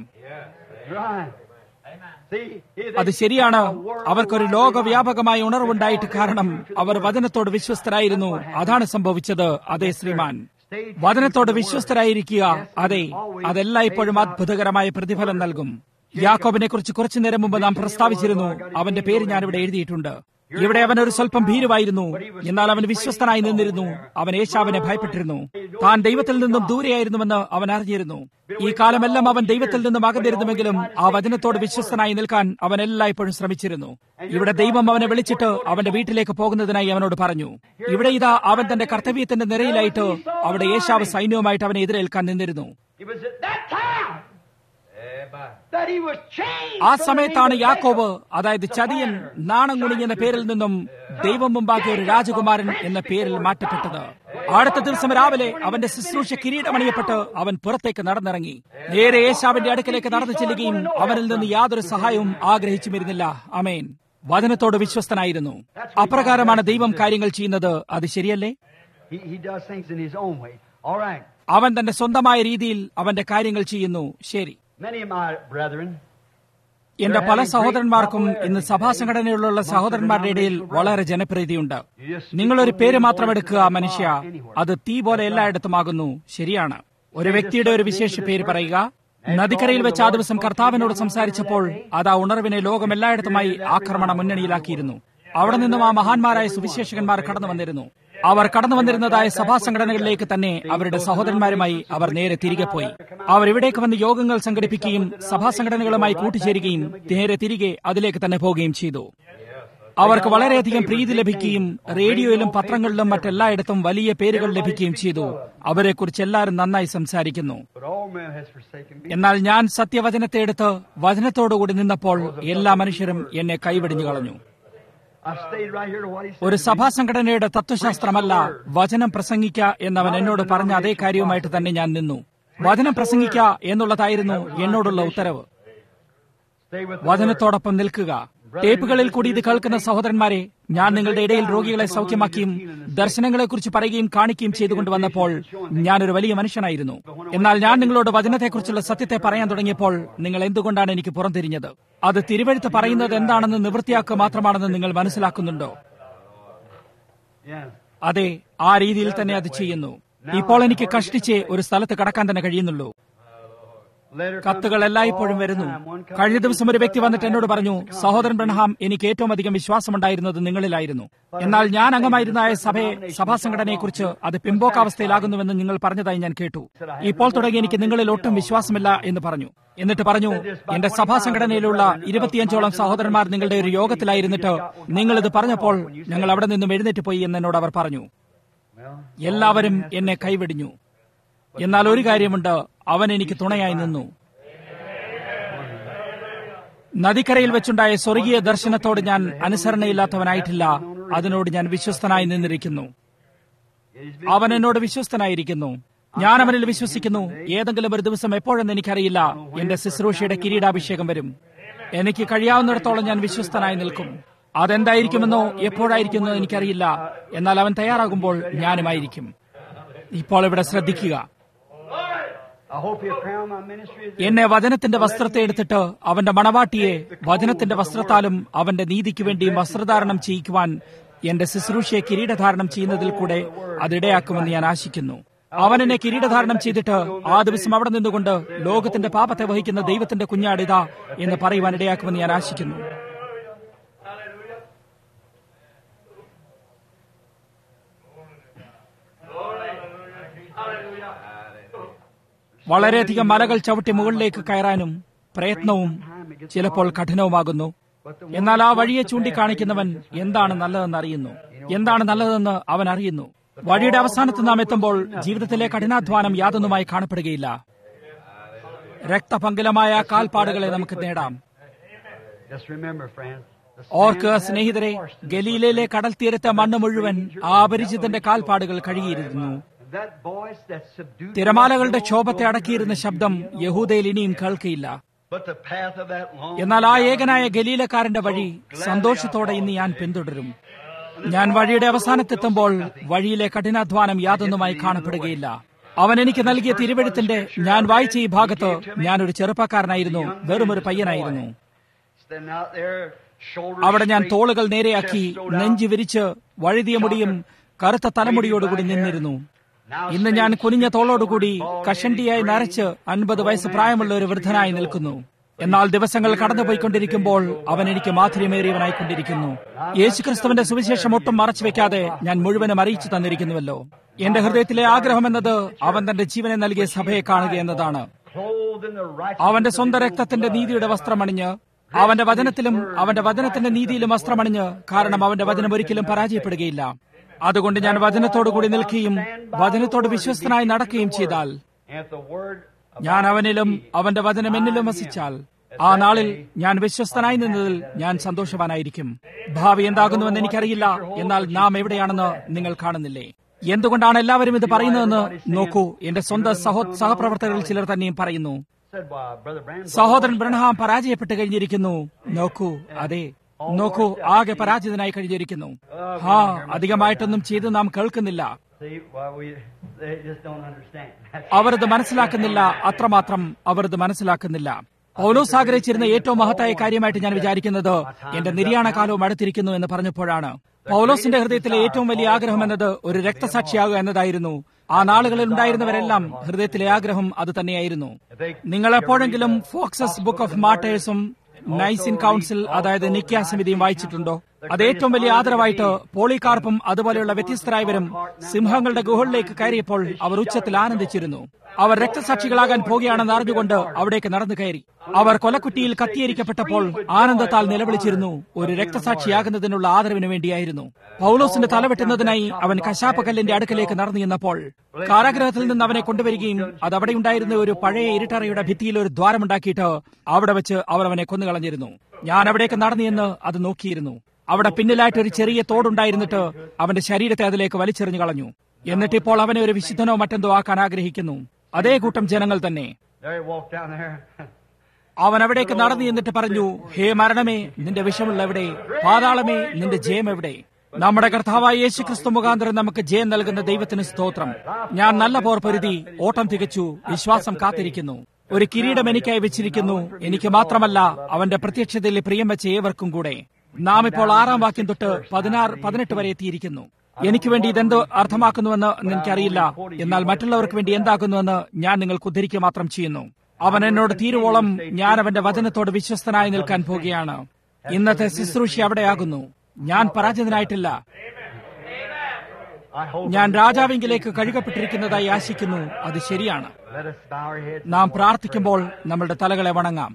Speaker 2: അത് ശരിയാണ് അവർക്കൊരു ലോകവ്യാപകമായ ഉണർവുണ്ടായിട്ട് കാരണം അവർ വചനത്തോട് വിശ്വസ്തരായിരുന്നു അതാണ് സംഭവിച്ചത് അതെ ശ്രീമാൻ വചനത്തോട് വിശ്വസ്തരായിരിക്കുക അതെ അതെല്ലായ്പ്പോഴും അത്ഭുതകരമായ പ്രതിഫലം നൽകും യാക്കോബിനെ കുറിച്ച് കുറച്ചു നേരം മുമ്പ് നാം പ്രസ്താവിച്ചിരുന്നു അവന്റെ പേര് ഞാനിവിടെ എഴുതിയിട്ടുണ്ട് ഇവിടെ അവൻ ഒരു സ്വല്പം ഭീരുവായിരുന്നു എന്നാൽ അവൻ വിശ്വസ്തനായി നിന്നിരുന്നു അവൻ ഏശാവിനെ ഭയപ്പെട്ടിരുന്നു താൻ ദൈവത്തിൽ നിന്നും ദൂരെയായിരുന്നുവെന്ന് അവൻ അറിഞ്ഞിരുന്നു ഈ കാലമെല്ലാം അവൻ ദൈവത്തിൽ നിന്നും അകന്നിരുന്നുവെങ്കിലും ആ വചനത്തോട് വിശ്വസ്തനായി നിൽക്കാൻ അവൻ എല്ലായ്പ്പോഴും ശ്രമിച്ചിരുന്നു ഇവിടെ ദൈവം അവനെ വിളിച്ചിട്ട് അവന്റെ വീട്ടിലേക്ക് പോകുന്നതിനായി അവനോട് പറഞ്ഞു ഇവിടെ ഇതാ അവൻ തന്റെ കർത്തവ്യത്തിന്റെ നിരയിലായിട്ട് അവിടെ ഏശാവ് സൈന്യവുമായിട്ട് അവനെ എതിരേൽക്കാൻ നിന്നിരുന്നു
Speaker 1: It was at that time that he was changed.
Speaker 2: ആ
Speaker 1: from the
Speaker 2: സമയത്താണ്
Speaker 1: name of
Speaker 2: യാക്കോബ്
Speaker 1: Jacob
Speaker 2: അതായത്
Speaker 1: to
Speaker 2: ചതിയൻ
Speaker 1: Pattern.
Speaker 2: നാണംകുണി എന്ന പേരിൽ നിന്നും ദൈവം മുമ്പാകെ ഒരു രാജകുമാരൻ എന്ന പേരിൽ മാറ്റപ്പെട്ടത് അടുത്ത ദിവസം രാവിലെ അവന്റെ ശുശ്രൂഷ കിരീടമണിയപ്പെട്ട് അവൻ പുറത്തേക്ക് നടന്നിറങ്ങി നേരെ യേശാവിന്റെ അടുക്കലേക്ക് നടന്നു ചെല്ലുകയും അവനിൽ നിന്ന് യാതൊരു സഹായവും ആഗ്രഹിച്ചുമിരുന്നില്ല അമേൻ വചനത്തോട് വിശ്വസ്തനായിരുന്നു അപ്രകാരമാണ് ദൈവം കാര്യങ്ങൾ ചെയ്യുന്നത് അത് ശരിയല്ലേ
Speaker 1: He, he does things in his own way. All right.
Speaker 2: അവൻ തന്റെ സ്വന്തമായ രീതിയിൽ അവന്റെ കാര്യങ്ങൾ ചെയ്യുന്നു ശരി
Speaker 1: Many of my brethren,
Speaker 2: എന്റെ പല സഹോദരന്മാർക്കും ഇന്ന് സഭാ സംഘടനയിലുള്ള സഹോദരന്മാരുടെ ഇടയിൽ വളരെ ജനപ്രീതിയുണ്ട് നിങ്ങളൊരു പേര് മാത്രം എടുക്കുക മനുഷ്യ അത് തീ പോലെ എല്ലായിടത്തുമാകുന്നു ശരിയാണ് ഒരു വ്യക്തിയുടെ ഒരു വിശേഷ പേര് പറയുക നദിക്കരയിൽ വെച്ച് ആ ദിവസം കർത്താവിനോട് സംസാരിച്ചപ്പോൾ അത് ആ ഉണർവിനെ ലോകം എല്ലായിടത്തുമായി ആക്രമണ മുന്നണിയിലാക്കിയിരുന്നു അവിടെ നിന്നും ആ മഹാന്മാരായ സുവിശേഷകന്മാർ കടന്നു വന്നിരുന്നു അവർ കടന്നു വന്നിരുന്നതായ സഭാ സംഘടനകളിലേക്ക് തന്നെ അവരുടെ സഹോദരന്മാരുമായി അവർ നേരെ തിരികെ പോയി അവർ ഇവിടേക്ക് വന്ന് യോഗങ്ങൾ സംഘടിപ്പിക്കുകയും സഭാ സംഘടനകളുമായി കൂട്ടുചേരുകയും നേരെ തിരികെ അതിലേക്ക് തന്നെ പോവുകയും ചെയ്തു അവർക്ക് വളരെയധികം പ്രീതി ലഭിക്കുകയും റേഡിയോയിലും പത്രങ്ങളിലും മറ്റെല്ലായിടത്തും വലിയ പേരുകൾ ലഭിക്കുകയും ചെയ്തു അവരെക്കുറിച്ച് എല്ലാവരും നന്നായി സംസാരിക്കുന്നു
Speaker 1: but all men has forsaken me.
Speaker 2: എന്നാൽ ഞാൻ സത്യവചനത്തെ എടുത്ത് വചനത്തോടുകൂടി നിന്നപ്പോൾ എല്ലാ മനുഷ്യരും എന്നെ കൈവെടിഞ്ഞു കളഞ്ഞു
Speaker 1: I stayed right here to what he said.
Speaker 2: ഒരു
Speaker 1: to me.
Speaker 2: സഭാ സംഘടനയുടെ തത്വശാസ്ത്രമല്ല വചനം പ്രസംഗിക്ക എന്നവൻ എന്നോട് പറഞ്ഞ അതേ കാര്യവുമായിട്ട് തന്നെ ഞാൻ നിന്നു വചനം പ്രസംഗിക്ക എന്നുള്ളതായിരുന്നു എന്നോടുള്ള ഉത്തരവ്
Speaker 1: Stay with the word.
Speaker 2: വചനത്തോടൊപ്പം നിൽക്കുക ടേപ്പുകളിൽ കൂടി ഇത് കേൾക്കുന്ന സഹോദരന്മാരെ ഞാൻ നിങ്ങളുടെ ഇടയിൽ രോഗികളെ സൗഖ്യമാക്കിയും ദർശനങ്ങളെക്കുറിച്ച് പറയുകയും കാണിക്കുകയും ചെയ്തുകൊണ്ട് വന്നപ്പോൾ ഞാനൊരു വലിയ മനുഷ്യനായിരുന്നു എന്നാൽ ഞാൻ നിങ്ങളോട് വചനത്തെക്കുറിച്ചുള്ള സത്യത്തെ പറയാൻ തുടങ്ങിയപ്പോൾ നിങ്ങൾ എന്തുകൊണ്ടാണ് എനിക്ക് പുറംതിരിഞ്ഞത് അത് തിരുവഴുത്ത് പറയുന്നത് എന്താണെന്ന് നിവൃത്തിയാക്കുക മാത്രമാണെന്ന് നിങ്ങൾ മനസ്സിലാക്കുന്നുണ്ടോ
Speaker 1: Yeah.
Speaker 2: അതെ ആ രീതിയിൽ തന്നെ അത് ചെയ്യുന്നു ഇപ്പോൾ എനിക്ക് കഷ്ടിച്ച് ഒരു സ്ഥലത്ത് കടക്കാൻ തന്നെ കഴിയുന്നുള്ളൂ
Speaker 1: Letter
Speaker 2: കത്തുകൾ
Speaker 1: comes
Speaker 2: എല്ലായ്പ്പോഴും
Speaker 1: all
Speaker 2: വരുന്നു
Speaker 1: the time. One comes
Speaker 2: കഴിഞ്ഞ ദിവസം ഒരു വ്യക്തി
Speaker 1: from
Speaker 2: വന്നിട്ട് എന്നോട് പറഞ്ഞു സഹോദരൻ ബ്രഹ്ഹാം എനിക്ക് ഏറ്റവും അധികം വിശ്വാസമുണ്ടായിരുന്നത് നിങ്ങളിലായിരുന്നു എന്നാൽ ഞാൻ അംഗമായിരുന്ന ആ സഭയെ സഭാ സംഘടനയെക്കുറിച്ച് അത് പിമ്പോക്കാവസ്ഥയിലാകുന്നുവെന്ന് നിങ്ങൾ പറഞ്ഞതായി ഞാൻ കേട്ടു ഇപ്പോൾ തുടങ്ങി എനിക്ക് നിങ്ങളിൽ ഒട്ടും വിശ്വാസമില്ല എന്ന് പറഞ്ഞു എന്നിട്ട് പറഞ്ഞു എന്റെ സഭാ സംഘടനയിലുള്ള ഇരുപത്തിയഞ്ചോളം സഹോദരന്മാർ നിങ്ങളുടെ ഒരു യോഗത്തിലായിരുന്നിട്ട് നിങ്ങൾ ഇത് പറഞ്ഞപ്പോൾ ഞങ്ങൾ അവിടെ നിന്നും എഴുന്നേറ്റ് പോയി എന്ന് എന്നോട് അവർ പറഞ്ഞു
Speaker 1: Well,
Speaker 2: എല്ലാവരും എന്നെ കൈവെടിഞ്ഞു എന്നാൽ ഒരു കാര്യമുണ്ട് അവൻ എനിക്ക് തുണയായി നിന്നു നദിക്കരയിൽ വെച്ചുണ്ടായ സ്വർഗീയ ദർശനത്തോട് ഞാൻ അനുസരണയില്ലാത്തവനായിട്ടില്ല അതിനോട് ഞാൻ വിശ്വസ്തനായി നിന്നിരിക്കുന്നു
Speaker 1: it is
Speaker 2: അവൻ എന്നോട് വിശ്വസ്തനായിരിക്കുന്നു ഞാൻ അവനിൽ വിശ്വസിക്കുന്നു ഏതെങ്കിലും ഒരു ദിവസം എപ്പോഴെന്ന് എനിക്കറിയില്ല എന്റെ ശുശ്രൂഷയുടെ കിരീടാഭിഷേകം വരും എനിക്ക് കഴിയാവുന്നിടത്തോളം ഞാൻ വിശ്വസ്തനായി നിൽക്കും അതെന്തായിരിക്കുമെന്നോ എപ്പോഴായിരിക്കുമെന്നോ എനിക്കറിയില്ല എന്നാൽ അവൻ തയ്യാറാകുമ്പോൾ ഞാനുമായിരിക്കും ഇപ്പോൾ ഇവിടെ ശ്രദ്ധിക്കുക
Speaker 1: I hope you crown my ministry as
Speaker 2: എന്നെ വചനത്തിന്റെ വസ്ത്രത്തെ എടുത്തിട്ട് അവന്റെ മണവാട്ടിയെ വചനത്തിന്റെ വസ്ത്രത്താലും അവന്റെ നീതിക്ക് വേണ്ടിയും വസ്ത്രധാരണം ചെയ്യിക്കുവാൻ എന്റെ ശുശ്രൂഷയെ കിരീടധാരണം ചെയ്യുന്നതിൽ കൂടെ അതിടയാക്കുമെന്ന് ഞാൻ ആശിക്കുന്നു അവൻ എന്നെ കിരീടധാരണം ചെയ്തിട്ട് ആ ദിവസം അവിടെ നിന്നുകൊണ്ട് ലോകത്തിന്റെ പാപത്തെ വഹിക്കുന്ന ദൈവത്തിന്റെ കുഞ്ഞാടിതാ എന്ന് പറയുവാൻ ഇടയാക്കുമെന്ന് ഞാൻ ആശിക്കുന്നു വളരെയധികം മലകൾ ചവിട്ടി മുകളിലേക്ക് കയറാനും പ്രയത്നവും ചിലപ്പോൾ കഠിനവുമാകുന്നു എന്നാൽ ആ വഴിയെ ചൂണ്ടിക്കാണിക്കുന്നവൻ എന്താണ് നല്ലതെന്ന് അറിയുന്നു എന്താണ് നല്ലതെന്ന് അവൻ അറിയുന്നു വഴിയുടെ അവസാനത്ത് നാം എത്തുമ്പോൾ ജീവിതത്തിലെ കഠിനാധ്വാനം യാതൊന്നുമായി കാണപ്പെടുകയില്ല രക്തപങ്കിലമായ ആ കാൽപ്പാടുകളെ നമുക്ക് നേടാം
Speaker 1: Just remember, friends. the
Speaker 2: ഓർക്കുക
Speaker 1: sand
Speaker 2: സ്നേഹിതരെ
Speaker 1: has washed us.
Speaker 2: ഗലീലയിലെ കടൽ തീരത്തെ മണ്ണ് മുഴുവൻ ആ അപരിചിതന്റെ കാൽപ്പാടുകൾ കഴുകിയിരുന്നു
Speaker 1: And that voice that subdued
Speaker 2: തിരമാലകളുടെ ക്ഷോഭത്തെ അടക്കിയിരുന്ന ശബ്ദം യഹൂദയിൽ ഇനിയും കേൾക്കയില്ല
Speaker 1: But the path of that long
Speaker 2: എന്നാൽ ആ ഏകനായ ഗലീലക്കാരന്റെ വഴി സന്തോഷത്തോടെ ഇന്ന് ഞാൻ പിന്തുടരും ഞാൻ വഴിയുടെ അവസാനത്തെത്തുമ്പോൾ വഴിയിലെ കഠിനാധ്വാനം യാതൊന്നുമായി കാണപ്പെടുകയില്ല അവൻ എനിക്ക് നൽകിയ തിരുവഴുത്തിന്റെ ഞാൻ വായിച്ച ഈ ഭാഗത്ത് ഞാനൊരു ചെറുപ്പക്കാരനായിരുന്നു വെറും ഒരു പയ്യനായിരുന്നു
Speaker 1: standing out there, shoulders
Speaker 2: അവിടെ ഞാൻ
Speaker 1: straight,
Speaker 2: തോളുകൾ നേരെയാക്കി
Speaker 1: chest sewed out.
Speaker 2: നെഞ്ചു വിരിച്ച് വഴുതിയ മുടിയും കറുത്ത തലമുടിയോടുകൂടി നിന്നിരുന്നു ഇന്ന് ഞാൻ കുനിഞ്ഞ തോളോടുകൂടി കഷണ്ടിയായി നരച്ച് അൻപത് വയസ്സ് പ്രായമുള്ള ഒരു വൃദ്ധനായി നിൽക്കുന്നു എന്നാൽ ദിവസങ്ങൾ കടന്നുപോയിക്കൊണ്ടിരിക്കുമ്പോൾ അവൻ എനിക്ക് മാധുര്യമേറിയവനായിക്കൊണ്ടിരിക്കുന്നു യേശുക്രിസ്തുവിന്റെ സുവിശേഷം ഒട്ടും മറച്ചു വെക്കാതെ ഞാൻ മുഴുവനും അറിയിച്ചു തന്നിരിക്കുന്നുവല്ലോ എന്റെ ഹൃദയത്തിലെ ആഗ്രഹം എന്നത് അവൻ തന്റെ ജീവനെ നൽകിയ സഭയെ കാണുക എന്നതാണ്
Speaker 1: clothed in the righteousness
Speaker 2: അവന്റെ സ്വന്തം രക്തത്തിന്റെ നീതിയുടെ വസ്ത്രമണിഞ്ഞ് അവന്റെ വചനത്തിലും അവന്റെ വചനത്തിന്റെ നീതിയിലും വസ്ത്രമണിഞ്ഞ് കാരണം അവന്റെ വചനം ഒരിക്കലും പരാജയപ്പെടുകയില്ല അതുകൊണ്ട് ഞാൻ വചനത്തോടുകൂടി നിൽക്കുകയും വചനത്തോട് വിശ്വസ്തനായി നടക്കുകയും ചെയ്താൽ
Speaker 1: and if the word of
Speaker 2: ഞാൻ അവനിലും അവന്റെ വചനം എന്നിലും വസിച്ചാൽ ആ നാളിൽ ഞാൻ വിശ്വസ്തനായി നിന്നതിൽ ഞാൻ സന്തോഷവാനായിരിക്കും ഭാവി എന്താകുന്നുവെന്ന് എനിക്കറിയില്ല എന്നാൽ നാം എവിടെയാണെന്ന് നിങ്ങൾ കാണുന്നില്ലേ എന്തുകൊണ്ടാണ് എല്ലാവരും ഇത് പറയുന്നതെന്ന് നോക്കൂ എന്റെ സ്വന്തം സഹോ സഹപ്രവർത്തകരിൽ ചിലർ തന്നെയും പറയുന്നു
Speaker 1: said, well, Brother Branham,
Speaker 2: സഹോദരൻ ബ്രഹ്ഹാം പരാജയപ്പെട്ട് കഴിഞ്ഞിരിക്കുന്നു നോക്കൂ അതെ നോക്കൂ ആകെ പരാജിതനായി കഴിഞ്ഞിരിക്കുന്നു ഹാ അധികമായിട്ടൊന്നും ചെയ്ത് നാം കേൾക്കുന്നില്ല
Speaker 1: see, well, we, they just don't understand. That's
Speaker 2: അവർ ഇത് മനസ്സിലാക്കുന്നില്ല അത്രമാത്രം അവർ ഇത് മനസ്സിലാക്കുന്നില്ല പൗലോസ് ആഗ്രഹിച്ചിരുന്ന ഏറ്റവും മഹത്തായ കാര്യമായിട്ട് ഞാൻ വിചാരിക്കുന്നത് എന്റെ നിര്യാണ കാലവും അടുത്തിരിക്കുന്നു എന്ന് പറഞ്ഞപ്പോഴാണ് പൗലോസിന്റെ ഹൃദയത്തിലെ ഏറ്റവും വലിയ ആഗ്രഹം എന്നത് ഒരു രക്തസാക്ഷിയാകുക എന്നതായിരുന്നു ആ നാളുകളിൽ ഉണ്ടായിരുന്നവരെല്ലാം ഹൃദയത്തിലെ ആഗ്രഹം അത് തന്നെയായിരുന്നു നിങ്ങൾ എപ്പോഴെങ്കിലും ഫോക്സസ് ബുക്ക് ഓഫ് മാർട്ടേഴ്സും നൈസിൻ കൗൺസിൽ അതായത് നിക്യ സമിതിയും വായിച്ചിട്ടുണ്ടോ അത് ഏറ്റവും വലിയ ആദരവായിട്ട് പോളികാർപ്പും അതുപോലെയുള്ള വ്യത്യസ്തരായവരും സിംഹങ്ങളുടെ ഗുഹകളിലേക്ക് കയറിയപ്പോൾ അവർ ഉച്ചത്തിൽ ആനന്ദിച്ചിരുന്നു അവർ രക്തസാക്ഷികളാകാൻ പോകുകയാണെന്ന് അറിഞ്ഞുകൊണ്ട് അവിടേക്ക് നടന്നു കയറി അവർ കൊലക്കുറ്റിയിൽ കത്തിയിരിക്കപ്പെട്ടപ്പോൾ ആനന്ദത്താൽ നിലവിളിച്ചിരുന്നു ഒരു രക്തസാക്ഷിയാകുന്നതിനുള്ള ആദരവിന് വേണ്ടിയായിരുന്നു പൗലോസിന്റെ തല വെട്ടുന്നതിനായി അവൻ കശാപ്പ് കല്ലിന്റെ അടുക്കലേക്ക് നടന്നു ചെന്നപ്പോൾ കാരാഗ്രഹത്തിൽ നിന്ന് അവനെ കൊണ്ടുവരികയും അത് അവിടെ ഉണ്ടായിരുന്ന ഒരു പഴയ ഇരുട്ടറയുടെ ഭിത്തിയിൽ ഒരു ദ്വാരമുണ്ടാക്കിയിട്ട് അവിടെ വെച്ച് അവർ അവനെ കൊന്നുകളഞ്ഞിരുന്നു ഞാൻ അവിടേക്ക് നടന്നു എന്ന് അത് നോക്കിയിരുന്നു അവിടെ പിന്നിലായിട്ട് ഒരു ചെറിയ തോടുണ്ടായിരുന്നിട്ട് അവന്റെ ശരീരത്തെ അതിലേക്ക് വലിച്ചെറിഞ്ഞു കളഞ്ഞു എന്നിട്ട് ഇപ്പോൾ അവനെ ഒരു വിശുദ്ധനോ മറ്റെന്തോ ആക്കാൻ ആഗ്രഹിക്കുന്നു അതേ കൂട്ടം ജനങ്ങൾ തന്നെ
Speaker 1: there he walked down there.
Speaker 2: അവൻ അവിടേക്ക് നടന്നു എന്നിട്ട് പറഞ്ഞു ഹേ മരണമേ നിന്റെ വിഷമുള്ള എവിടെ പാതാളമേ നിന്റെ ജയം എവിടെ നമ്മുടെ കർത്താവായ യേശു ക്രിസ്തു മുഖാന്തരം നമുക്ക് ജയം നൽകുന്ന ദൈവത്തിന് സ്തോത്രം ഞാൻ നല്ല പോർ പൊരുതി ഓട്ടം തികച്ചു വിശ്വാസം കാത്തിരിക്കുന്നു ഒരു കിരീടം എനിക്കായി വെച്ചിരിക്കുന്നു എനിക്ക് മാത്രമല്ല അവന്റെ പ്രത്യക്ഷതയിൽ പ്രിയം വെച്ച ഏവർക്കും കൂടെ നാം ഇപ്പോൾ ആറാം വാക്യം തൊട്ട് പതിനാറ് പതിനെട്ട് വരെ എത്തിയിരിക്കുന്നു എനിക്ക് വേണ്ടി ഇതെന്തോ അർത്ഥമാക്കുന്നുവെന്ന് എനിക്കറിയില്ല എന്നാൽ മറ്റുള്ളവർക്ക് വേണ്ടി എന്താകുന്നുവെന്ന് ഞാൻ നിങ്ങൾക്ക് ഉദ്ധരിക്കുക മാത്രം ചെയ്യുന്നു അവൻ എന്നോട് തീരുവോളം ഞാൻ അവന്റെ വചനത്തോട് വിശ്വസ്തനായി നിൽക്കാൻ പോകുകയാണ് ഇന്നത്തെ ശുശ്രൂഷ അവിടെയാകുന്നു ഞാൻ പരാജിതനായിട്ടില്ല
Speaker 1: I hope.
Speaker 2: ഞാൻ രാജാവിങ്കിലേക്ക് കഴുകപ്പെട്ടിരിക്കുന്നതായി ആശിക്കുന്നു അത് ശരിയാണ്
Speaker 1: Let us bow our heads.
Speaker 2: നാം പ്രാർത്ഥിക്കുമ്പോൾ നമ്മളുടെ തലകളെ വണങ്ങാം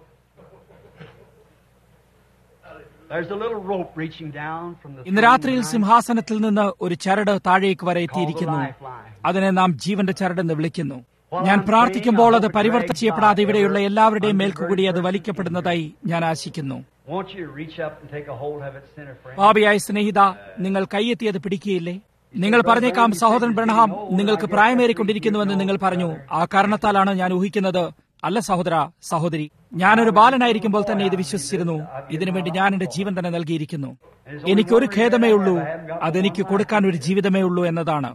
Speaker 1: There's a little rope reaching down from the
Speaker 2: ഇന്ന് രാത്രിയിൽ സിംഹാസനത്തിൽ നിന്ന് ഒരു ചരട് താഴേക്ക് വരെ എത്തിയിരിക്കുന്നു അതിനെ നാം ജീവന്റെ ചരടെന്ന് വിളിക്കുന്നു ഞാൻ പ്രാർത്ഥിക്കുമ്പോൾ അത് പരിവർത്തനം ചെയ്യപ്പെടാതെ ഇവിടെയുള്ള എല്ലാവരുടെയും മേൽക്കുകൂടി അത് വലിക്കപ്പെടുന്നതായി ഞാൻ ആശിക്കുന്നു
Speaker 1: Won't you reach up and take a hold of it, sinner friend?
Speaker 2: പാപിയായ സ്നേഹിത നിങ്ങൾ കൈയെത്തി അത് പിടിക്കുകയില്ലേ നിങ്ങൾ പറഞ്ഞേക്കാം സഹോദരൻ ബ്രണഹാം നിങ്ങൾക്ക് പ്രായമേറിക്കൊണ്ടിരിക്കുന്നുവെന്ന് നിങ്ങൾ പറഞ്ഞു ആ കാരണത്താലാണ് ഞാൻ ഊഹിക്കുന്നത് അല്ല സഹോദര സഹോദരി ഞാനൊരു ബാലനായിരിക്കുമ്പോൾ തന്നെ ഇത് വിശ്വസിച്ചിരുന്നു ഇതിനുവേണ്ടി ഞാൻ എന്റെ ജീവൻ തന്നെ നൽകിയിരിക്കുന്നു എനിക്കൊരു ഖേദമേ ഉള്ളൂ അതെനിക്ക് കൊടുക്കാൻ ഒരു ജീവിതമേ ഉള്ളൂ എന്നതാണ്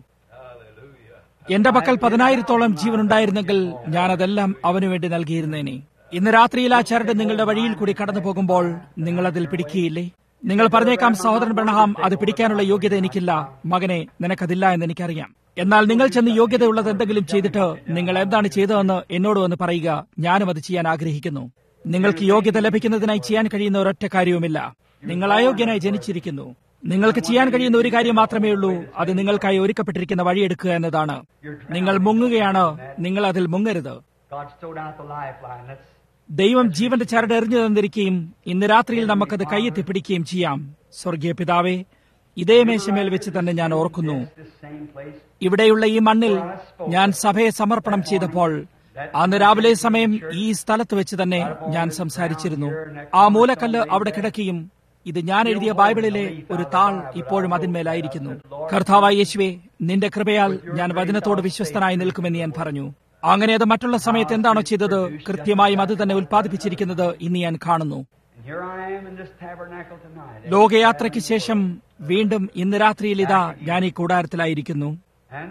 Speaker 2: എന്റെ പക്കൽ പതിനായിരത്തോളം ജീവൻ ഉണ്ടായിരുന്നെങ്കിൽ ഞാൻ അതെല്ലാം അവനു വേണ്ടി നൽകിയിരുന്നേനെ ഇന്ന് രാത്രിയിൽ ആ ചരട് നിങ്ങളുടെ വഴിയിൽ കൂടി കടന്നു പോകുമ്പോൾ നിങ്ങൾ അതിൽ പിടിക്കുകയില്ലേ നിങ്ങൾ പറഞ്ഞേക്കാം സഹോദരൻ ബ്രണഹാം അത് പിടിക്കാനുള്ള യോഗ്യത എനിക്കില്ല മകനെ നിനക്കതില്ല എന്ന് എനിക്കറിയാം എന്നാൽ നിങ്ങൾ ചെന്ന് യോഗ്യതയുള്ളത് എന്തെങ്കിലും ചെയ്തിട്ട് നിങ്ങൾ എന്താണ് ചെയ്തതെന്ന് എന്നോട് വന്ന് പറയുക ഞാനും അത് ചെയ്യാൻ ആഗ്രഹിക്കുന്നു നിങ്ങൾക്ക് യോഗ്യത ലഭിക്കുന്നതിനായി ചെയ്യാൻ കഴിയുന്ന ഒരൊറ്റ കാര്യവുമില്ല നിങ്ങൾ അയോഗ്യനായി ജനിച്ചിരിക്കുന്നു നിങ്ങൾക്ക് ചെയ്യാൻ കഴിയുന്ന ഒരു കാര്യം മാത്രമേ ഉള്ളൂ അത് നിങ്ങൾക്കായി ഒരുക്കപ്പെട്ടിരിക്കുന്ന വഴിയെടുക്കുക എന്നതാണ് നിങ്ങൾ മുങ്ങുകയാണ് നിങ്ങൾ അതിൽ മുങ്ങരുത്
Speaker 1: God's thrown out the lifeline. Let's
Speaker 2: ദൈവം ജീവന്റെ ചരട് എറിഞ്ഞു തന്നിരിക്കുകയും ഇന്ന് രാത്രിയിൽ നമുക്കത് കയ്യെത്തി പിടിക്കുകയും ചെയ്യാം സ്വർഗീയ പിതാവേ ഇതേ മേശമേൽ വെച്ച് തന്നെ ഞാൻ ഓർക്കുന്നു
Speaker 1: this same place.
Speaker 2: ഇവിടെയുള്ള ഈ മണ്ണിൽ ഞാൻ സഭയെ സമർപ്പണം ചെയ്തപ്പോൾ അന്ന് രാവിലെ സമയം ഈ സ്ഥലത്ത് വെച്ച് തന്നെ ഞാൻ സംസാരിച്ചിരുന്നു ആ മൂലക്കല്ല് അവിടെ കിടക്കുകയും ഇത് ഞാൻ എഴുതിയ ബൈബിളിലെ ഒരു താൾ ഇപ്പോഴും അതിന്മേലായിരിക്കുന്നു കർത്താവായ യേശുവെ നിന്റെ കൃപയാൽ ഞാൻ വചനത്തോട് വിശ്വസ്തനായി നിൽക്കുമെന്ന് ഞാൻ പറഞ്ഞു അങ്ങനെ അത് മറ്റുള്ള സമയത്ത് എന്താണോ ചെയ്തത് കൃത്യമായും അത് തന്നെ ഉൽപ്പാദിപ്പിച്ചിരിക്കുന്നത് ഇന്ന് ഞാൻ കാണുന്നു
Speaker 1: And here I am in this tabernacle tonight.
Speaker 2: ലോകയാത്രയ്ക്ക് ശേഷം വീണ്ടും ഇന്ന് രാത്രിയിൽ ഇതാ ഞാൻ ഈ കൂടാരത്തിലായിരിക്കുന്നു
Speaker 1: And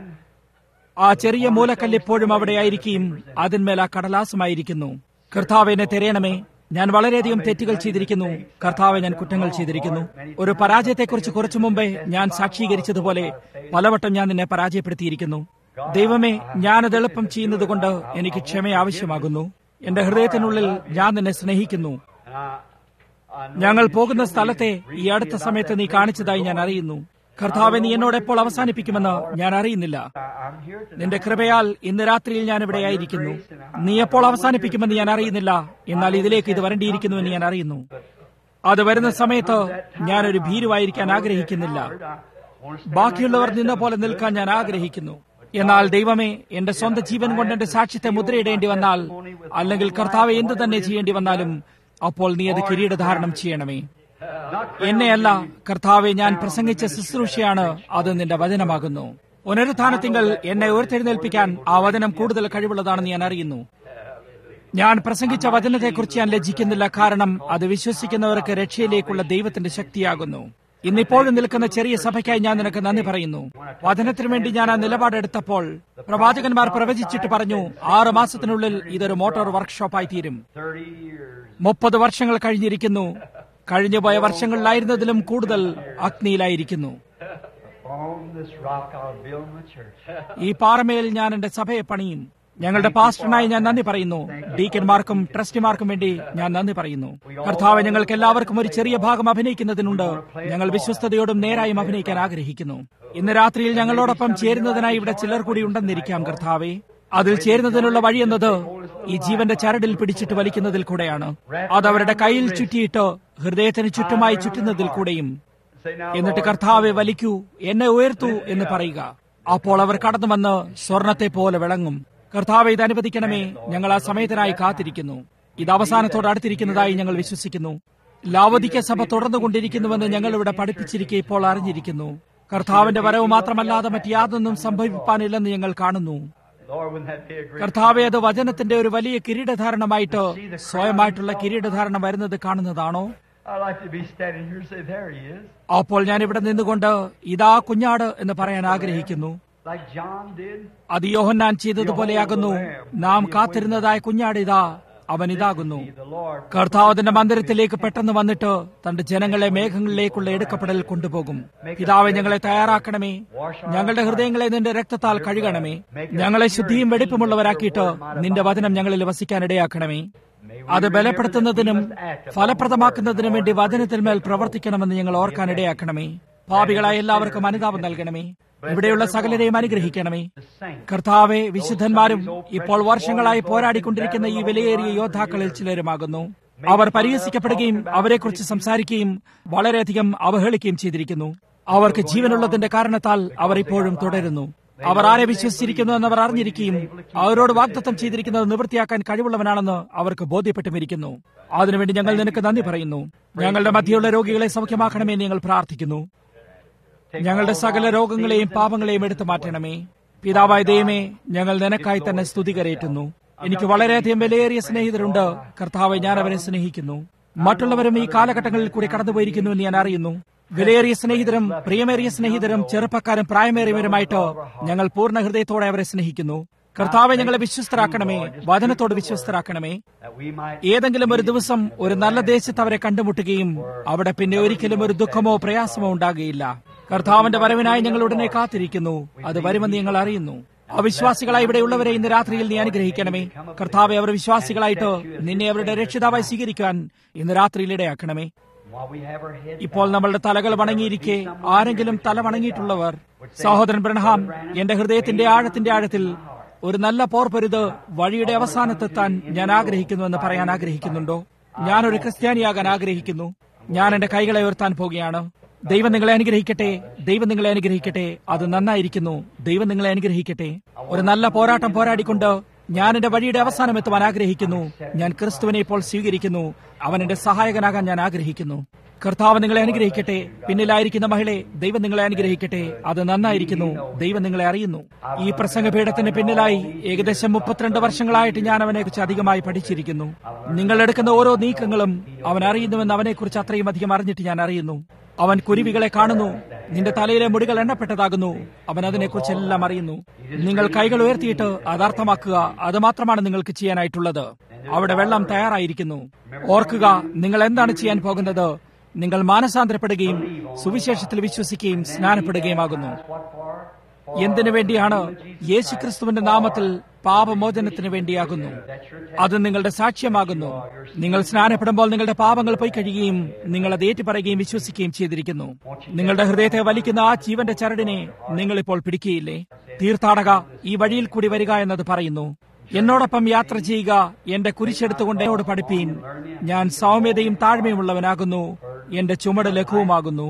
Speaker 2: ആ ചെറിയ മൂലക്കല്ല് ഇപ്പോഴും അവിടെയായിരിക്കും അതിന്മേൽ ആ കടലാസുമായിരിക്കുന്നു കർത്താവിനെ തിരയണമേ ഞാൻ വളരെയധികം തെറ്റുകൾ ചെയ്തിരിക്കുന്നു കർത്താവെ ഞാൻ കുറ്റങ്ങൾ ചെയ്തിരിക്കുന്നു ഒരു പരാജയത്തെക്കുറിച്ച് കുറച്ചു മുമ്പേ ഞാൻ സാക്ഷീകരിച്ചതുപോലെ പലവട്ടം ഞാൻ നിന്നെ പരാജയപ്പെടുത്തിയിരിക്കുന്നു ദൈവമേ ഞാനത് എളുപ്പം ചെയ്യുന്നത് കൊണ്ട് എനിക്ക് ക്ഷമ ആവശ്യമാകുന്നു എന്റെ ഹൃദയത്തിനുള്ളിൽ ഞാൻ നിന്നെ സ്നേഹിക്കുന്നു
Speaker 1: And I, I know
Speaker 2: ഞങ്ങൾ
Speaker 1: you
Speaker 2: പോകുന്ന
Speaker 1: showed me
Speaker 2: സ്ഥലത്തെ
Speaker 1: briefly
Speaker 2: ഈ അടുത്ത
Speaker 1: about
Speaker 2: സമയത്ത്
Speaker 1: that
Speaker 2: നീ
Speaker 1: place
Speaker 2: കാണിച്ചതായി ഞാൻ അറിയുന്നു കർത്താവെ നീ എന്നോട് എപ്പോൾ അവസാനിപ്പിക്കുമെന്ന് ഞാൻ അറിയുന്നില്ല
Speaker 1: I- I'm here tonight.
Speaker 2: നിന്റെ കൃപയാൽ ഇന്ന് രാത്രിയിൽ ഞാൻ ഇവിടെ ആയിരിക്കുന്നു നീ എപ്പോൾ അവസാനിപ്പിക്കുമെന്ന് ഞാൻ അറിയുന്നില്ല എന്നാൽ ഇതിലേക്ക് ഇത് വരേണ്ടിയിരിക്കുന്നുവെന്ന് ഞാൻ അറിയുന്നു അത് വരുന്ന സമയത്ത് ഞാനൊരു ഭീരുവായിരിക്കാൻ ആഗ്രഹിക്കുന്നില്ല
Speaker 1: I want to stand
Speaker 2: ബാക്കിയുള്ളവർ
Speaker 1: like the
Speaker 2: നിന്ന
Speaker 1: rest of
Speaker 2: പോലെ
Speaker 1: them.
Speaker 2: നിൽക്കാൻ ഞാൻ ആഗ്രഹിക്കുന്നു എന്നാൽ ദൈവമേ എന്റെ സ്വന്തം ജീവൻ കൊണ്ട് എന്റെ സാക്ഷ്യത്തെ മുദ്രയിടേണ്ടി വന്നാൽ അല്ലെങ്കിൽ കർത്താവ് എന്ത് തന്നെ ചെയ്യേണ്ടി വന്നാലും അപ്പോൾ നീ അത് കിരീടധാരണം ചെയ്യണമേ
Speaker 1: Not
Speaker 2: എന്നെയല്ല കർത്താവെ ഞാൻ പ്രസംഗിച്ച ശുശ്രൂഷയാണ് അത് നിന്റെ വചനമാകുന്നു പുനരുത്ഥാനത്തിങ്കൽ എന്നെ ഉയർത്തെഴുന്നേൽപ്പിക്കാൻ ആ വചനം കൂടുതൽ കഴിവുള്ളതാണെന്ന് ഞാൻ അറിയുന്നു ഞാൻ പ്രസംഗിച്ച വചനത്തെക്കുറിച്ച് ഞാൻ ലജ്ജിക്കുന്നില്ല കാരണം അത് വിശ്വസിക്കുന്നവർക്ക് രക്ഷയിലേക്കുള്ള ദൈവത്തിന്റെ ശക്തിയാകുന്നു ഇന്നിപ്പോഴും നിൽക്കുന്ന ചെറിയ സഭയ്ക്കായി ഞാൻ നിനക്ക് നന്ദി പറയുന്നു വചനത്തിനു വേണ്ടി ഞാൻ ആ നിലപാടെടുത്തപ്പോൾ പ്രവാചകന്മാർ പ്രവചിച്ചിട്ട് പറഞ്ഞു ആറ് മാസത്തിനുള്ളിൽ ഇതൊരു മോട്ടോർ വർക്ക്ഷോപ്പായി തീരും
Speaker 1: 30 years.
Speaker 2: മുപ്പത് വർഷങ്ങൾ കഴിഞ്ഞിരിക്കുന്നു കഴിഞ്ഞുപോയ വർഷങ്ങളിലായിരുന്നതിലും കൂടുതൽ അഗ്നിയിലായിരിക്കുന്നു
Speaker 1: On this rock I'll build my church.
Speaker 2: ഈ പാറമേൽ ഞാൻ എന്റെ സഭയെ പണിയും ഞങ്ങളുടെ പാസ്റ്ററിനായി ഞാൻ നന്ദി പറയുന്നു ഡീക്കന്മാർക്കും ട്രസ്റ്റിമാർക്കും വേണ്ടി ഞാൻ നന്ദി പറയുന്നു കർത്താവ് ഞങ്ങൾക്ക് എല്ലാവർക്കും ഒരു ചെറിയ ഭാഗം അഭിനയിക്കുന്നതിനുണ്ട് ഞങ്ങൾ വിശ്വസ്തയോടും നേരായും അഭിനയിക്കാൻ ആഗ്രഹിക്കുന്നു ഇന്ന് രാത്രിയിൽ ഞങ്ങളോടൊപ്പം ചേരുന്നതിനായി ഇവിടെ ചിലർ കൂടി ഉണ്ടെന്നിരിക്കാം കർത്താവെ അതിൽ ചേരുന്നതിനുള്ള വഴി എന്നത് ഈ ജീവന്റെ ചരടിൽ പിടിച്ചിട്ട് വലിക്കുന്നതിൽ കൂടെയാണ് അത് അവരുടെ കയ്യിൽ ചുറ്റിയിട്ട് ഹൃദയത്തിന് ചുറ്റുമായി ചുറ്റുന്നതിൽ കൂടെയും
Speaker 1: Say now,
Speaker 2: എന്നിട്ട്
Speaker 1: Lord,
Speaker 2: കർത്താവെ വലിക്കൂ എന്നെ ഉയർത്തൂ എന്ന് പറയുക അപ്പോൾ അവർ കടന്നു വന്ന് സ്വർണത്തെ പോലെ വിളങ്ങും കർത്താവെ ഇത് അനുവദിക്കണമേ ഞങ്ങൾ ആ സമയത്തിനായി കാത്തിരിക്കുന്നു ഇത് അവസാനത്തോട് അടുത്തിരിക്കുന്നതായി ഞങ്ങൾ വിശ്വസിക്കുന്നു ലാവതിക്ക സഭ തുടർന്നുകൊണ്ടിരിക്കുന്നുവെന്ന് ഞങ്ങൾ ഇവിടെ പഠിപ്പിച്ചിരിക്കെ ഇപ്പോൾ അറിഞ്ഞിരിക്കുന്നു കർത്താവിന്റെ വരവ് മാത്രമല്ലാതെ മറ്റ് യാതൊന്നും സംഭവിപ്പാനില്ലെന്ന് ഞങ്ങൾ കാണുന്നു
Speaker 1: Lord, wouldn't that be a great
Speaker 2: കർത്താവെ അത് വചനത്തിന്റെ ഒരു വലിയ കിരീടധാരണമായിട്ട് സ്വയമായിട്ടുള്ള കിരീടധാരണം വരുന്നത് കാണുന്നതാണോ
Speaker 1: I'd like to be standing here and say, there he is.
Speaker 2: അപ്പോൾ ഞാൻ ഇവിടെ നിന്നുകൊണ്ട് ഇതാ കുഞ്ഞാട് എന്ന് പറയാൻ ആഗ്രഹിക്കുന്നു
Speaker 1: Like John did.
Speaker 2: അത് യോഹന്നാൻ ചെയ്തതുപോലെയാകുന്നു നാം കാത്തിരുന്നതായ കുഞ്ഞാട് ഇതാ അവൻ ഇതാകുന്നു
Speaker 1: The Lord.
Speaker 2: കർത്താവതിന്റെ മന്ദിരത്തിലേക്ക് പെട്ടെന്ന് വന്നിട്ട് തന്റെ ജനങ്ങളെ മേഘങ്ങളിലേക്കുള്ള എടുക്കപ്പെടൽ കൊണ്ടുപോകും പിതാവെ ഞങ്ങളെ തയ്യാറാക്കണമേ ഞങ്ങളുടെ ഹൃദയങ്ങളെ നിന്റെ രക്തത്താൽ കഴുകണമേ ഞങ്ങളെ ശുദ്ധിയും വെടിപ്പുമുള്ളവരാക്കിയിട്ട് നിന്റെ വചനം ഞങ്ങളിൽ വസിക്കാൻ ഇടയാക്കണമേ അത് ബലപ്പെടുത്തുന്നതിനും ഫലപ്രദമാക്കുന്നതിനും വേണ്ടി വചനത്തിന്മേൽ പ്രവർത്തിക്കണമെന്ന് ഞങ്ങൾ ഓർക്കാൻ ഇടയാക്കണമേ പാപികളായ എല്ലാവർക്കും അനുതാപം നൽകണമേ ഇവിടെയുള്ള സകലരെയും അനുഗ്രഹിക്കണമേ
Speaker 1: The saints.
Speaker 2: കർത്താവെ വിശുദ്ധന്മാരും ഇപ്പോൾ വർഷങ്ങളായി പോരാടിക്കൊണ്ടിരിക്കുന്ന ഈ വിലയേറിയ യോദ്ധാക്കളിൽ ചിലരുമാകുന്നു അവർ പരിഹസിക്കപ്പെടുകയും അവരെക്കുറിച്ച് സംസാരിക്കുകയും വളരെയധികം അവഹേളിക്കുകയും ചെയ്തിരിക്കുന്നു അവർക്ക് ജീവനുള്ളതിന്റെ കാരണത്താൽ അവർ ഇപ്പോഴും തുടരുന്നു അവർ ആരെ വിശ്വസിച്ചിരിക്കുന്നു എന്നവർ അറിഞ്ഞിരിക്കുകയും അവരോട് വാഗ്ദത്തം ചെയ്തിരിക്കുന്നത് നിവൃത്തിയാക്കാൻ കഴിവുള്ളവനാണെന്ന് അവർക്ക് ബോധ്യപ്പെട്ടുമിരിക്കുന്നു അതിനുവേണ്ടി ഞങ്ങൾ നിനക്ക് നന്ദി പറയുന്നു ഞങ്ങളുടെ മധ്യയുള്ള രോഗികളെ സൗഖ്യമാക്കണമെന്ന് ഞങ്ങൾ പ്രാർത്ഥിക്കുന്നു ഞങ്ങളുടെ സകല രോഗങ്ങളെയും പാപങ്ങളെയും എടുത്തു മാറ്റണമേ പിതാവായ ദൈവമേ ഞങ്ങൾ നിനക്കായി തന്നെ സ്തുതി കരയറ്റുന്നു എനിക്ക് വളരെയധികം വിലയേറിയ സ്നേഹിതരുണ്ട് കർത്താവെ ഞാൻ അവരെ സ്നേഹിക്കുന്നു മറ്റുള്ളവരും ഈ കാലഘട്ടങ്ങളിൽ കൂടി കടന്നുപോയിരിക്കുന്നു എന്ന് ഞാൻ അറിയുന്നു വിലയേറിയ സ്നേഹിതരും പ്രിയമേറിയ സ്നേഹിതരും ചെറുപ്പക്കാരും പ്രായമേറിയവരുമായിട്ട് ഞങ്ങൾ പൂർണ്ണ ഹൃദയത്തോടെ അവരെ സ്നേഹിക്കുന്നു കർത്താവെ ഞങ്ങളെ വിശ്വസ്തരാക്കണമേ വചനത്തോട് വിശ്വസ്തരാക്കണമേ
Speaker 1: That we might
Speaker 2: ഏതെങ്കിലും ഒരു ദിവസം ഒരു നല്ല ദേശത്ത് അവരെ കണ്ടുമുട്ടുകയും അവിടെ പിന്നെ ഒരിക്കലും ഒരു ദുഃഖമോ പ്രയാസമോ ഉണ്ടാകുകയില്ല കർത്താവിന്റെ വരവിനായി ഞങ്ങൾ ഉടനെ കാത്തിരിക്കുന്നു അത് വരുമെന്ന് ഞങ്ങൾ അറിയുന്നു അവിശ്വാസികളായി ഇവിടെയുള്ളവരെ ഇന്ന് രാത്രിയിൽ നീ അനുഗ്രഹിക്കണമേ കർത്താവെ അവർ വിശ്വാസികളായിട്ട് നിന്നെ അവരുടെ രക്ഷിതാവായി സ്വീകരിക്കാൻ ഇന്ന് രാത്രിയിൽ ഇടയാക്കണമേ
Speaker 1: while we have our heads
Speaker 2: ഇപ്പോൾ നമ്മളുടെ തലകൾ വണങ്ങിയിരിക്കെ ആരെങ്കിലും തല വണങ്ങിയിട്ടുള്ളവർ സഹോദരൻ ബ്രഹ്ഹാം എന്റെ ഹൃദയത്തിന്റെ ആഴത്തിന്റെ ആഴത്തിൽ ഒരു നല്ല പോർപ്പൊരുത് വഴിയുടെ അവസാനത്തെത്താൻ ഞാൻ ആഗ്രഹിക്കുന്നുവെന്ന് പറയാൻ ആഗ്രഹിക്കുന്നുണ്ടോ ഞാനൊരു ക്രിസ്ത്യാനിയാകാൻ ആഗ്രഹിക്കുന്നു ഞാൻ എന്റെ കൈകളെ ഉയർത്താൻ പോകുകയാണ് ദൈവം നിങ്ങളെ അനുഗ്രഹിക്കട്ടെ ദൈവം നിങ്ങളെ അനുഗ്രഹിക്കട്ടെ അത് നന്നായിരിക്കുന്നു ദൈവം നിങ്ങളെ അനുഗ്രഹിക്കട്ടെ ഒരു നല്ല പോരാട്ടം പോരാടിക്കൊണ്ട് ഞാൻ എന്റെ വഴിയുടെ അവസാനം എത്തുവാൻ ആഗ്രഹിക്കുന്നു ഞാൻ ക്രിസ്തുവിനെ ഇപ്പോൾ സ്വീകരിക്കുന്നു അവൻ എന്റെ സഹായകനാകാൻ ഞാൻ ആഗ്രഹിക്കുന്നു കർത്താവ് നിങ്ങളെ അനുഗ്രഹിക്കട്ടെ പിന്നിലായിരിക്കുന്ന മഹിളെ ദൈവം നിങ്ങളെ അനുഗ്രഹിക്കട്ടെ അത് നന്നായിരിക്കുന്നു ദൈവം നിങ്ങളെ അറിയുന്നു ഈ പ്രസംഗപീഠത്തിന് പിന്നിലായി ഏകദേശം മുപ്പത്തിരണ്ട് വർഷങ്ങളായിട്ട് ഞാൻ അവനെക്കുറിച്ച് അധികമായി പഠിച്ചിരിക്കുന്നു നിങ്ങൾ എടുക്കുന്ന ഓരോ നീക്കങ്ങളും അവൻ അറിയുന്നുവെന്ന് അവനെക്കുറിച്ച് അത്രയും അധികം അറിഞ്ഞിട്ട് ഞാൻ അറിയുന്നു അവൻ കുരുവികളെ കാണുന്നു നിന്റെ തലയിലെ മുടികൾ എണ്ണപ്പെട്ടതാകുന്നു അവൻ അതിനെക്കുറിച്ചെല്ലാം അറിയുന്നു നിങ്ങൾ കൈകൾ ഉയർത്തിയിട്ട് അത് അർത്ഥമാക്കുക അത് മാത്രമാണ് നിങ്ങൾക്ക് ചെയ്യാനായിട്ടുള്ളത് അവിടെ വെള്ളം തയ്യാറായിരിക്കുന്നു ഓർക്കുക നിങ്ങൾ എന്താണ് ചെയ്യാൻ പോകുന്നത് നിങ്ങൾ മാനസാന്തരപ്പെടുകയും സുവിശേഷത്തിൽ വിശ്വസിക്കുകയും സ്നാനപ്പെടുകയുമാകുന്നു
Speaker 1: what for?
Speaker 2: എന്തിനു വേണ്ടിയാണ് യേശുക്രിസ്തുവിന്റെ നാമത്തിൽ പാപമോചനത്തിന് വേണ്ടിയാകുന്നു അത് നിങ്ങളുടെ സാക്ഷ്യമാകുന്നു നിങ്ങൾ സ്നാനപ്പെടുമ്പോൾ നിങ്ങളുടെ പാപങ്ങൾ പോയി കഴിയുകയും നിങ്ങൾ അത് ഏറ്റുപറയുകയും വിശ്വസിക്കുകയും ചെയ്തിരിക്കുന്നു നിങ്ങളുടെ ഹൃദയത്തെ വലിക്കുന്ന ആ ജീവന്റെ ചരടിനെ നിങ്ങൾ ഇപ്പോൾ പിടിക്കുകയില്ലേ തീർത്ഥാടക ഈ വഴിയിൽ കൂടി വരിക എന്നത് പറയുന്നു എന്നോടൊപ്പം യാത്ര ചെയ്യുക എന്റെ കുരിശെടുത്തുകൊണ്ട് എന്നോട് പഠിപ്പീൻ ഞാൻ സൗമ്യതയും താഴ്മയുമുള്ളവനാകുന്നു എന്റെ ചുമട് ലഘുവുമാകുന്നു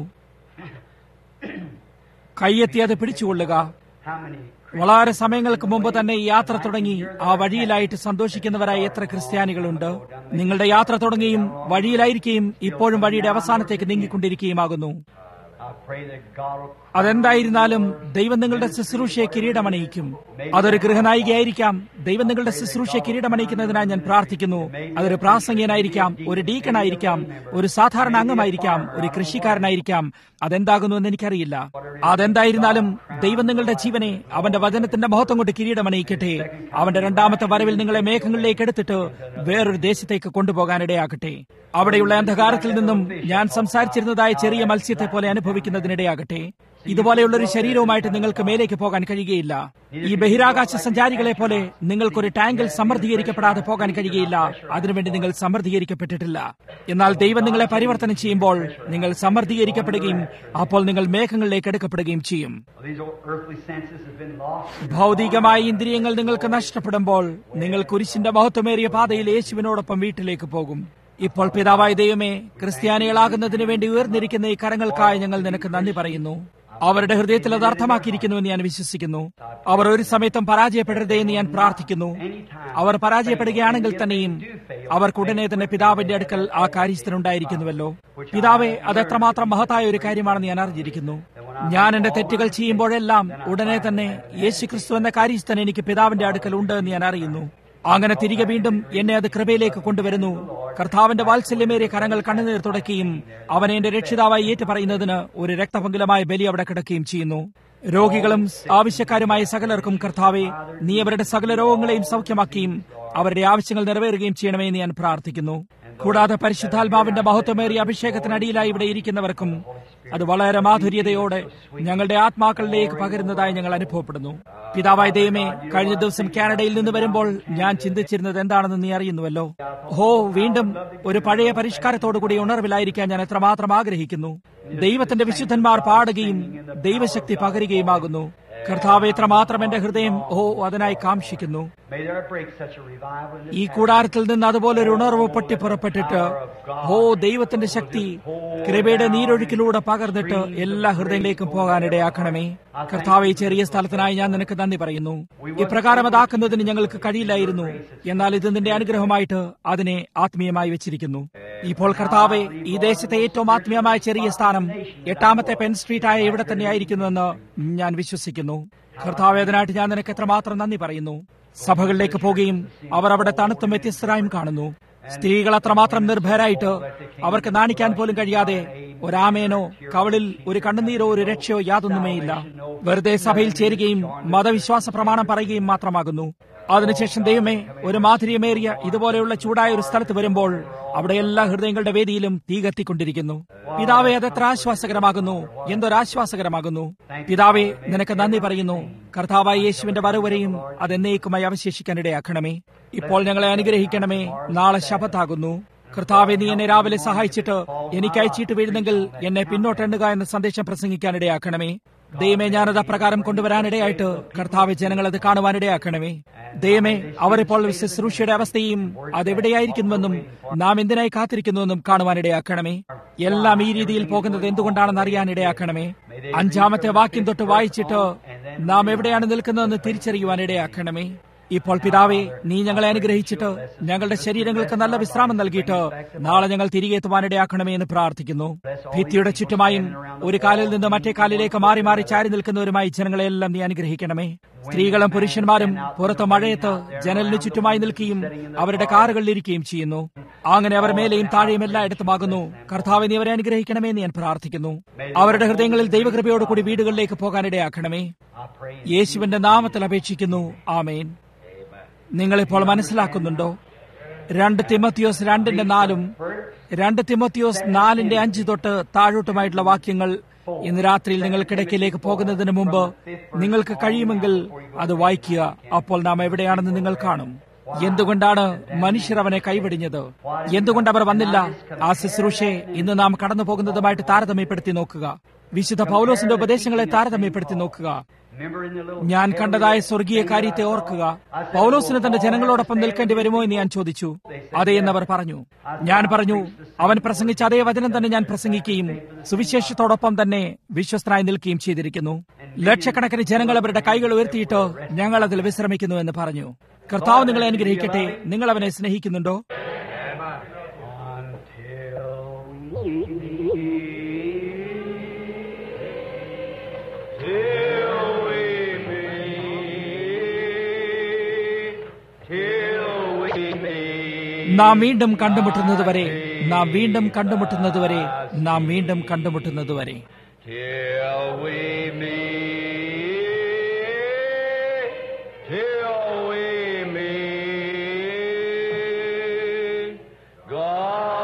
Speaker 2: കയ്യെത്തി അത് പിടിച്ചുകൊള്ളുക
Speaker 1: How many
Speaker 2: വളരെ സമയങ്ങൾക്ക് മുമ്പ് തന്നെ ഈ യാത്ര തുടങ്ങി ആ വഴിയിലായിട്ട് സന്തോഷിക്കുന്നവരായ എത്ര ക്രിസ്ത്യാനികളുണ്ട് നിങ്ങളുടെ യാത്ര തുടങ്ങിയും വഴിയിലായിരിക്കുകയും ഇപ്പോഴും വഴിയുടെ അവസാനത്തേക്ക് നീങ്ങിക്കൊണ്ടിരിക്കുകയുമാകുന്നു
Speaker 1: I pray that God will
Speaker 2: അതെന്തായിരുന്നാലും ദൈവം നിങ്ങളുടെ ശുശ്രൂഷയെ കിരീടമണിയിക്കും അതൊരു ഗൃഹനായികയായിരിക്കാം ദൈവം നിങ്ങളുടെ ശുശ്രൂഷയെ കിരീടമണിയിക്കുന്നതിനായി ഞാൻ പ്രാർത്ഥിക്കുന്നു അതൊരു പ്രാസംഗികനായിരിക്കാം ഒരു ഡീക്കണായിരിക്കാം ഒരു സാധാരണ അംഗമായിരിക്കാം ഒരു കൃഷിക്കാരനായിരിക്കാം അതെന്താകുന്നു എന്ന് എനിക്കറിയില്ല അതെന്തായിരുന്നാലും ദൈവം നിങ്ങളുടെ ജീവനെ അവന്റെ വചനത്തിന്റെ മഹത്വം കൊണ്ട് കിരീടമണിയിക്കട്ടെ അവന്റെ രണ്ടാമത്തെ വരവിൽ നിങ്ങളെ മേഘങ്ങളിലേക്ക് എടുത്തിട്ട് വേറൊരു ദേശത്തേക്ക് കൊണ്ടുപോകാനിടയാകട്ടെ അവിടെയുള്ള അന്ധകാരത്തിൽ നിന്നും ഞാൻ സംസാരിച്ചിരുന്നതായ ചെറിയ മത്സ്യത്തെ പോലെ അനുഭവിക്കുന്നതിനിടയാകട്ടെ ഇതുപോലെയുള്ള ഒരു ശരീരവുമായിട്ട് നിങ്ങൾക്ക് മേലേക്ക് പോകാൻ കഴിയുകയില്ല ഈ ബഹിരാകാശ സഞ്ചാരികളെ പോലെ നിങ്ങൾക്കൊരു ടാങ്കിൽ സമൃദ്ധീകരിക്കപ്പെടാതെ പോകാൻ കഴിയുകയില്ല അതിനുവേണ്ടി നിങ്ങൾ സമൃദ്ധീകരിക്കപ്പെട്ടിട്ടില്ല എന്നാൽ ദൈവം നിങ്ങളെ പരിവർത്തനം ചെയ്യുമ്പോൾ നിങ്ങൾ സമൃദ്ധീകരിക്കപ്പെടുകയും അപ്പോൾ നിങ്ങൾ മേഘങ്ങളിലേക്ക് എടുക്കപ്പെടുകയും ചെയ്യും
Speaker 1: These old earthly senses have been lost.
Speaker 2: ഭൗതികമായ ഇന്ദ്രിയങ്ങൾ നിങ്ങൾക്ക് നഷ്ടപ്പെടുമ്പോൾ നിങ്ങൾ കുരിശിന്റെ മഹത്വമേറിയ പാതയിൽ യേശുവിനോടൊപ്പം വീട്ടിലേക്ക് പോകും ഇപ്പോൾ പിതാവായ ദൈവമേ ക്രിസ്ത്യാനികളാകുന്നതിന് വേണ്ടി ഉയർന്നിരിക്കുന്ന ഈ കരങ്ങൾക്കായി ഞങ്ങൾ നിനക്ക് നന്ദി പറയുന്നു അവരുടെ ഹൃദയത്തിൽ അത് അർത്ഥമാക്കിയിരിക്കുന്നുവെന്ന് ഞാൻ വിശ്വസിക്കുന്നു അവർ ഒരു സമയത്തും പരാജയപ്പെടരുതേ എന്ന് ഞാൻ പ്രാർത്ഥിക്കുന്നു അവർ പരാജയപ്പെടുകയാണെങ്കിൽ തന്നെയും അവർക്ക് ഉടനെ തന്നെ പിതാവിന്റെ അടുക്കൽ ആ കാര്യസ്ഥനുണ്ടായിരിക്കുന്നുവല്ലോ പിതാവെ അത് എത്രമാത്രം മഹത്തായ ഒരു കാര്യമാണെന്ന് ഞാൻ അറിഞ്ഞിരിക്കുന്നു ഞാൻ എന്റെ തെറ്റുകൾ ചെയ്യുമ്പോഴെല്ലാം ഉടനെ തന്നെ യേശുക്രിസ്തു എന്ന കാര്യസ്ഥൻ എനിക്ക് പിതാവിന്റെ അടുക്കൽ ഉണ്ട് എന്ന് ഞാൻ അറിയുന്നു അങ്ങനെ തിരികെ വീണ്ടും എന്നെ അത് കൃപയിലേക്ക് കൊണ്ടുവരുന്നു കർത്താവിന്റെ വാത്സല്യമേറിയ കരങ്ങൾ കണ്ണുനീർ തുടക്കുകയും അവനെ എന്റെ രക്ഷിതാവായി ഏറ്റുപറയുന്നതിന് ഒരു രക്തപങ്കിലമായ ബലി അവിടെ കിടക്കുകയും ചെയ്യുന്നു രോഗികളും ആവശ്യക്കാരുമായ സകലർക്കും കർത്താവെ നീ അവരുടെ സകല രോഗങ്ങളെയും സൗഖ്യമാക്കുകയും അവരുടെ ആവശ്യങ്ങൾ നിറവേറുകയും ചെയ്യണമേ എന്ന് ഞാൻ പ്രാർത്ഥിക്കുന്നു കൂടാതെ പരിശുദ്ധാത്മാവിന്റെ മഹത്വമേറിയ അഭിഷേകത്തിനടിയിലായി ഇവിടെ ഇരിക്കുന്നവർക്കും അത് വളരെ മാധുര്യതയോടെ ഞങ്ങളുടെ ആത്മാക്കളിലേക്ക് പകരുന്നതായി ഞങ്ങൾ അനുഭവപ്പെടുന്നു പിതാവായ ദൈവമേ കഴിഞ്ഞ ദിവസം കാനഡയിൽ നിന്ന് വരുമ്പോൾ ഞാൻ ചിന്തിച്ചിരുന്നത് എന്താണെന്ന് നീ അറിയുന്നുവല്ലോ ഹോ വീണ്ടും ഒരു പഴയ പരിഷ്കാരത്തോടുകൂടി ഉണർവിലായിരിക്കാൻ ഞാൻ എത്രമാത്രം ആഗ്രഹിക്കുന്നു ദൈവത്തിന്റെ വിശുദ്ധന്മാർ പാടുകയും ദൈവശക്തി പകരുകയുമാകുന്നു കർത്താവ് എത്രമാത്രം എന്റെ ഹൃദയം ഓ അതിനായി കാംക്ഷിക്കുന്നു
Speaker 1: May there break such a revival in this
Speaker 2: ഈ കൂടാരത്തിൽ നിന്ന് അതുപോലെ ഒരു ഉണർവ് പൊട്ടി പുറപ്പെട്ടിട്ട് ഓ ദൈവത്തിന്റെ ശക്തി കൃപയുടെ നീരൊഴുക്കിലൂടെ പകർന്നിട്ട് എല്ലാ ഹൃദയങ്ങളിലേക്കും പോകാനിടയാക്കണമേ കർത്താവ് ഈ ചെറിയ സ്ഥലത്തിനായി ഞാൻ നിനക്ക് നന്ദി പറയുന്നു ഇപ്രകാരം അതാക്കുന്നതിന് ഞങ്ങൾക്ക് കഴിയില്ലായിരുന്നു എന്നാൽ ഇത് നിന്റെ അനുഗ്രഹമായിട്ട് അതിനെ ആത്മീയമായി വെച്ചിരിക്കുന്നു ഇപ്പോൾ കർത്താവെ ഈ ദേശത്തെ ഏറ്റവും ആത്മീയമായ ചെറിയ സ്ഥാനം എട്ടാമത്തെ പെൻ സ്ട്രീറ്റ് ആയ ഇവിടെ തന്നെ ആയിരിക്കുന്നുവെന്ന് ഞാൻ വിശ്വസിക്കുന്നു കർത്താവ് അതിനായിട്ട് ഞാൻ നിനക്ക് എത്രമാത്രം നന്ദി പറയുന്നു സഭകളിലേക്ക് പോകുകയും അവർ അവിടെ തണുത്തും വ്യത്യസ്തരായും കാണുന്നു സ്ത്രീകൾ അത്രമാത്രം നിർഭയരായിട്ട് അവർക്ക് നാണിക്കാൻ പോലും കഴിയാതെ ഒരാമേനോ കവളിൽ ഒരു കണ്ണുനീരോ ഒരു രക്ഷയോ യാതൊന്നുമേയില്ല വെറുതെ സഭയിൽ ചേരുകയും മതവിശ്വാസ പ്രമാണം പറയുകയും മാത്രമാകുന്നു അതിനുശേഷം ദൈവമേ ഒരു മാധുര്യമേറിയ ഇതുപോലെയുള്ള ചൂടായ ഒരു സ്ഥലത്ത് വരുമ്പോൾ അവിടെ എല്ലാ ഹൃദയങ്ങളുടെ വേദിയിലും തീ കത്തിക്കൊണ്ടിരിക്കുന്നു പിതാവെ അതെത്ര ആശ്വാസകരമാകുന്നു എന്തൊരാശ്വാസകരമാകുന്നു പിതാവെ നിനക്ക് നന്ദി പറയുന്നു കർത്താവായ യേശുവിന്റെ വരവരെയും അതെന്നേക്കുമായി അവശേഷിക്കാനിടയാക്കണമേ ഇപ്പോൾ ഞങ്ങളെ അനുഗ്രഹിക്കണമേ നാളെ ശപത്താകുന്നു കർത്താവെ നീ എന്നെ രാവിലെ സഹായിച്ചിട്ട് എനിക്ക് അയച്ചിട്ട് വീഴുന്നെങ്കിൽ എന്നെ പിന്നോട്ടെണ്ണുക എന്ന സന്ദേശം പ്രസംഗിക്കാനിടയാക്കണമേ ദൈവമേ ഞാനത് അപ്രകാരം കൊണ്ടുവരാനിടയായിട്ട് കർത്താവ് ജനങ്ങളത് കാണുവാനിടയാക്കണമേ ദൈവമേ അവരിപ്പോൾ ശുശ്രൂഷയുടെ അവസ്ഥയും അതെവിടെയായിരിക്കുന്നുവെന്നും നാം എന്തിനായി കാത്തിരിക്കുന്നുവെന്നും കാണുവാനിടയാക്കണമേ എല്ലാം ഈ രീതിയിൽ പോകുന്നത് എന്തുകൊണ്ടാണെന്ന് അറിയാനിടയാക്കണമേ അഞ്ചാമത്തെ വാക്യം തൊട്ട് വായിച്ചിട്ട് നാം എവിടെയാണ് നിൽക്കുന്നതെന്ന് തിരിച്ചറിയുവാനിടയാക്കണമേ ഇപ്പോൾ പിതാവേ നീ ഞങ്ങളെ അനുഗ്രഹിച്ചിട്ട് ഞങ്ങളുടെ ശരീരങ്ങൾക്ക് നല്ല വിശ്രാമം നൽകിയിട്ട് നാളെ ഞങ്ങൾ തിരികെ എത്തുവാനിടയാക്കണമേ എന്ന് പ്രാർത്ഥിക്കുന്നു ഭിത്തിയുടെ ചുറ്റുമായും ഒരു കാലിൽ നിന്ന് മറ്റേ കാലിലേക്ക് മാറി മാറി ചാരി നിൽക്കുന്നവരുമായി ജനങ്ങളെല്ലാം നീ അനുഗ്രഹിക്കണമേ സ്ത്രീകളും പുരുഷന്മാരും പുറത്ത് മഴയത്ത് ജനലിന് ചുറ്റുമായി നിൽക്കുകയും അവരുടെ കാറുകളിലിരിക്കുകയും ചെയ്യുന്നു അങ്ങനെ അവർ മേലെയും താഴെയും എല്ലായിടത്തുമാകുന്നു കർത്താവ് നീ അവരെ അനുഗ്രഹിക്കണമേ എന്ന് ഞാൻ പ്രാർത്ഥിക്കുന്നു അവരുടെ ഹൃദയങ്ങളിൽ ദൈവകൃപയോടുകൂടി വീടുകളിലേക്ക് പോകാനിടയാക്കണമേ
Speaker 1: I pray in
Speaker 2: യേശുവിന്റെ നാമത്തിൽ അപേക്ഷിക്കുന്നു ആമേൻ നിങ്ങളിപ്പോൾ മനസ്സിലാക്കുന്നുണ്ടോ രണ്ട് തിമത്തിയോസ് രണ്ടിന്റെ നാലും രണ്ട് തിമത്തിയോസ് നാലിന്റെ അഞ്ച് തൊട്ട് താഴോട്ടുമായിട്ടുള്ള വാക്യങ്ങൾ ഇന്ന് രാത്രിയിൽ നിങ്ങൾക്കിടയ്ക്കിലേക്ക് പോകുന്നതിന് മുമ്പ് നിങ്ങൾക്ക് കഴിയുമെങ്കിൽ അത് വായിക്കുക അപ്പോൾ നാം എവിടെയാണെന്ന് നിങ്ങൾ കാണും എന്തുകൊണ്ടാണ് മനുഷ്യർ അവനെ കൈവെടിഞ്ഞത് എന്തുകൊണ്ട് അവർ വന്നില്ല ആ ശുശ്രൂഷയെ ഇന്ന് നാം കടന്നു പോകുന്നതുമായിട്ട് താരതമ്യപ്പെടുത്തി നോക്കുക വിശുദ്ധ പൗലോസിന്റെ ഉപദേശങ്ങളെ താരതമ്യപ്പെടുത്തി നോക്കുക ഞാൻ കണ്ടതായ സ്വർഗീയ കാര്യത്തെ ഓർക്കുക പൗലോസിന് തന്റെ ജനങ്ങളോടൊപ്പം നിൽക്കേണ്ടി വരുമോ എന്ന് ഞാൻ ചോദിച്ചു അതെ എന്നവർ പറഞ്ഞു ഞാൻ പറഞ്ഞു അവൻ പ്രസംഗിച്ച അതേ വചനം തന്നെ ഞാൻ പ്രസംഗിക്കുകയും സുവിശേഷത്തോടൊപ്പം തന്നെ വിശ്വസ്തനായി നിൽക്കുകയും ചെയ്തിരിക്കുന്നു ലക്ഷക്കണക്കിന് ജനങ്ങൾ അവരുടെ കൈകൾ ഉയർത്തിയിട്ട് ഞങ്ങൾ അതിൽ വിശ്രമിക്കുന്നു എന്ന് പറഞ്ഞു കർത്താവ് നിങ്ങളെ അനുഗ്രഹിക്കട്ടെ നിങ്ങൾ അവനെ സ്നേഹിക്കുന്നുണ്ടോ നാം വീണ്ടും കണ്ടുമുട്ടുന്നതുവരെ നാം വീണ്ടും കണ്ടുമുട്ടുന്നതുവരെ നാം വീണ്ടും കണ്ടുമുട്ടുന്നതുവരെ
Speaker 1: Till we meet, till we meet, God